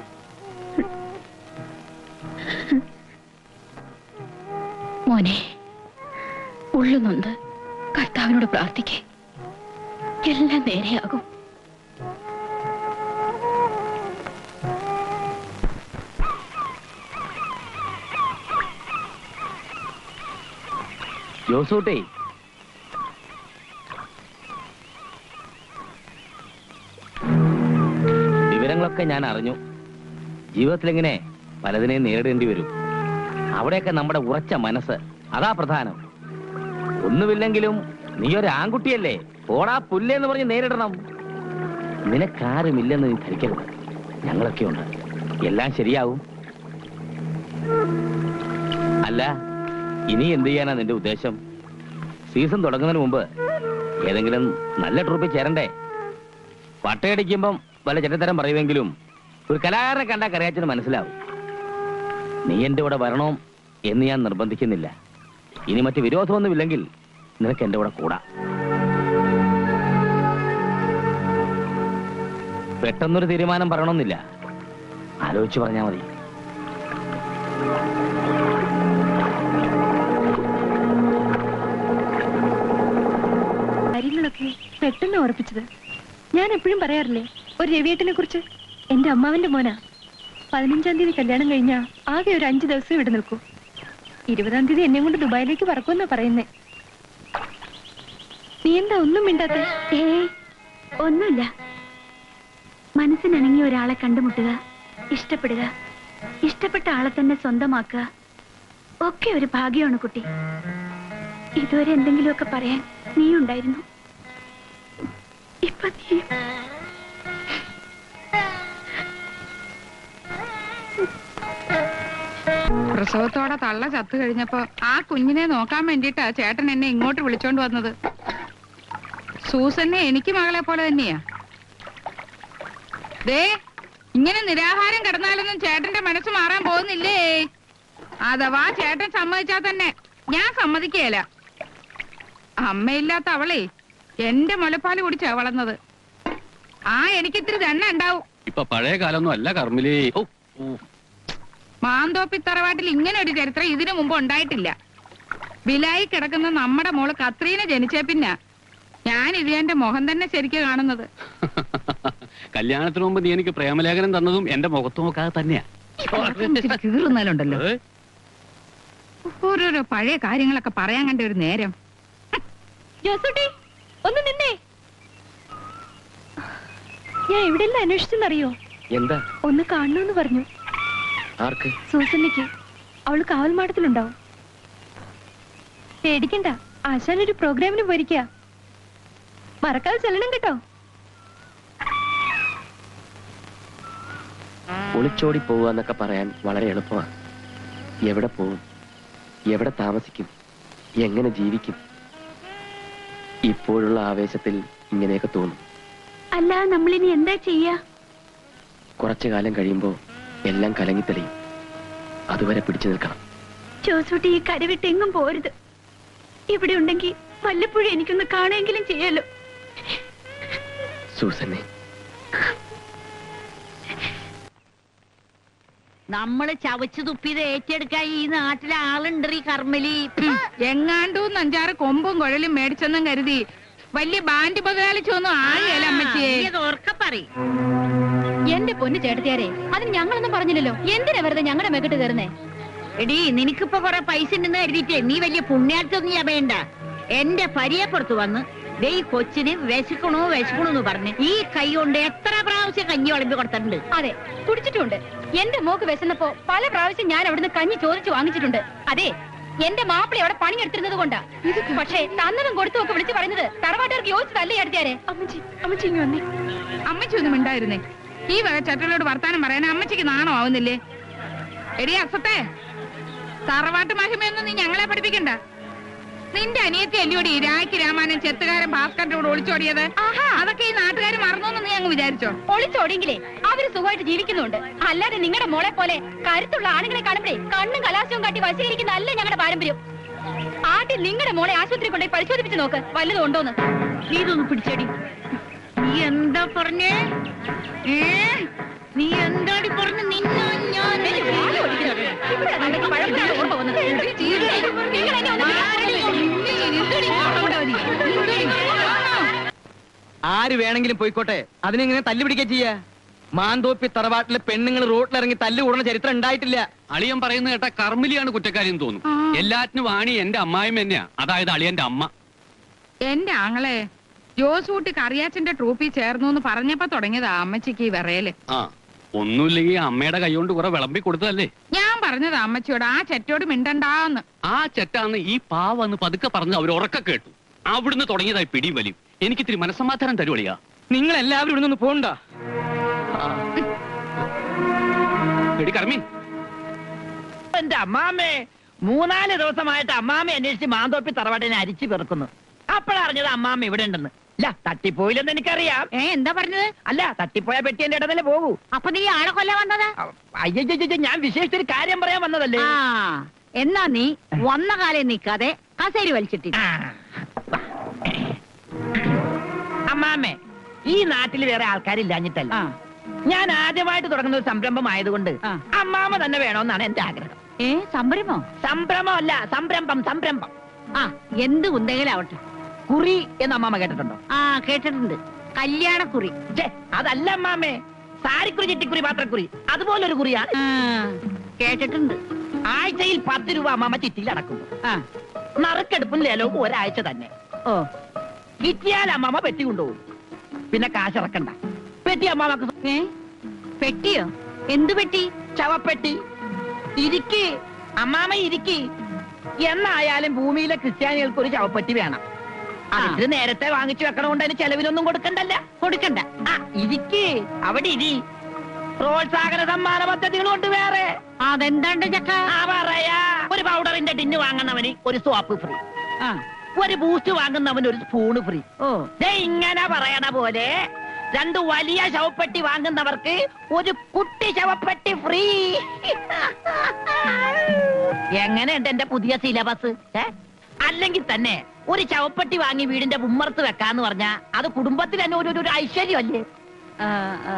മോനെ ഉള്ളുന്നുണ്ട് കർത്താവിനോട് പ്രാർത്ഥിക്കേ എല്ലാം നേരെയാകും ജോസൂട്ടി വിവരങ്ങളൊക്കെ ഞാൻ അറിഞ്ഞു ജീവിതത്തിൽ ഇങ്ങനെ പലതിനെയും നേരിടേണ്ടി വരും അവിടെയൊക്കെ നമ്മുടെ ഉറച്ച മനസ്സ് അതാ പ്രധാനം ഒന്നുമില്ലെങ്കിലും നീ ഒരു ആൺകുട്ടിയല്ലേ ഓടാ പുല്ലെന്ന് പറഞ്ഞ് നേരിടണം നിനക്കാരുമില്ലെന്ന് നീ ധരിക്കരുത് ഞങ്ങളൊക്കെ ഉണ്ട് എല്ലാം ശരിയാവും അല്ല ഇനി എന്ത് ചെയ്യാനാ നിന്റെ ഉദ്ദേശം സീസൺ തുടങ്ങുന്നതിന് മുമ്പ് ഏതെങ്കിലും നല്ല ട്രൂപ്പിൽ ചേരണ്ടേ പട്ടയടിക്കുമ്പം വല്ല ചെറ്റത്തരം പറയുമെങ്കിലും ഒരു കലാകാരനെ കണ്ടാൽ കറിയാച്ചന് മനസ്സിലാവും നീ എന്റെ കൂടെ വരണം എന്ന് ഞാൻ നിർബന്ധിക്കുന്നില്ല ഇനി മറ്റു വിരോധമൊന്നുമില്ലെങ്കിൽ നിനക്ക് എന്റെ കൂടെ കൂടാ പെട്ടെന്നൊരു തീരുമാനം പറയണമെന്നില്ല ആലോചിച്ച് പറഞ്ഞാൽ മതി കാര്യങ്ങളൊക്കെ പെട്ടെന്ന് ഉറപ്പിച്ചത് ഞാൻ എപ്പോഴും പറയാറില്ലേ ഒരു രവിയേട്ടനെ കുറിച്ച് എന്റെ അമ്മാവന്റെ മോനാ പതിനഞ്ചാം തീയതി കല്യാണം കഴിഞ്ഞാ ആകെ ഒരു അഞ്ചു ദിവസം ഇവിടെ നിൽക്കൂ ഇരുപതാം തീയതി എന്നെ കൊണ്ട് ദുബായിലേക്ക് പറക്കുമെന്നാ പറയുന്നേ നീ എന്താ ഒന്നും മിണ്ടാത്ത ഏ ഒന്നുമില്ല മനസ്സിനിണങ്ങിയ ഒരാളെ കണ്ടുമുട്ടുക ഇഷ്ടപ്പെടുക ഇഷ്ടപ്പെട്ട ആളെ തന്നെ സ്വന്തമാക്കുക ഒക്കെ ഒരു ഭാഗ്യമാണ് കുട്ടി ഇതുവരെ എന്തെങ്കിലുമൊക്കെ പറയാൻ നീ ഉണ്ടായിരുന്നു ഇപ്പൊ നീ പ്രസവത്തോടെ തള്ള ചത്തു കഴിഞ്ഞപ്പോ ആ കുഞ്ഞിനെ നോക്കാൻ വേണ്ടിട്ടാ ചേട്ടൻ എന്നെ ഇങ്ങോട്ട് വിളിച്ചോണ്ട് വന്നത് സൂസന്നെ എനിക്ക് മകളെ പോലെ തന്നെയാ ദേ ഇങ്ങനെ നിരാഹാരം കിടന്നാലൊന്നും ചേട്ടന്റെ മനസ്സ് മാറാൻ പോകുന്നില്ലേ അഥവാ ചേട്ടൻ സമ്മതിച്ചാ തന്നെ ഞാൻ സമ്മതിക്കുകയില്ല അമ്മയില്ലാത്ത അവളെ എന്റെ മുലപ്പാല് കുടിച്ചാ വളർന്നത് ആ എനിക്കിത്തിരി ദണ്ണ ഉണ്ടാവും ഇപ്പൊ പഴയ കാലൊന്നും അല്ല കർമ്മിലേ ഓ ഓ. മാന്തോപ്പി തറവാട്ടിൽ ഇങ്ങനെ ഒരു ചരിത്രം ഇതിനു മുമ്പ് ഉണ്ടായിട്ടില്ല വിലായി കിടക്കുന്ന നമ്മുടെ മോള് കത്രീന ജനിച്ചേ പിന്നെ ഞാൻ ഇതിന്റെ മുഖം തന്നെ ശരിക്കും കാണുന്നത് കല്യാണത്തിന് മുമ്പ് നീ എനിക്ക് പ്രേമലേഖനം തന്നതും എന്റെ മുഖത്ത് നോക്കാതെ തന്നെയാ കീറുന്നാലുണ്ടല്ലോ ഓരോരോ പഴയ കാര്യങ്ങളൊക്കെ പറയാൻ കണ്ട ഒരു നേരം ജോസൂട്ടി ഒന്ന് നിന്നേ ഞാൻ എവിടെയെല്ലാം അന്വേഷിച്ചെന്നറിയോ എന്താ ഒന്ന് കാണണമെന്ന് പറഞ്ഞു ആർക്ക് സൂസന്നയ്ക്ക് അവള് കാവൽ മാടത്തിലുണ്ടാവും പേടിക്കണ്ട ആശാൻ ഒരു പ്രോഗ്രാമിന് പോയിരിക്കുക മറക്കാതെ ചെല്ലണം കേട്ടോ ഒളിച്ചോടി പോവുക എന്നൊക്കെ പറയാൻ വളരെ എളുപ്പമാണ് എവിടെ പോവും എവിടെ താമസിക്കും എങ്ങനെ ജീവിക്കും ഇപ്പോഴുള്ള ആവേശത്തിൽ ഇങ്ങനെയൊക്കെ തോന്നും അല്ല നമ്മളിനി എന്താ ചെയ്യാ കുറച്ചു കാലം കഴിയുമ്പോൾ എല്ലാം കലങ്ങിത്തെളിയും അതുവരെ പിടിച്ചു നിൽക്കണം ജോസൂട്ടി ഈ കരവിട്ട് എങ്ങും പോരുത് ഇവിടെ ഉണ്ടെങ്കിൽ വല്ലപ്പോഴും എനിക്കൊന്ന് കാണുമെങ്കിലും ചെയ്യാലോ സൂസന്നെ നമ്മള് ചവച്ചു തുപ്പിയത് ഏറ്റെടുക്കാൻ ഈ നാട്ടിലെ ആളുണ്ട് ഈ കർമ്മലി എങ്ങാണ്ടൂന്ന് അഞ്ചാറ് കൊമ്പും കുഴലും മേടിച്ചെന്നും കരുതി വലിയ ബാൻഡ് ബകാലിച്ചൊന്നും ആകെയല്ല അമ്മച്ചിയെ എന്റെ പൊന്നു ചേട്ടത്തിയാരെ അതിന് ഞങ്ങളൊന്നും പറഞ്ഞില്ലല്ലോ എന്തിനാ വെറുതെ ഞങ്ങളുടെ മെക്കിട്ട് കയറുന്നേ എടി നിനക്കിപ്പോ കൊറേ പൈസ ഉണ്ടെന്ന് കരുതിട്ടേ നീ വലിയ പുണ്യാർത്ഥൊന്നും ഞാൻ വേണ്ട എന്റെ പരിയപ്പുറത്ത് വന്ന് ദേ ഈ കൊച്ചിന് വിശക്കണോ വിശക്കണോ എന്ന് പറഞ്ഞ് ഈ കൈ കൊണ്ട് എത്ര പ്രാവശ്യം കഞ്ഞി വിളമ്പി കൊടുത്തിട്ടുണ്ട് അതെ കുടിച്ചിട്ടുണ്ട് എന്റെ മോക്ക് വിശന്നപ്പോ പല പ്രാവശ്യം ഞാൻ അവിടുന്ന് കഞ്ഞി ചോദിച്ചു വാങ്ങിച്ചിട്ടുണ്ട് അതെ എന്റെ മാപ്പിള അവിടെ പണിയെടുത്തിരുന്നത് കൊണ്ടാ പക്ഷേ തന്നതും കൊടുത്തും ഒക്കെ വിളിച്ചു പറയുന്നത് തറവാട്ടുകാർക്ക് യോജിച്ചതല്ലേ അടുത്തിയാരെ അമ്മച്ചി അമ്മച്ചി ഇങ്ങ് വന്നേ അമ്മച്ചി ഒന്നും മിണ്ടായിരുന്നേ ഈ വക ചട്ടകളോട് വർത്താനം പറയാൻ അമ്മച്ചിക്ക് നാണോ ആവുന്നില്ലേ എടി അസത്തെ തറവാട്ട് മഹിമയൊന്നും നീ ഞങ്ങളെ പഠിപ്പിക്കണ്ട നിന്റെ അനിയത്തി അല്ലയോടി രാഖി രാമാനൻ ചെത്തുകാരൻ ഭാസ്കറിന്റെ കൂടെ ഒളിച്ചോടിയത് അതൊക്കെ ഈ നാട്ടുകാർ മറന്നോന്ന് നീ അങ്ങ് വിചാരിച്ചോ ഒളിച്ചോടിയെങ്കിലേ അവര് സുഖമായിട്ട് ജീവിക്കുന്നുണ്ട് അല്ലാതെ നിങ്ങളുടെ മോളെ പോലെ കരുത്തുള്ള ആണുങ്ങളെ കാണുമ്പോഴേ കണ്ണും കലാശവും കാട്ടി വശീകരിക്കുന്ന അല്ല ഞങ്ങളുടെ പാരമ്പര്യം ആദ്യം നിങ്ങളുടെ മോളെ ആശുപത്രി കൊണ്ടുപോയി പരിശോധിപ്പിച്ച് നോക്ക് വല്ലതും ഉണ്ടോന്ന് നീ ഇതൊന്ന് പിടിച്ചടി നീ എന്താ പറഞ്ഞേ ഏ നീ എന്താടി പറഞ്ഞു നിന്ന ഞാൻ ഇവിടെ നടക്കുന്ന പഴമക്കാരുടെ ഓർമ്മ വന്നത്. നിങ്ങൾ എന്നെ ഒന്ന് ആര് വേണമെങ്കിലും പോയിക്കോട്ടെ അതിനെങ്ങനെ തല്ലുപിടിക്കുക ചെയ്യാ മാന്തോപ്പി തറവാട്ടിലെ പെണ്ണുങ്ങൾ റോഡിലിറങ്ങി തല്ലു കൂടുന്ന ചരിത്രം ഉണ്ടായിട്ടില്ല അളിയൻ പറയുന്ന കേട്ട കർമ്മിലിയാണ് കുറ്റക്കാരിന്ന് തോന്നും എല്ലാറ്റിനും വാണി എന്റെ അമ്മായും തന്നെയാ അതായത് അളിയന്റെ അമ്മ എന്റെ ആങ്ങളെ ജോസൂട്ടി കറിയാച്ചന്റെ ട്രൂപ്പിൽ ചേർന്നു എന്ന് പറഞ്ഞപ്പോ തുടങ്ങിയതാ അമ്മച്ചിക്ക് ഈ വിറയല് ആ ഒന്നുമില്ലെങ്കിൽ അമ്മയുടെ കൈ കൊണ്ട് കുറെ വിളമ്പി കൊടുത്തതല്ലേ ഞാൻ പറഞ്ഞത് അമ്മച്ചിയോട് ആ ചെറ്റോട് മിണ്ടണ്ടാന്ന് ആ ചെറ്റാന്ന് ഈ പാവ എന്ന് പതുക്കെ പറഞ്ഞ് അവർ ഉറക്ക കേട്ടു അവിടുന്ന് തുടങ്ങിയതായി പിടിയും വലിയും എനിക്ക് ഇത്തിരി മനസ്സമാധാനം തരുവളിയാ നിങ്ങൾ എല്ലാവരും ഇവിടെ നിന്ന് പോണ്ട എടി കർമ്മീൻ എന്റെ അമ്മാമ്മേ മൂന്നാല് ദിവസമായിട്ട് അമ്മാമ്മ അന്വേഷിച്ച് മാന്തോപ്പി തറവാട്ടിനെ അരിച്ചു പെറുക്കുന്നു അപ്പോഴറിഞ്ഞത് അമ്മാമ്മ ഇവിടെ ഉണ്ടെന്ന് അല്ല തട്ടിപ്പോയില്ലെന്ന് എനിക്കറിയാം ഏ എന്താ പറഞ്ഞത് അല്ല തട്ടിപ്പോയ പെട്ടി എന്റെ ഇടതല്ലേ പോകൂ അപ്പൊ നീ ആളെ കൊല്ലാൻ വന്നതാ അയ്യോ ഞാൻ വിശേഷിച്ചൊരു കാര്യം പറയാൻ വന്നതല്ലേ ആ എന്നാ നീ വന്ന കാലം നിൽക്കാതെ കസേരി വലിച്ചിട്ടി അമ്മാമ്മേ ഈ നാട്ടിൽ വേറെ ആൾക്കാരില്ലാഞ്ഞിട്ടല്ല ഞാൻ ആദ്യമായിട്ട് തുടങ്ങുന്ന ഒരു സംരംഭം ആയതുകൊണ്ട് അമ്മാമ്മ തന്നെ വേണമെന്നാണ് എന്റെ ആഗ്രഹം ഏ സംരംഭമോ സംരംഭം അല്ല സംരംഭം സംരംഭം ആ എന്ത് കുന്തെങ്കിലാവട്ടെ കുറി എന്ന് അമ്മാമ്മ കേട്ടിട്ടുണ്ടോ ആ കേട്ടിട്ടുണ്ട് കല്യാണക്കുറി ഛെ, അതല്ല അമ്മാമ്മേ സാരിക്കുറി ചിട്ടിക്കുറി പാത്രക്കുറി അതുപോലൊരു കുറിയാണ് കേട്ടിട്ടുണ്ട് ആഴ്ചയിൽ പത്ത് രൂപ അമ്മാമ്മ ചിറ്റിയിൽ അടക്കുന്നു നറുക്കെടുപ്പും ലേലവും ഒരാഴ്ച തന്നെ ഓ കിട്ടിയാൽ അമ്മാമ്മ പെട്ടി കൊണ്ടുപോകും പിന്നെ കാശിറക്കണ്ട പെട്ടി അമ്മാമ്മക്ക് പെട്ടിയോ എന്ത് പെട്ടി ചവപ്പെട്ടി ഇരിക്ക് അമ്മാമ്മ ഇരിക്ക് എന്നായാലും ഭൂമിയിലെ ക്രിസ്ത്യാനികൾക്ക് ഒരു ചവപ്പെട്ടി വേണം അത് ഇത്തിരി നേരത്തെ വാങ്ങിച്ചു വെക്കണോണ്ട് അതിന് ചെലവിനൊന്നും കൊടുക്കണ്ടല്ല കൊടുക്കണ്ട ആ ഇരിക്ക് അവിടെ ഇരി പ്രോത്സാഹന സമ്മാന പദ്ധതികൾ കൊണ്ട് വേറെ അതെന്താണ്ട് ചക്ക ആ പറയാ ഒരു പൗഡറിന്റെ ടിന്ന് വാങ്ങുന്നവന് ഒരു സോപ്പ് ഫ്രീ ഒരു ബൂസ്റ്റ് വാങ്ങുന്നവന് ഒരു സ്പൂണ് ഫ്രീ ഓ ദേ ഇങ്ങനെ പറയണ പോലെ രണ്ട് വലിയ ശവപ്പെട്ടി വാങ്ങുന്നവർക്ക് ഒരു കുട്ടി ശവപ്പെട്ടി ഫ്രീ എങ്ങനെയുണ്ട് എന്റെ പുതിയ സിലബസ് ഏ അല്ലെങ്കിൽ തന്നെ ഒരു ശവപ്പെട്ടി വാങ്ങി വീടിന്റെ ഉമ്മർത്ത് വെക്കാന്ന് പറഞ്ഞാ അത് കുടുംബത്തിൽ തന്നെ ഒരു ഒരു ഐശ്വര്യമല്ലേ ആ, ആ.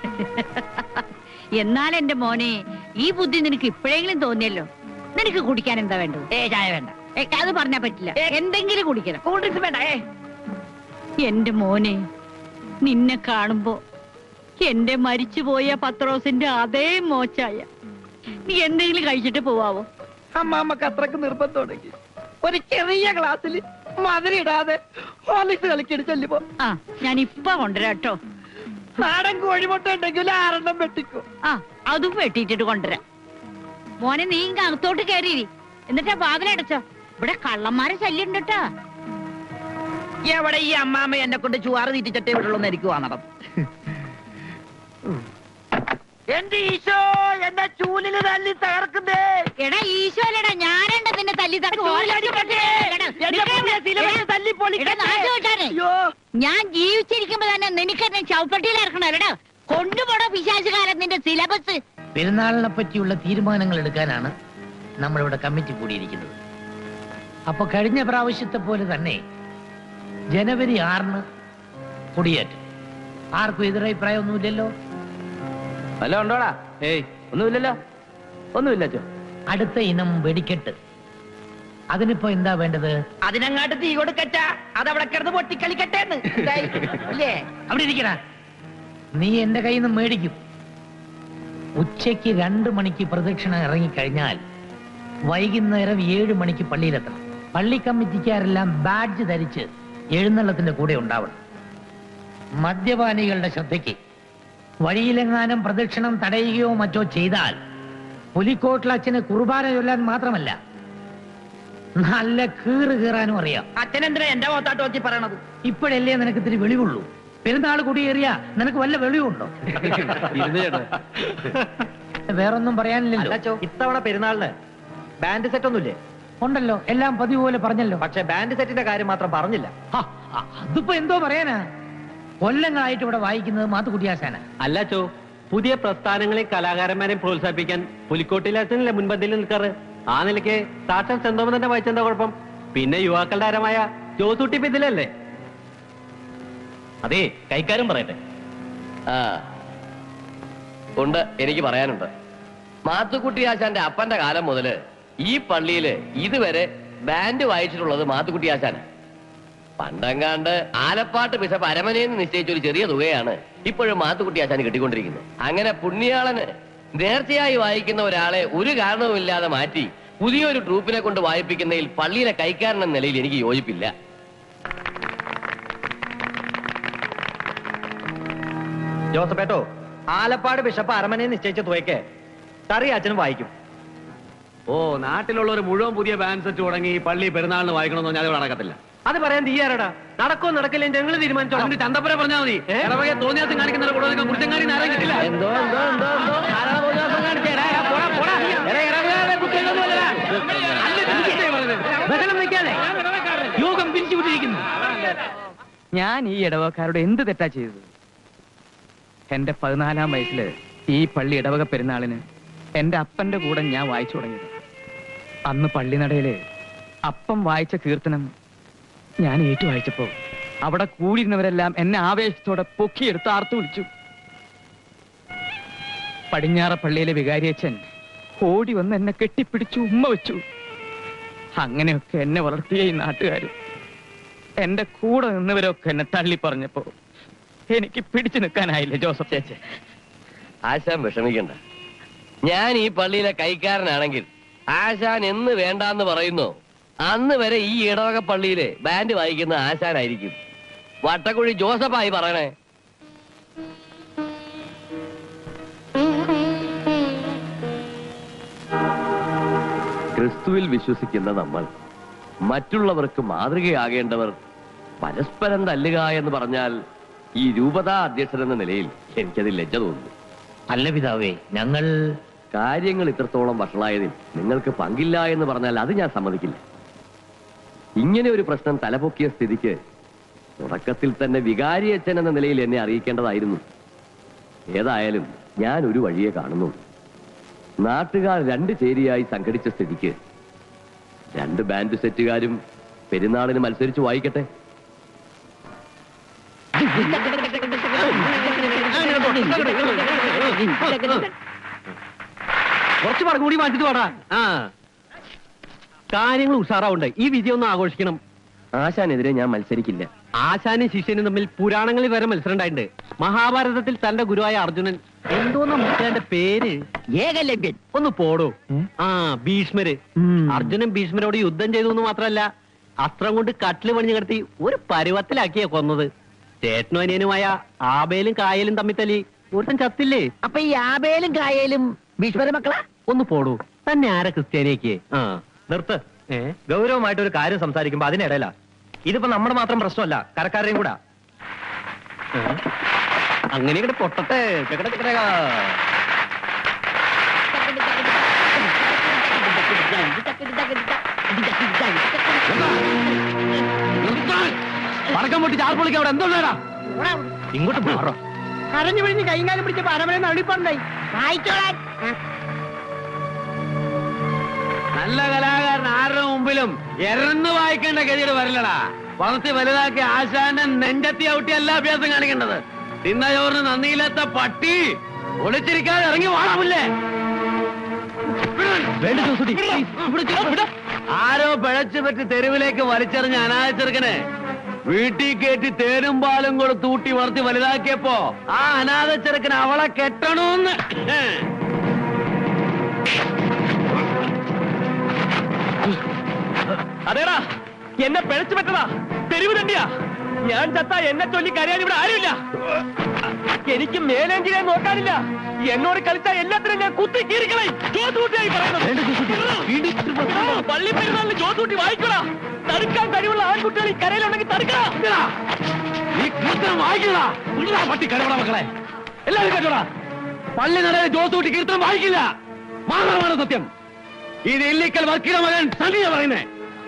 എന്നാൽ എന്റെ മോനെ ഈ ബുദ്ധി നിനക്ക് ഇപ്പോഴെങ്കിലും തോന്നിയല്ലോ നിനക്ക് കുടിക്കാൻ എന്താ വേണ്ടത് ഏ ചായ വേണ്ട ഏ, അത് പറഞ്ഞാ പറ്റില്ല എന്തെങ്കിലും കുടിക്കണം കൂൾ ഡ്രിങ്ക്സ് വേണ്ട ഏ എന്റെ മോനെ നിന്നെ കാണുമ്പോ എന്റെ മരിച്ചുപോയ പത്രോസിന്റെ അതേ മോച്ചായ നീ എന്തെങ്കിലും കഴിച്ചിട്ട് പോവാവോ അമ്മാമ്മക്ക് അത്രക്ക് നിർബന്ധമുണ്ടെങ്കിൽ ഒരു ചെറിയ ക്ലാസ്സിൽ മധുരിടാതെ ഹോർലിക്സ് കളിക്കടി ചെല്ലുമ്പോ ആ ഞാൻ ഇപ്പൊ കൊണ്ടുവരാം കേട്ടോ നാടൻ കോഴിമുട്ട ഉണ്ടെങ്കിൽ ആറെണ്ണം വെട്ടിക്കോ ആ അതും വെട്ടിയിട്ടിട്ട് കൊണ്ടുവരാം മോനെ നീ ഇങ്ങ് അകത്തോട്ട് കയറിയിരി എന്നിട്ടാ വാതിലടച്ചോ ഇവിടെ കള്ളന്മാരെ ശല്യം ഉണ്ട് കേട്ടാ എവിടെ ഈ അമ്മാമ്മ എന്നെ കൊണ്ട് ചുവാറ് തീറ്റിച്ചട്ടേ വിടുള്ളൂ എന്ന് എനിക്ക് വന്നണം എന്റെ ഈശോ എന്റെ ചൂലില് തല്ലി തകർക്കുന്നേ എടാ ഈശോ അല്ലടാ ഞാനുണ്ട് നിന്നെ തല്ലി തട്ടി ഞാൻ ജീവിച്ചിരിക്കുമ്പോ തന്നെ നിനക്ക് എന്നെ ചൗപ്പട്ടിയിൽ ഇറക്കണം അല്ലടാ കൊണ്ടുപോടാ പിശാചുകാരൻ നിന്റെ സിലബസ് പെരുന്നാളിനെ പറ്റിയുള്ള തീരുമാനങ്ങൾ എടുക്കാനാണ് നമ്മളിവിടെ കമ്മിറ്റി കൂടിയിരിക്കുന്നത് അപ്പൊ കഴിഞ്ഞ പ്രാവശ്യത്തെ പോലെ തന്നെ ജനുവരി ആറിന് കൊടിയേറ്റം ആർക്കും എതിരഭിപ്രായമൊന്നുമില്ലല്ലോ വല്ല ഉണ്ടോടാ ഏയ് ഒന്നുമില്ലല്ലോ ഒന്നുമില്ല അച്ചോ അടുത്ത ഇനം വെടിക്കെട്ട് അതിനിപ്പോ എന്താ വേണ്ടത് അതിനങ്ങാട്ട് തീ കൊടുക്കറ്റ അതവിടെ കിടന്ന് പൊട്ടിക്കളിക്കട്ടെ എന്ന് ഇതായി, ഇല്ലേ അവിടെ ഇരിക്കണ നീ എന്റെ കയ്യിൽ നിന്ന് മേടിക്കും ഉച്ചയ്ക്ക് രണ്ട് മണിക്ക് പ്രദക്ഷിണ ഇറങ്ങിക്കഴിഞ്ഞാൽ വൈകുന്നേരം ഏഴ് മണിക്ക് പള്ളിയിലെത്തണം പള്ളി കമ്മിറ്റിക്കാരെല്ലാം ബാഡ്ജ് ധരിച്ച് എഴുന്നള്ളത്തിന്റെ കൂടെ ഉണ്ടാവണം മദ്യപാനികളുടെ ശ്രദ്ധയ്ക്ക് വഴിയിലെങ്ങാനും പ്രദക്ഷിണം തടയുകയോ മറ്റോ ചെയ്താൽ പുലിക്കോട്ടിലച്ഛന് കുർബാന ചൊല്ലാൻ മാത്രമല്ല നല്ല കീറ് കീറാനും അറിയാം അച്ഛനെന്തിനാ എന്റെ മുഖത്താട്ട് നോക്കി പറയണത് ഇപ്പോഴല്ലേ നിനക്ക് ഇത്തിരി വെളിവുള്ളൂ പെരുന്നാൾ കൂടിയേറിയ നിനക്ക് വല്ല വെളിവുണ്ടോ വേറൊന്നും പറയാനില്ലല്ലോ ഇത്തവണ പെരുന്നാളിന് ബാൻഡ് സെറ്റ് ഒന്നുമില്ലേ ഉണ്ടല്ലോ എല്ലാം പതിവ് പോലെ പറഞ്ഞല്ലോ പക്ഷെ ബാൻഡ് സെറ്റിന്റെ കാര്യം മാത്രം പറഞ്ഞില്ല അതിപ്പോ എന്തോ പറയാനാ കൊല്ലങ്ങളായിട്ട് ഇവിടെ വായിക്കുന്നത് മാത്തുക്കുട്ടിയാശാന അല്ലച്ചോ പുതിയ പ്രസ്ഥാനങ്ങളെയും കലാകാരന്മാരെയും പ്രോത്സാഹിപ്പിക്കാൻ പുലിക്കോട്ടിലച്ചനല്ലേ മുൻപന്തിയിൽ നിൽക്കാറ് ആ നിലയ്ക്ക് സാക്ഷൻ ചെന്തോമൻ തന്നെ വായിച്ചെന്താ കുഴപ്പം പിന്നെ യുവാക്കളുടെ ആരമായ ജോസൂട്ടി ഇപ്പൊ ഇതിലല്ലേ അതെ കൈക്കാരും പറയട്ടെ ആ ഉണ്ട് എനിക്ക് പറയാനുണ്ട് മാത്തുക്കുട്ടി ആശാന്റെ അപ്പന്റെ കാലം മുതല് ഈ പള്ളിയില് ഇതുവരെ ബാൻഡ് വായിച്ചിട്ടുള്ളത് മാത്തുക്കുട്ടി ആശാന് പണ്ടങ്ങാണ്ട് ആലപ്പാട്ട് ബിഷപ്പ് അരമനയെന്ന് നിശ്ചയിച്ച ഒരു ചെറിയ തുകയാണ് ഇപ്പോഴും മാത്തുക്കുട്ടി ആശാന് കിട്ടിക്കൊണ്ടിരിക്കുന്നത് അങ്ങനെ പുണ്യാളന് നേർച്ചയായി വായിക്കുന്ന ഒരാളെ ഒരു കാരണവുമില്ലാതെ മാറ്റി പുതിയൊരു ട്രൂപ്പിനെ കൊണ്ട് വായിപ്പിക്കുന്നതിൽ പള്ളിയിലെ കൈക്കാരൻ എന്ന നിലയിൽ എനിക്ക് യോജിപ്പില്ല ജോസഫേട്ടോ ആലപ്പാട് ബിഷപ്പ് അരമനെ നിശ്ചയിച്ച തുകയ്ക്ക് കറി അച്ഛനും വായിക്കും ഓ നാട്ടിലുള്ളവർ മുഴുവൻ പുതിയ ബാൻഡ് സെറ്റ് തുടങ്ങി ഈ പള്ളി പെരുന്നാളിന് വായിക്കണമെന്ന് പറഞ്ഞാൽ അത് ഇവിടെ നടക്കത്തില്ല അത് പറയാൻ തീ ആരടാ നടക്കോ നടക്കില്ല ഞങ്ങൾ തീരുമാനിച്ചോളാം അതിന് ചന്തപ്പുര പറഞ്ഞാൽ മതി ഇടവകയെ തോന്നിയാസം കാണിക്കുന്ന കൂടുതൽ കുറിച്ചങ്ങാടി നേരം കിട്ടില്ല എന്തോ എന്തോ എന്തോ എന്തോ ആരാ തോന്നിയാസം കാണിച്ചേ? എടാ, എടാ, പോടാ, പോടാ. എടാ, ഇടവകയുടെ കുട്ടികളൊന്നുമല്ലടാ. ബഹളം വെക്കാതെ യോഗം പിരിച്ചുവിട്ടിരിക്കുന്നു ഞാൻ ഈ ഇടവക്കാരോട് എന്ത് തെറ്റാ ചെയ്തത് എന്റെ പതിനാലാം വയസ്സില് ഈ പള്ളി ഇടവക പെരുന്നാളിന് എന്റെ അപ്പന്റെ കൂടെ ഞാൻ വായിച്ചു തുടങ്ങിയത് അന്ന് പള്ളിനടയില് അപ്പം വായിച്ച കീർത്തനം ഞാൻ ഏറ്റു വായിച്ചപ്പോ അവിടെ കൂടിയിരുന്നവരെല്ലാം എന്നെ ആവേശത്തോടെ പൊക്കിയെടുത്ത് ആർത്തു വിളിച്ചു പടിഞ്ഞാറ പള്ളിയിലെ വികാരിയച്ഛൻ ഓടി വന്ന് എന്നെ കെട്ടിപ്പിടിച്ചു ഉമ്മ വെച്ചു അങ്ങനെയൊക്കെ എന്നെ വളർത്തിയ ഈ നാട്ടുകാരും എന്റെ കൂടെ നിന്നവരൊക്കെ എന്നെ തള്ളി പറഞ്ഞപ്പോ എനിക്ക് പിടിച്ചു നിൽക്കാനായില്ല ജോസഫ് ചേച്ചി ആശാൻ വിഷമിക്കണ്ട ഞാൻ ഈ പള്ളിയിലെ കൈക്കാരനാണെങ്കിൽ ആശാൻ എന്ന് വേണ്ടാന്ന് പറയുന്നു അന്ന് വരെ ഈ ഇടവക പള്ളിയിലെ ബാൻഡ് വായിക്കുന്ന ആശാനായിരിക്കും വട്ടക്കുഴി ജോസഫായി പറയണേ ക്രിസ്തുവിൽ വിശ്വസിക്കുന്ന നമ്മൾ മറ്റുള്ളവർക്ക് മാതൃകയാകേണ്ടവർ പരസ്പരം തല്ലുക എന്ന് പറഞ്ഞാൽ ഈ രൂപതാ അധ്യക്ഷൻ എന്ന നിലയിൽ എനിക്കത് ലജ്ജ തോന്നുന്നു അല്ല പിതാവേ ഞങ്ങൾ കാര്യങ്ങൾ ഇത്രത്തോളം വഷളായതിൽ നിങ്ങൾക്ക് പങ്കില്ല എന്ന് പറഞ്ഞാൽ അത് ഞാൻ സമ്മതിക്കില്ല ഇങ്ങനെ ഒരു പ്രശ്നം തലപൊക്കിയ സ്ഥിതിക്ക് തുടക്കത്തിൽ തന്നെ വികാരിയച്ഛൻ എന്ന നിലയിൽ എന്നെ അറിയിക്കേണ്ടതായിരുന്നു ഏതായാലും ഞാൻ ഒരു വഴിയെ കാണുന്നു നാട്ടുകാർ രണ്ട് ചേരിയായി സംഘടിച്ച സ്ഥിതിക്ക് രണ്ട് ബാൻഡ് സെറ്റുകാരും പെരുന്നാളിന് മത്സരിച്ച് വായിക്കട്ടെ കുറച്ച് പറഞ്ഞു കൂടി മാറ്റിട്ട് വാടാ ആ കാര്യങ്ങൾ ഉഷാറാവുണ്ട് ഈ വിജയം ഒന്ന് ആഘോഷിക്കണം ആശാനെതിരെ ഞാൻ മത്സരിക്കില്ല ആശാനും ശിഷ്യനും തമ്മിൽ പുരാണങ്ങളിൽ വരെ മത്സരം ഉണ്ടായിട്ടുണ്ട് മഹാഭാരതത്തിൽ തന്റെ ഗുരുവായ അർജുനൻ എന്തോന്ന മുത്തന്റെ പേര് ഏകലവ്യൻ ഒന്ന് പോടോ ആ ഭീഷ്മര് അർജുനൻ ഭീഷ്മരോട് യുദ്ധം ചെയ്തു എന്ന് മാത്രമല്ല അസ്ത്രം കൊണ്ട് കട്ടില് പണിഞ്ഞു കിടത്തി ഒരു പരുവത്തിലാക്കിയാ കൊന്നത് ചേട്ടനും അനിയനുമായ ആബേലും കായലും തമ്മിൽ തല്ലി ഒരുത്തൻ ചത്തില്ലേ അപ്പൊ ഈ ആബേലും കായലും ഭീഷ്മര മക്കളാ ഒന്ന് പോടൂ തന്നെ ആരാ ക്രിസ്ത്യാനിയൊക്കെ ആ നിർത്ത് ഗൗരവമായിട്ട് ഒരു കാര്യം സംസാരിക്കുമ്പോ അതിനിടയില ഇതിപ്പോ നമ്മുടെ മാത്രം പ്രശ്നമല്ല കരക്കാരുടെയും കൂടാ അങ്ങനെ ഇങ്ങോട്ട് പൊട്ടട്ടെ ചെക്കട ചെക്കട പടക്കം പൊട്ടി ചാർ പൊളിക്കാൻ അവിടെ എന്തുള്ളാ ഇങ്ങോട്ട് മാറോ കരഞ്ഞു പിഴിഞ്ഞ് കൈകാലം പിടിച്ചപ്പോ അരമനെ നടിപ്പണ്ടായി വായിച്ചോളാൻ നല്ല കലാകാരൻ ആരുടെ മുമ്പിലും എറന്ന് വായിക്കേണ്ട ഗതിയുടെ വരില്ലടാ വളർത്തി വലുതാക്കി ആശാന്റെ നെഞ്ചത്തി ഔട്ടി അല്ല അഭ്യാസം കാണിക്കേണ്ടത് തിന്ന ചോറിന് നന്ദിയില്ലാത്ത പട്ടി ഒളിച്ചിരിക്കാതെ ഇറങ്ങി വാടാമില്ലേ ആരോ പിഴച്ചു പറ്റി തെരുവിലേക്ക് വലിച്ചെറിഞ്ഞ അനാഥ ചെറുക്കനെ വീട്ടിൽ കയറ്റി തേനും പാലും കൂടെ തൂട്ടി വളർത്തി വലുതാക്കിയപ്പോ ആ അനാഥ ചെറുക്കൻ അവളെ കെട്ടണോന്ന് അതേടാ എന്നെ പിഴച്ചു പറ്റടാ തെരുവ് തണ്ടിയാ ഞാൻ ചത്ത എന്നെ ചൊല്ലി കരയാൻ ഇവിടെ ആരുമില്ല എനിക്ക് മേലേഞ്ചിനെ നോക്കാനില്ല എന്നോട് കളിച്ച എല്ലാത്തിനും ഞാൻ കുത്തി കീറിക്കളെ ജോസൂട്ടിയായി പറയുന്നത് പള്ളി പെരുന്നാളിന് ജോസൂട്ടി വായിക്കടാ തടുക്കാൻ കഴിവുള്ള ആൺകുട്ടികൾ ഈ കരയിലുണ്ടെങ്കിൽ തടുക്കടാ നീ കീർത്തനം വായിക്കടാ വിടടാ പട്ടി കരവട മക്കളെ എല്ലാവരും കേട്ടോടാ പള്ളി നടയിൽ ജോസൂട്ടി കീർത്തനം വായിക്കില്ല മാത്രമാണ് സത്യം ഇത് ഇല്ലിക്കൽ വർക്കിയുടെ മകൻ സനിയ പറയുന്നേ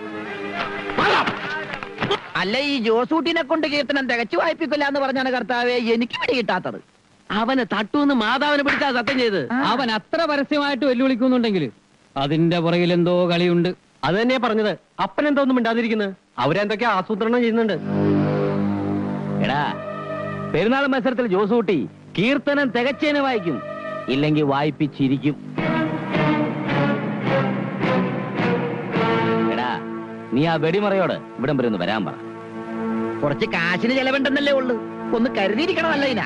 അല്ല ഈ ജോസൂട്ടിനെ കൊണ്ട് കീർത്തനം തികച്ചു വായിപ്പിക്കില്ല എന്ന് പറഞ്ഞാണ് കർത്താവെ എനിക്ക് പിടി കിട്ടാത്തത് അവന് തട്ടൂന്ന് മാതാവിനെ പിടിച്ചാ സത്യം ചെയ്ത് അവൻ അത്ര പരസ്യമായിട്ട് വെല്ലുവിളിക്കുന്നുണ്ടെങ്കിൽ അതിന്റെ പുറകിൽ എന്തോ കളിയുണ്ട് അത് തന്നെയാ പറഞ്ഞത് അപ്പൻ എന്തോ ഒന്നും മിണ്ടാതിരിക്കുന്നത് അവരെന്തൊക്കെയാ ആസൂത്രണം ചെയ്യുന്നുണ്ട് എടാ പെരുന്നാൾ മത്സരത്തിൽ ജോസൂട്ടി കീർത്തനം തികച്ചേനെ വായിക്കും ഇല്ലെങ്കിൽ വായിപ്പിച്ചിരിക്കും എടാ നീ ആ വെടിമറയോട് ഇവിടം വരെ ഒന്ന് വരാൻ പറ കുറച്ച് കാശിന് ചെലവുണ്ടെന്നല്ലേ ഉള്ളു ഒന്ന് കരുതിയിരിക്കണമല്ല ഇതിനാ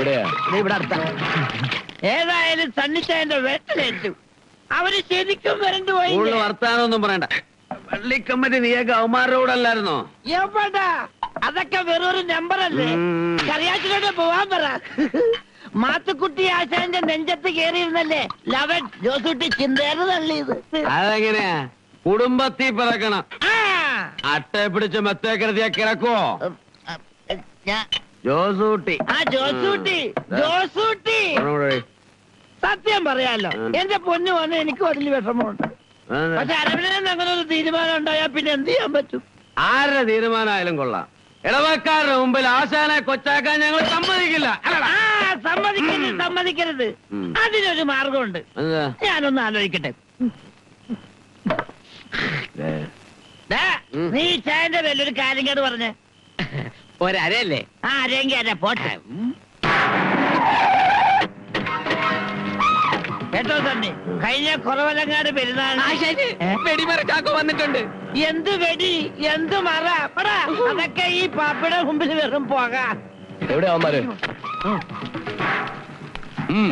എവിടെയാ ദേ ഇവിടെ അടുത്ത ഏതായാലും സണ്ണിച്ചായന്റെ വെട്ടലേറ്റു അവര് ശരിക്കും വരണ്ടു പോയി കൂടുതൽ വർത്താനൊന്നും പറയണ്ട പള്ളിക്കമ്മറ്റി നീയൊക്കെ അവന്മാരോടല്ലായിരുന്നോ എവിടാ അതൊക്കെ വെറൊരു നമ്പറല്ലേ കറിയാച്ചിലോട്ട് പോവാൻ പറ മാത്തുക്കുട്ടി ആശാന്റെ നെഞ്ചത്ത് കയറിയിരുന്നല്ലേ ലവൻ ജോസൂട്ടി ചിന്തേന്ന് തള്ളിയത് അതെങ്ങനെയാ കുടുംബത്തിൽ പിറക്കണം അട്ടയെ പിടിച്ച് മെത്തേ കരുതിയ കിടക്കുവോ ജോസൂട്ടി ആ ജോസൂട്ടി ജോസൂട്ടി സത്യം പറയാലോ എന്റെ പൊന്നു വന്ന് എനിക്ക് വലിയ വിഷമമുണ്ട് പക്ഷെ അരവിന്ദ്രൻ അങ്ങനെ ഒരു തീരുമാനം ഉണ്ടായാൽ പിന്നെ എന്ത് ചെയ്യാൻ പറ്റും ആരുടെ തീരുമാനമായാലും കൊള്ളാം ഇടവക്കാരുടെ മുമ്പിൽ ആശാനെ കൊച്ചാക്കാൻ ഞങ്ങൾ സമ്മതിക്കില്ല ആ സമ്മതിക്കരുത് സമ്മതിക്കരുത് അതിനൊരു മാർഗമുണ്ട് എന്താ ഞാനൊന്ന് ആലോചിക്കട്ടെ ദാ, നീ ഈ ചായന്റെ പേരിൽ ഒരു കാര്യം കേട് പറഞ്ഞേ ഒരരല്ലേ ആ അരയെങ്കിൽ അര പോട്ടെ കേട്ടോ തന്നെ കഴിഞ്ഞ കുറവലങ്ങാട് പെരുന്നാൾ വെടിമറ ചാക്കോ വന്നിട്ടുണ്ട് എന്ത് വെടി എന്ത് മറ പടാ അതൊക്കെ ഈ പാപ്പയുടെ മുമ്പിൽ വെറും പോകാം എവിടെ അവന്മാര് ഉം.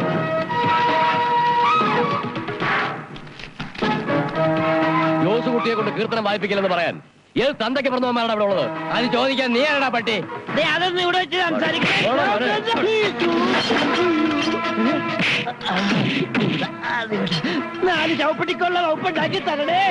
ജോസ് കുട്ടിയെ കൊണ്ട് കീർത്തനം വായിപ്പിക്കില്ലെന്ന് പറയാൻ ഏത് തന്തയ്ക്ക് പറഞ്ഞവന്മാരാണ് അവിടെ ഉള്ളത് അത് ചോദിക്കാൻ നീ ആരടാ പട്ടി ദേ, അതൊന്നും ഇവിടെ വെച്ച് സംസാരിക്കാം നാല് ചവപ്പട്ടിക്കുള്ള വകുപ്പുണ്ടാക്കി തരണേ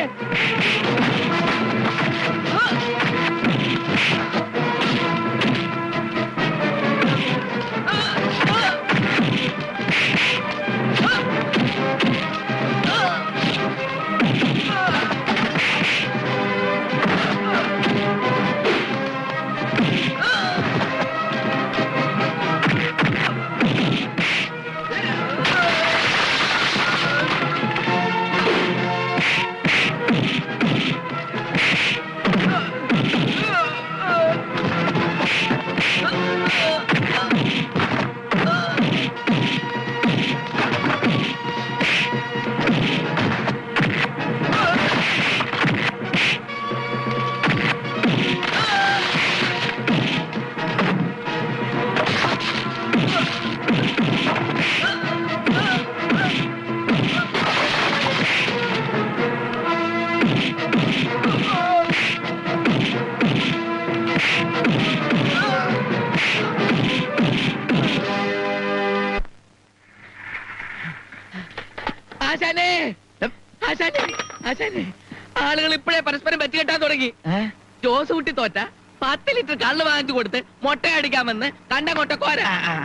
ആശാനെ ആശാനെ ആശാനെ ആളുകൾ ഇപ്പോഴേ പരസ്പരം പറ്റുകെട്ടാൻ തുടങ്ങി ജോസ് കുട്ടി തോറ്റ പത്ത് ലിറ്റർ കള്ള് വാങ്ങിച്ചു കൊടുത്ത് മുട്ട അടിക്കാമെന്ന് കണ്ട കൊട്ടക്കോര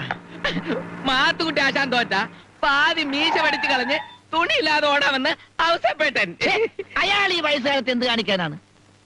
മാത്തുകുട്ടി ആശാൻ തോറ്റ പാതി മീശ പഠിച്ചു കളഞ്ഞ് തുണിയില്ലാതെ ഓടാമെന്ന് അവസരപ്പെട്ടൻ അയാൾ ഈ വയസ്സുകാലത്ത് എന്ത് കാണിക്കാനാണ്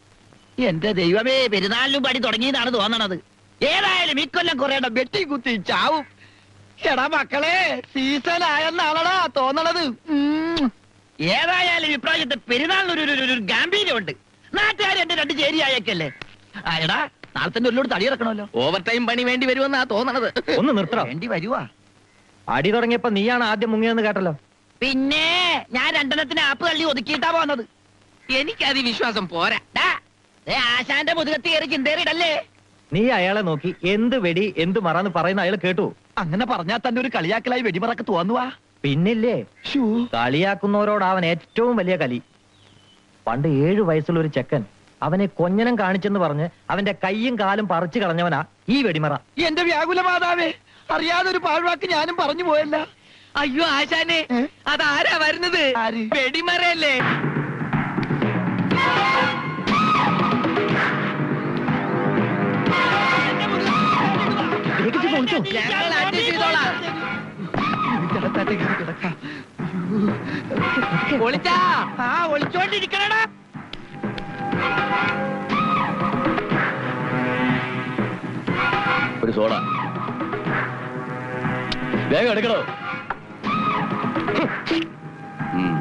എന്റെ ദൈവമേ പെരുന്നാളിലും പടി തുടങ്ങിയതാണ് തോന്നണത് ഏതായാലും ഇക്കൊല്ലം കുറേണ്ട വെട്ടി കുത്തി ചാവും എടാ മക്കളെ സീസൺ ആയെന്നാണടാ തോന്നണത് ഉം. ഏതായാലും ഇപ്രാവശ്യത്തെ പെരുന്നാളിന് ഒരു- ഒരു- ഒരു ഒരു ഗാംഭീര്യമുണ്ട് നാട്ടുകാർ എന്റെ രണ്ട് ചേരിയായേക്കല്ലേ ആ എടാ നാളെ തന്നെ ഒരു തടിയിറക്കണമല്ലോ ഓവർ ടൈം പണി വേണ്ടി വരുമെന്നാ തോന്നണത് ഒന്ന് നിർത്തണം വേണ്ടി വരുവാ അടി തുടങ്ങിയപ്പോ നീയാണ് ആദ്യം മുങ്ങിയെന്ന് കേട്ടല്ലോ പിന്നെ ഞാൻ രണ്ടെണ്ണത്തിന് ആപ്പ് തള്ളി ഒതുക്കിയിട്ടാ പോന്നത് എനിക്കത് വിശ്വാസം പോരാ ഡാ, ദേ ആശാന്റെ മുതുകത്ത് കയറി ചിന്തേറിയിടല്ലേ നീ അയാളെ നോക്കി എന്ത് വെടി എന്ത് മറാന്ന് പറയുന്ന അയാൾ കേട്ടു അങ്ങനെ പറഞ്ഞാൽ തന്നെ ഒരു കളിയാക്കലായി വെടിമറക്ക് തോന്നുവാ പിന്നില്ലേ കളിയാക്കുന്നവരോട് അവൻ ഏറ്റവും വലിയ കലി പണ്ട് ഏഴു വയസ്സുള്ള ഒരു ചെക്കൻ അവനെ കൊഞ്ഞനം കാണിച്ചെന്ന് പറഞ്ഞ് അവന്റെ കൈയും കാലും പറിച്ചു കളഞ്ഞവനാ ഈ വെടിമറ എന്റെ വ്യാകുല മാതാവേ അറിയാതെ ഒരു പാഴ്വാക്ക് ഞാനും പറഞ്ഞു പോയല്ല അയ്യോ ആശാനെ അതാരാ വരുന്നത് വെടിമറയല്ലേ ഞങ്ങൾ അഡ്ജസ്റ്റ് ചെയ്തോളാം ഒളിച്ചാ ആ ഒളിച്ചോണ്ടിരിക്കണടാ ഒരു സോഡ വേഗം എടുക്കണോ ഉം.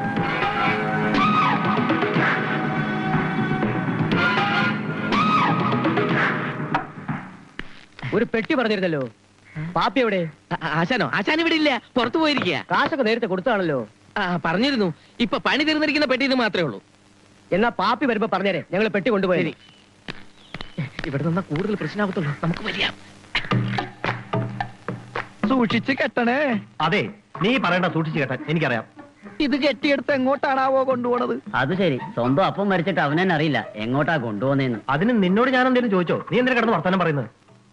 ഒരു പെട്ടി പറഞ്ഞിരുന്നല്ലോ പാപ്പി എവിടെ ആശാനോ ആശാൻ ഇവിടെ ഇല്ല പുറത്തു പോയിരിക്കുക കാശൊക്കെ നേരത്തെ കൊടുത്താണല്ലോ ആ പറഞ്ഞിരുന്നു ഇപ്പൊ പണി തീർന്നിരിക്കുന്ന പെട്ടി ഇത് മാത്രമേ ഉള്ളൂ എന്നാ പാപ്പി വരുമ്പോ പറഞ്ഞേരെ ഞങ്ങൾ പെട്ടി കൊണ്ടുപോയി ഇവിടെ നിന്നാ കൂടുതൽ പ്രശ്നമാകത്തുള്ളൂ നമുക്ക് വരിക സൂക്ഷിച്ച് കെട്ടണേ അതെ നീ പറയണ്ട സൂക്ഷിച്ച് കെട്ടാൻ എനിക്കറിയാം ഇത് കെട്ടിയെടുത്ത് എങ്ങോട്ടാണാവോ കൊണ്ടുപോണത് അത് ശരി സ്വന്തം അപ്പം മരിച്ചിട്ട് അവനെന്നെ അറിയില്ല എങ്ങോട്ടാ കൊണ്ടുപോകുന്നേന്ന് അതിന് നിന്നോട് ഞാൻ എന്തെങ്കിലും ചോദിച്ചോ നീ എന്തിനാ കിടന്ന് വർത്താനം പറയുന്നത്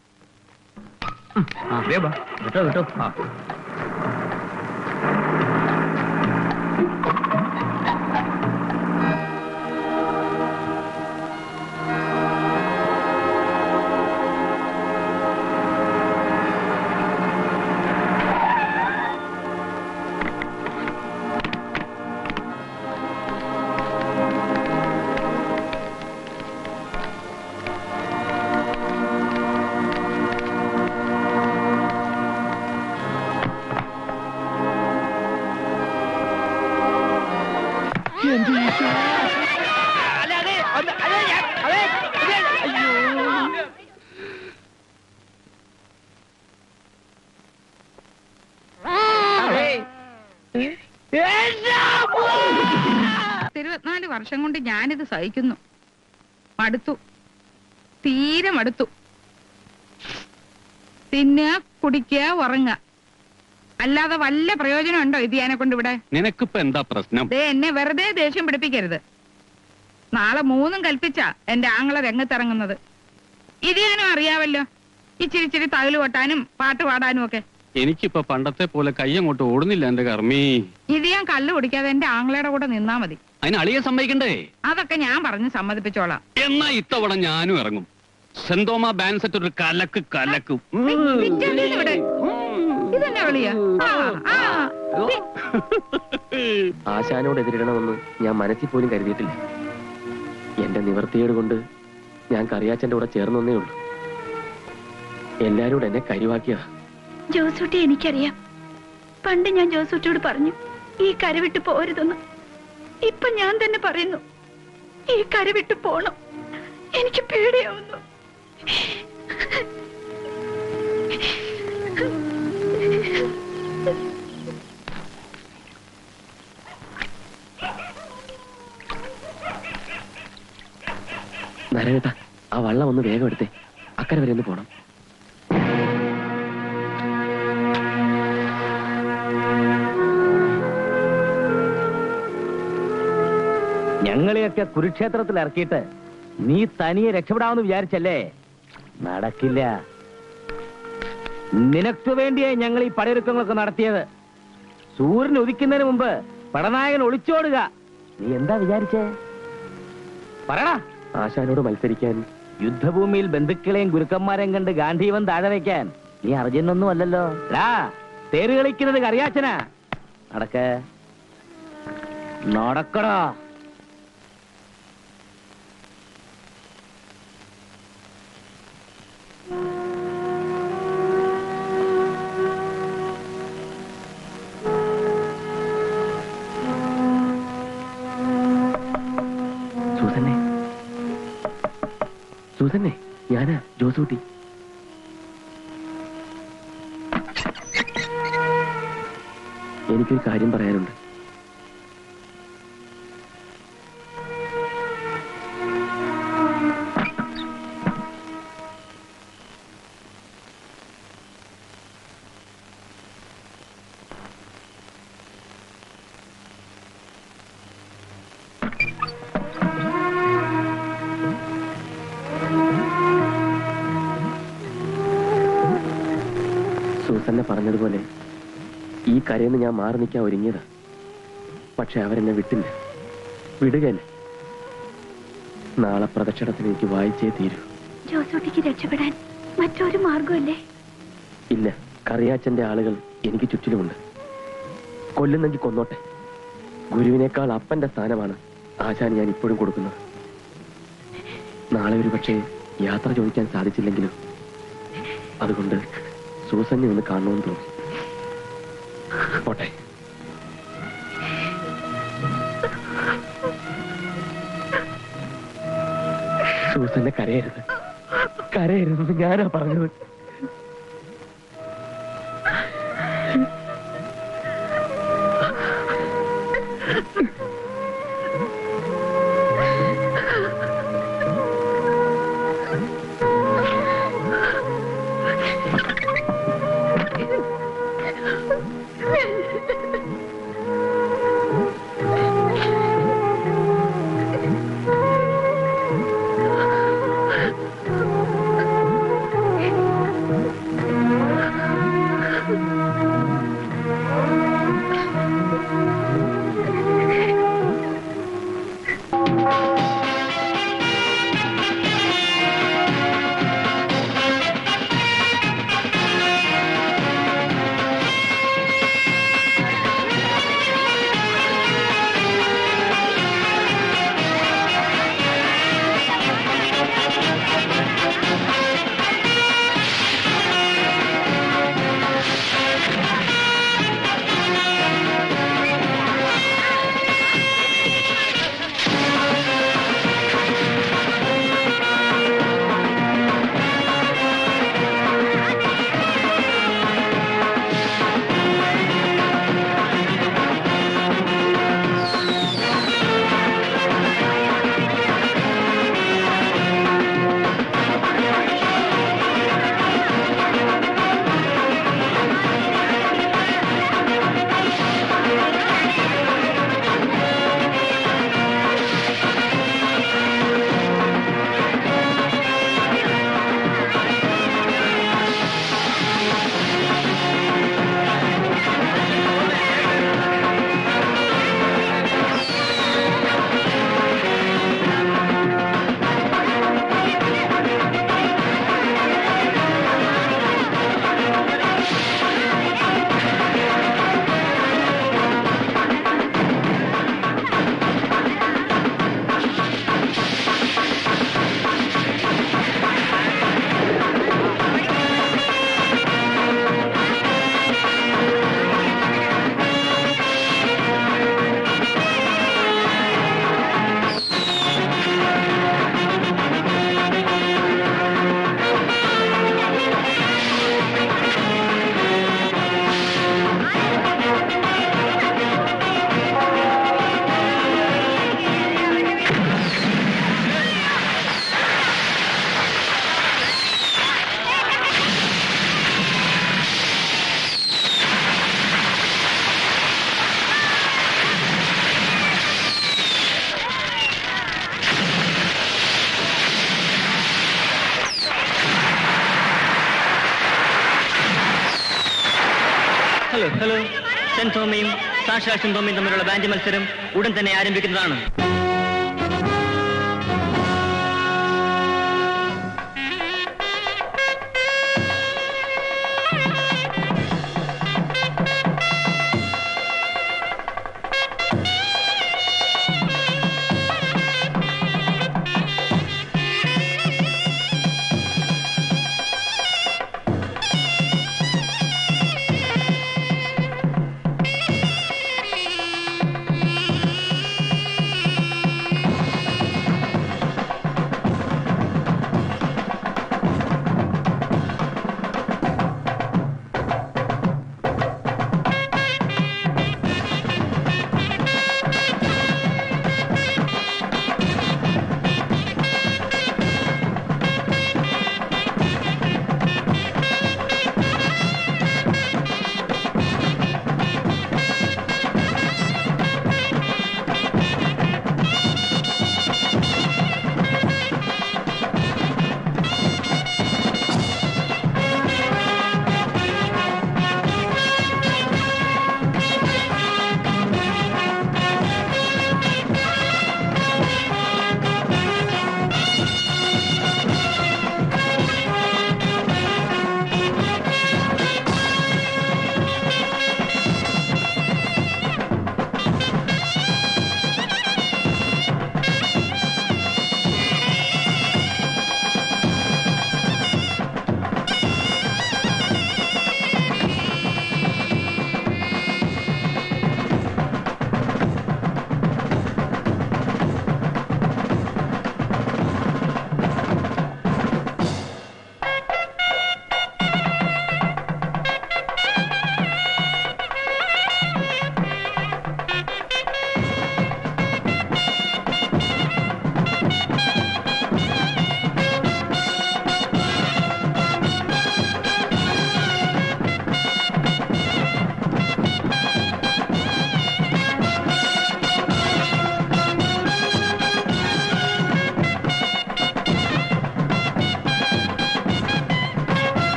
വിട്ടോ വിട്ടോ ഇരുപത്തിനാല് വർഷം കൊണ്ട് ഞാനിത് സഹിക്കുന്നു മടുത്തു തീരെ മടുത്തു തിന്നുക കുടിക്കുക ഉറങ്ങുക അല്ലാതെ വല്ല പ്രയോജനം ഉണ്ടോ ഇത് ഞാനെ കൊണ്ട് ഇവിടെ നിനക്കിപ്പോ എന്താ പ്രശ്നം ദേ എന്നെ വെറുതെ ദേഷ്യം പിടിപ്പിക്കരുത് നാളെ മൂന്നും കൽപ്പിച്ച എന്റെ ആങ്ങളെ രംഗത്തിറങ്ങുന്നത് ഇത് ഞാനും അറിയാവല്ലോ ഇച്ചിരി ഇച്ചിരി തകില് കൊട്ടാനും പാട്ട് പാടാനും ഒക്കെ എനിക്കിപ്പോ പണ്ടത്തെ പോലെ കൈയങ്ങോട്ട് ഓടുന്നില്ല എന്റെ കർമ്മി ഇത് ഞാൻ കള്ളു കുടിക്കാതെ എന്റെ ആങ്ങളയുടെ കൂടെ നിന്നാ മതി അതിന് അളിയെ സമ്മതിക്കണ്ടേ അതൊക്കെ ഞാൻ പറഞ്ഞ് സമ്മതിപ്പിച്ചോളാം എന്നാ ഇത്തവണ ഞാനും ഇറങ്ങും സെന്തോമ ബാൻഡ് സെറ്റ് ഒരു കലക്ക് കലക്കും നിൽക്കാതെ ഇവിടെ. ഇതെന്നെ വിളിയാ ആ, ആ. ആശാനോട് എതിരിടണമെന്ന് ഞാൻ മനസ്സിൽ പോലും കരുതിയിട്ടില്ല എന്റെ നിവർത്തിയേട് കൊണ്ട് ഞാൻ കറിയാച്ചന്റെ കൂടെ ചേർന്നേ ഉള്ളൂ എല്ലാരും കൂടെ എന്നെ കരിവാക്കിയതാ ജോസൂട്ടി എനിക്കറിയാം പണ്ട് ഞാൻ ജോസൂട്ടിയോട് പറഞ്ഞു ഈ കര വിട്ട് പോരുതെന്ന് ഇപ്പൊ ഞാൻ തന്നെ പറയുന്നു ഈ കര വിട്ട് പോണം എനിക്ക് പേടിയാവുന്നു നരകേട്ടാ ആ വള്ളം ഒന്ന് വേഗം എടുത്തേ അക്കരെ വരെ ഒന്ന് പോണം ഞങ്ങളെയൊക്കെ കുരുക്ഷേത്രത്തിൽ ഇറക്കിയിട്ട് നീ തനിയെ രക്ഷപ്പെടാമെന്ന് വിചാരിച്ചല്ലേ നടക്കില്ല നിനക്ക് വേണ്ടിയേ ഞങ്ങൾ ഈ പടയൊരുക്കങ്ങളൊക്കെ നടത്തിയത് സൂര്യൻ ഉദിക്കുന്നതിന് മുമ്പ് പടനായകൻ ഒളിച്ചോടുക നീ എന്താ വിചാരിച്ചേ പറയടാ ആശാനോട് മത്സരിക്കാൻ യുദ്ധഭൂമിയിൽ ബന്ധുക്കളെയും ഗുരുക്കന്മാരെയും കണ്ട് ഗാന്ധീവൻ താഴെ വയ്ക്കാൻ നീ അർജുനൊന്നും അല്ലല്ലോ ഡാ തേര് കളിക്കുന്നത് കറിയാച്ചനാ നടക്ക നടക്കടാ സൂസന്നെ സൂസന്നെ ഞാനാ ജോസൂട്ടി എനിക്കൊരു കാര്യം പറയാനുണ്ട് സൂസന്നെ പറഞ്ഞതുപോലെ ഈ കരയെന്ന് ഞാൻ മാറി നിൽക്കാൻ ഒരുങ്ങിയതാ പക്ഷെ അവരെന്നെ വിട്ടില്ല വിടുകയല്ല നാളെ പ്രദക്ഷിണത്തിന് എനിക്ക് വായിച്ചേ തീരൂ ജോസൂട്ടിക്ക് രക്ഷപ്പെടാൻ മറ്റൊരു മാർഗമല്ലേ ഇല്ല കറിയാച്ചന്റെ ആളുകൾ എനിക്ക് ചുറ്റിലുമുണ്ട് കൊല്ലുന്നെങ്കിൽ കൊന്നോട്ടെ ഗുരുവിനേക്കാൾ അപ്പന്റെ സ്ഥാനമാണ് ആശാൻ ഞാൻ ഇപ്പോഴും കൊടുക്കുന്നത് നാളെ ഒരു പക്ഷേ യാത്ര ചോദിക്കാൻ സാധിച്ചില്ലെങ്കിലും അതുകൊണ്ട് സൂസന്നെ ഒന്ന് കാണണമെന്ന് തോന്നി പോട്ടെ സൂസന്നെ കരയരുത് കരയരുതെന്ന് ഞാനാ പറഞ്ഞത് അപ്പൻ തോമയും സാക്ഷാൽ തോമയും തമ്മിലുള്ള ബാൻഡ് മത്സരം ഉടൻ തന്നെ ആരംഭിക്കുന്നതാണ്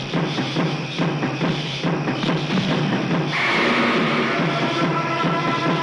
ആ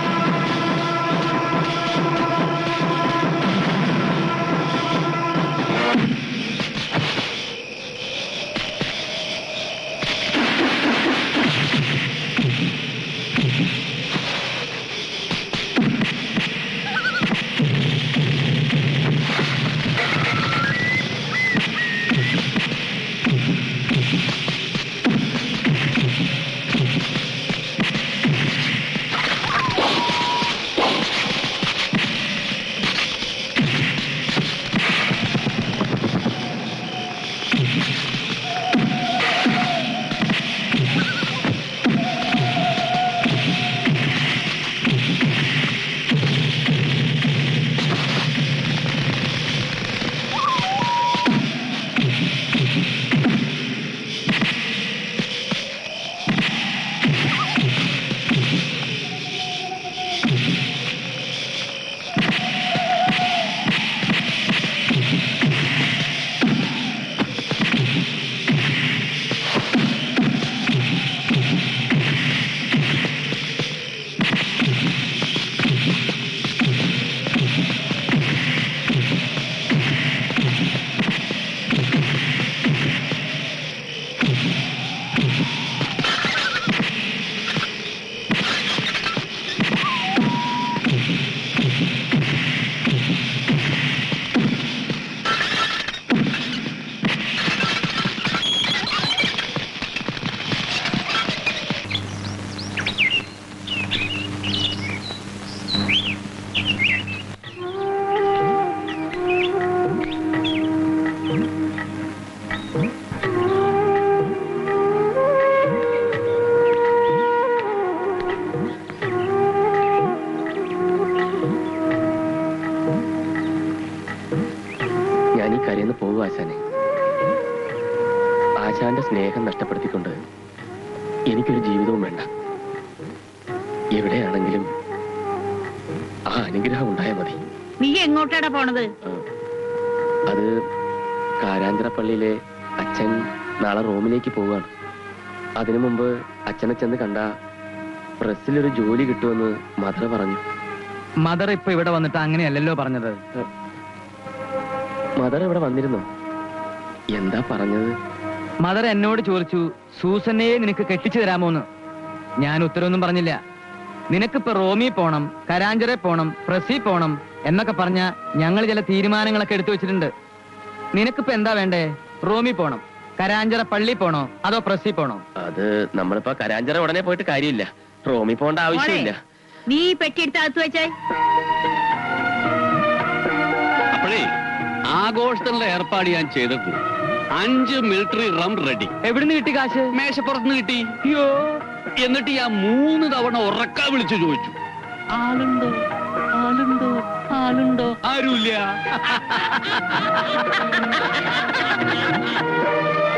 ആശാനെ ആശാന്റെ സ്നേഹം നഷ്ടപ്പെടുത്തിക്കൊണ്ട് എനിക്കൊരു ജീവിതവും വേണ്ട എവിടെയാണെങ്കിലും ആ അനുഗ്രഹം ഉണ്ടായാൽ മതി നീ എങ്ങോട്ടാടാ പോണത് അത് കാരാഞ്ചിറ പള്ളിയിലെ അച്ഛൻ നാളെ റോമിലേക്ക് പോവുകയാണ് അതിനു മുമ്പ് അച്ഛനെ ചെന്ന് കണ്ട പ്രസ്സിലൊരു ജോലി കിട്ടുമെന്ന് മദർ പറഞ്ഞു മദർ ഇപ്പൊ ഇവിടെ വന്നിട്ട് അങ്ങനെയല്ലല്ലോ പറഞ്ഞത് മദർ ഇവിടെ വന്നിരുന്നോ എന്താ പറഞ്ഞത് മദർ എന്നോട് ചോദിച്ചു സൂസന്നയെ നിനക്ക് കെട്ടിച്ചു തരാമോന്ന് ഞാൻ ഉത്തരവൊന്നും പറഞ്ഞില്ല നിനക്കിപ്പോ റോമി പോണം കരാഞ്ചറെ പോണം പ്രസി പോണം എന്നൊക്കെ പറഞ്ഞ ഞങ്ങൾ ചില തീരുമാനങ്ങളൊക്കെ എടുത്തു വെച്ചിട്ടുണ്ട് നിനക്കിപ്പോ എന്താ വേണ്ടേ റോമി പോണം കരാഞ്ചറ പള്ളി പോണോ അതോ പ്രസി പോണോ അത് നമ്മളിപ്പോ കരാഞ്ചിറ ഉടനെ പോയിട്ട് കാര്യമില്ല റോമി പോകേണ്ട ആവശ്യമില്ല നീ ഈ പെട്ടിയെടുത്ത് അകത്ത് വെച്ചേ അപ്പോഴേ ആഘോഷത്തിനുള്ള ഏർപ്പാട് ഞാൻ ചെയ്തിട്ടുണ്ട് അഞ്ച് മിലിറ്ററി റം റെഡി എവിടുന്ന് കിട്ടി കാശ് മേശപ്പുറത്തുനിന്ന് കിട്ടി അയ്യോ എന്നിട്ട് ഞാൻ മൂന്ന് തവണ ഉറക്ക വിളിച്ചു ചോദിച്ചു ആളുണ്ടോ ആളുണ്ടോ ആളുണ്ടോ ആരുമില്ല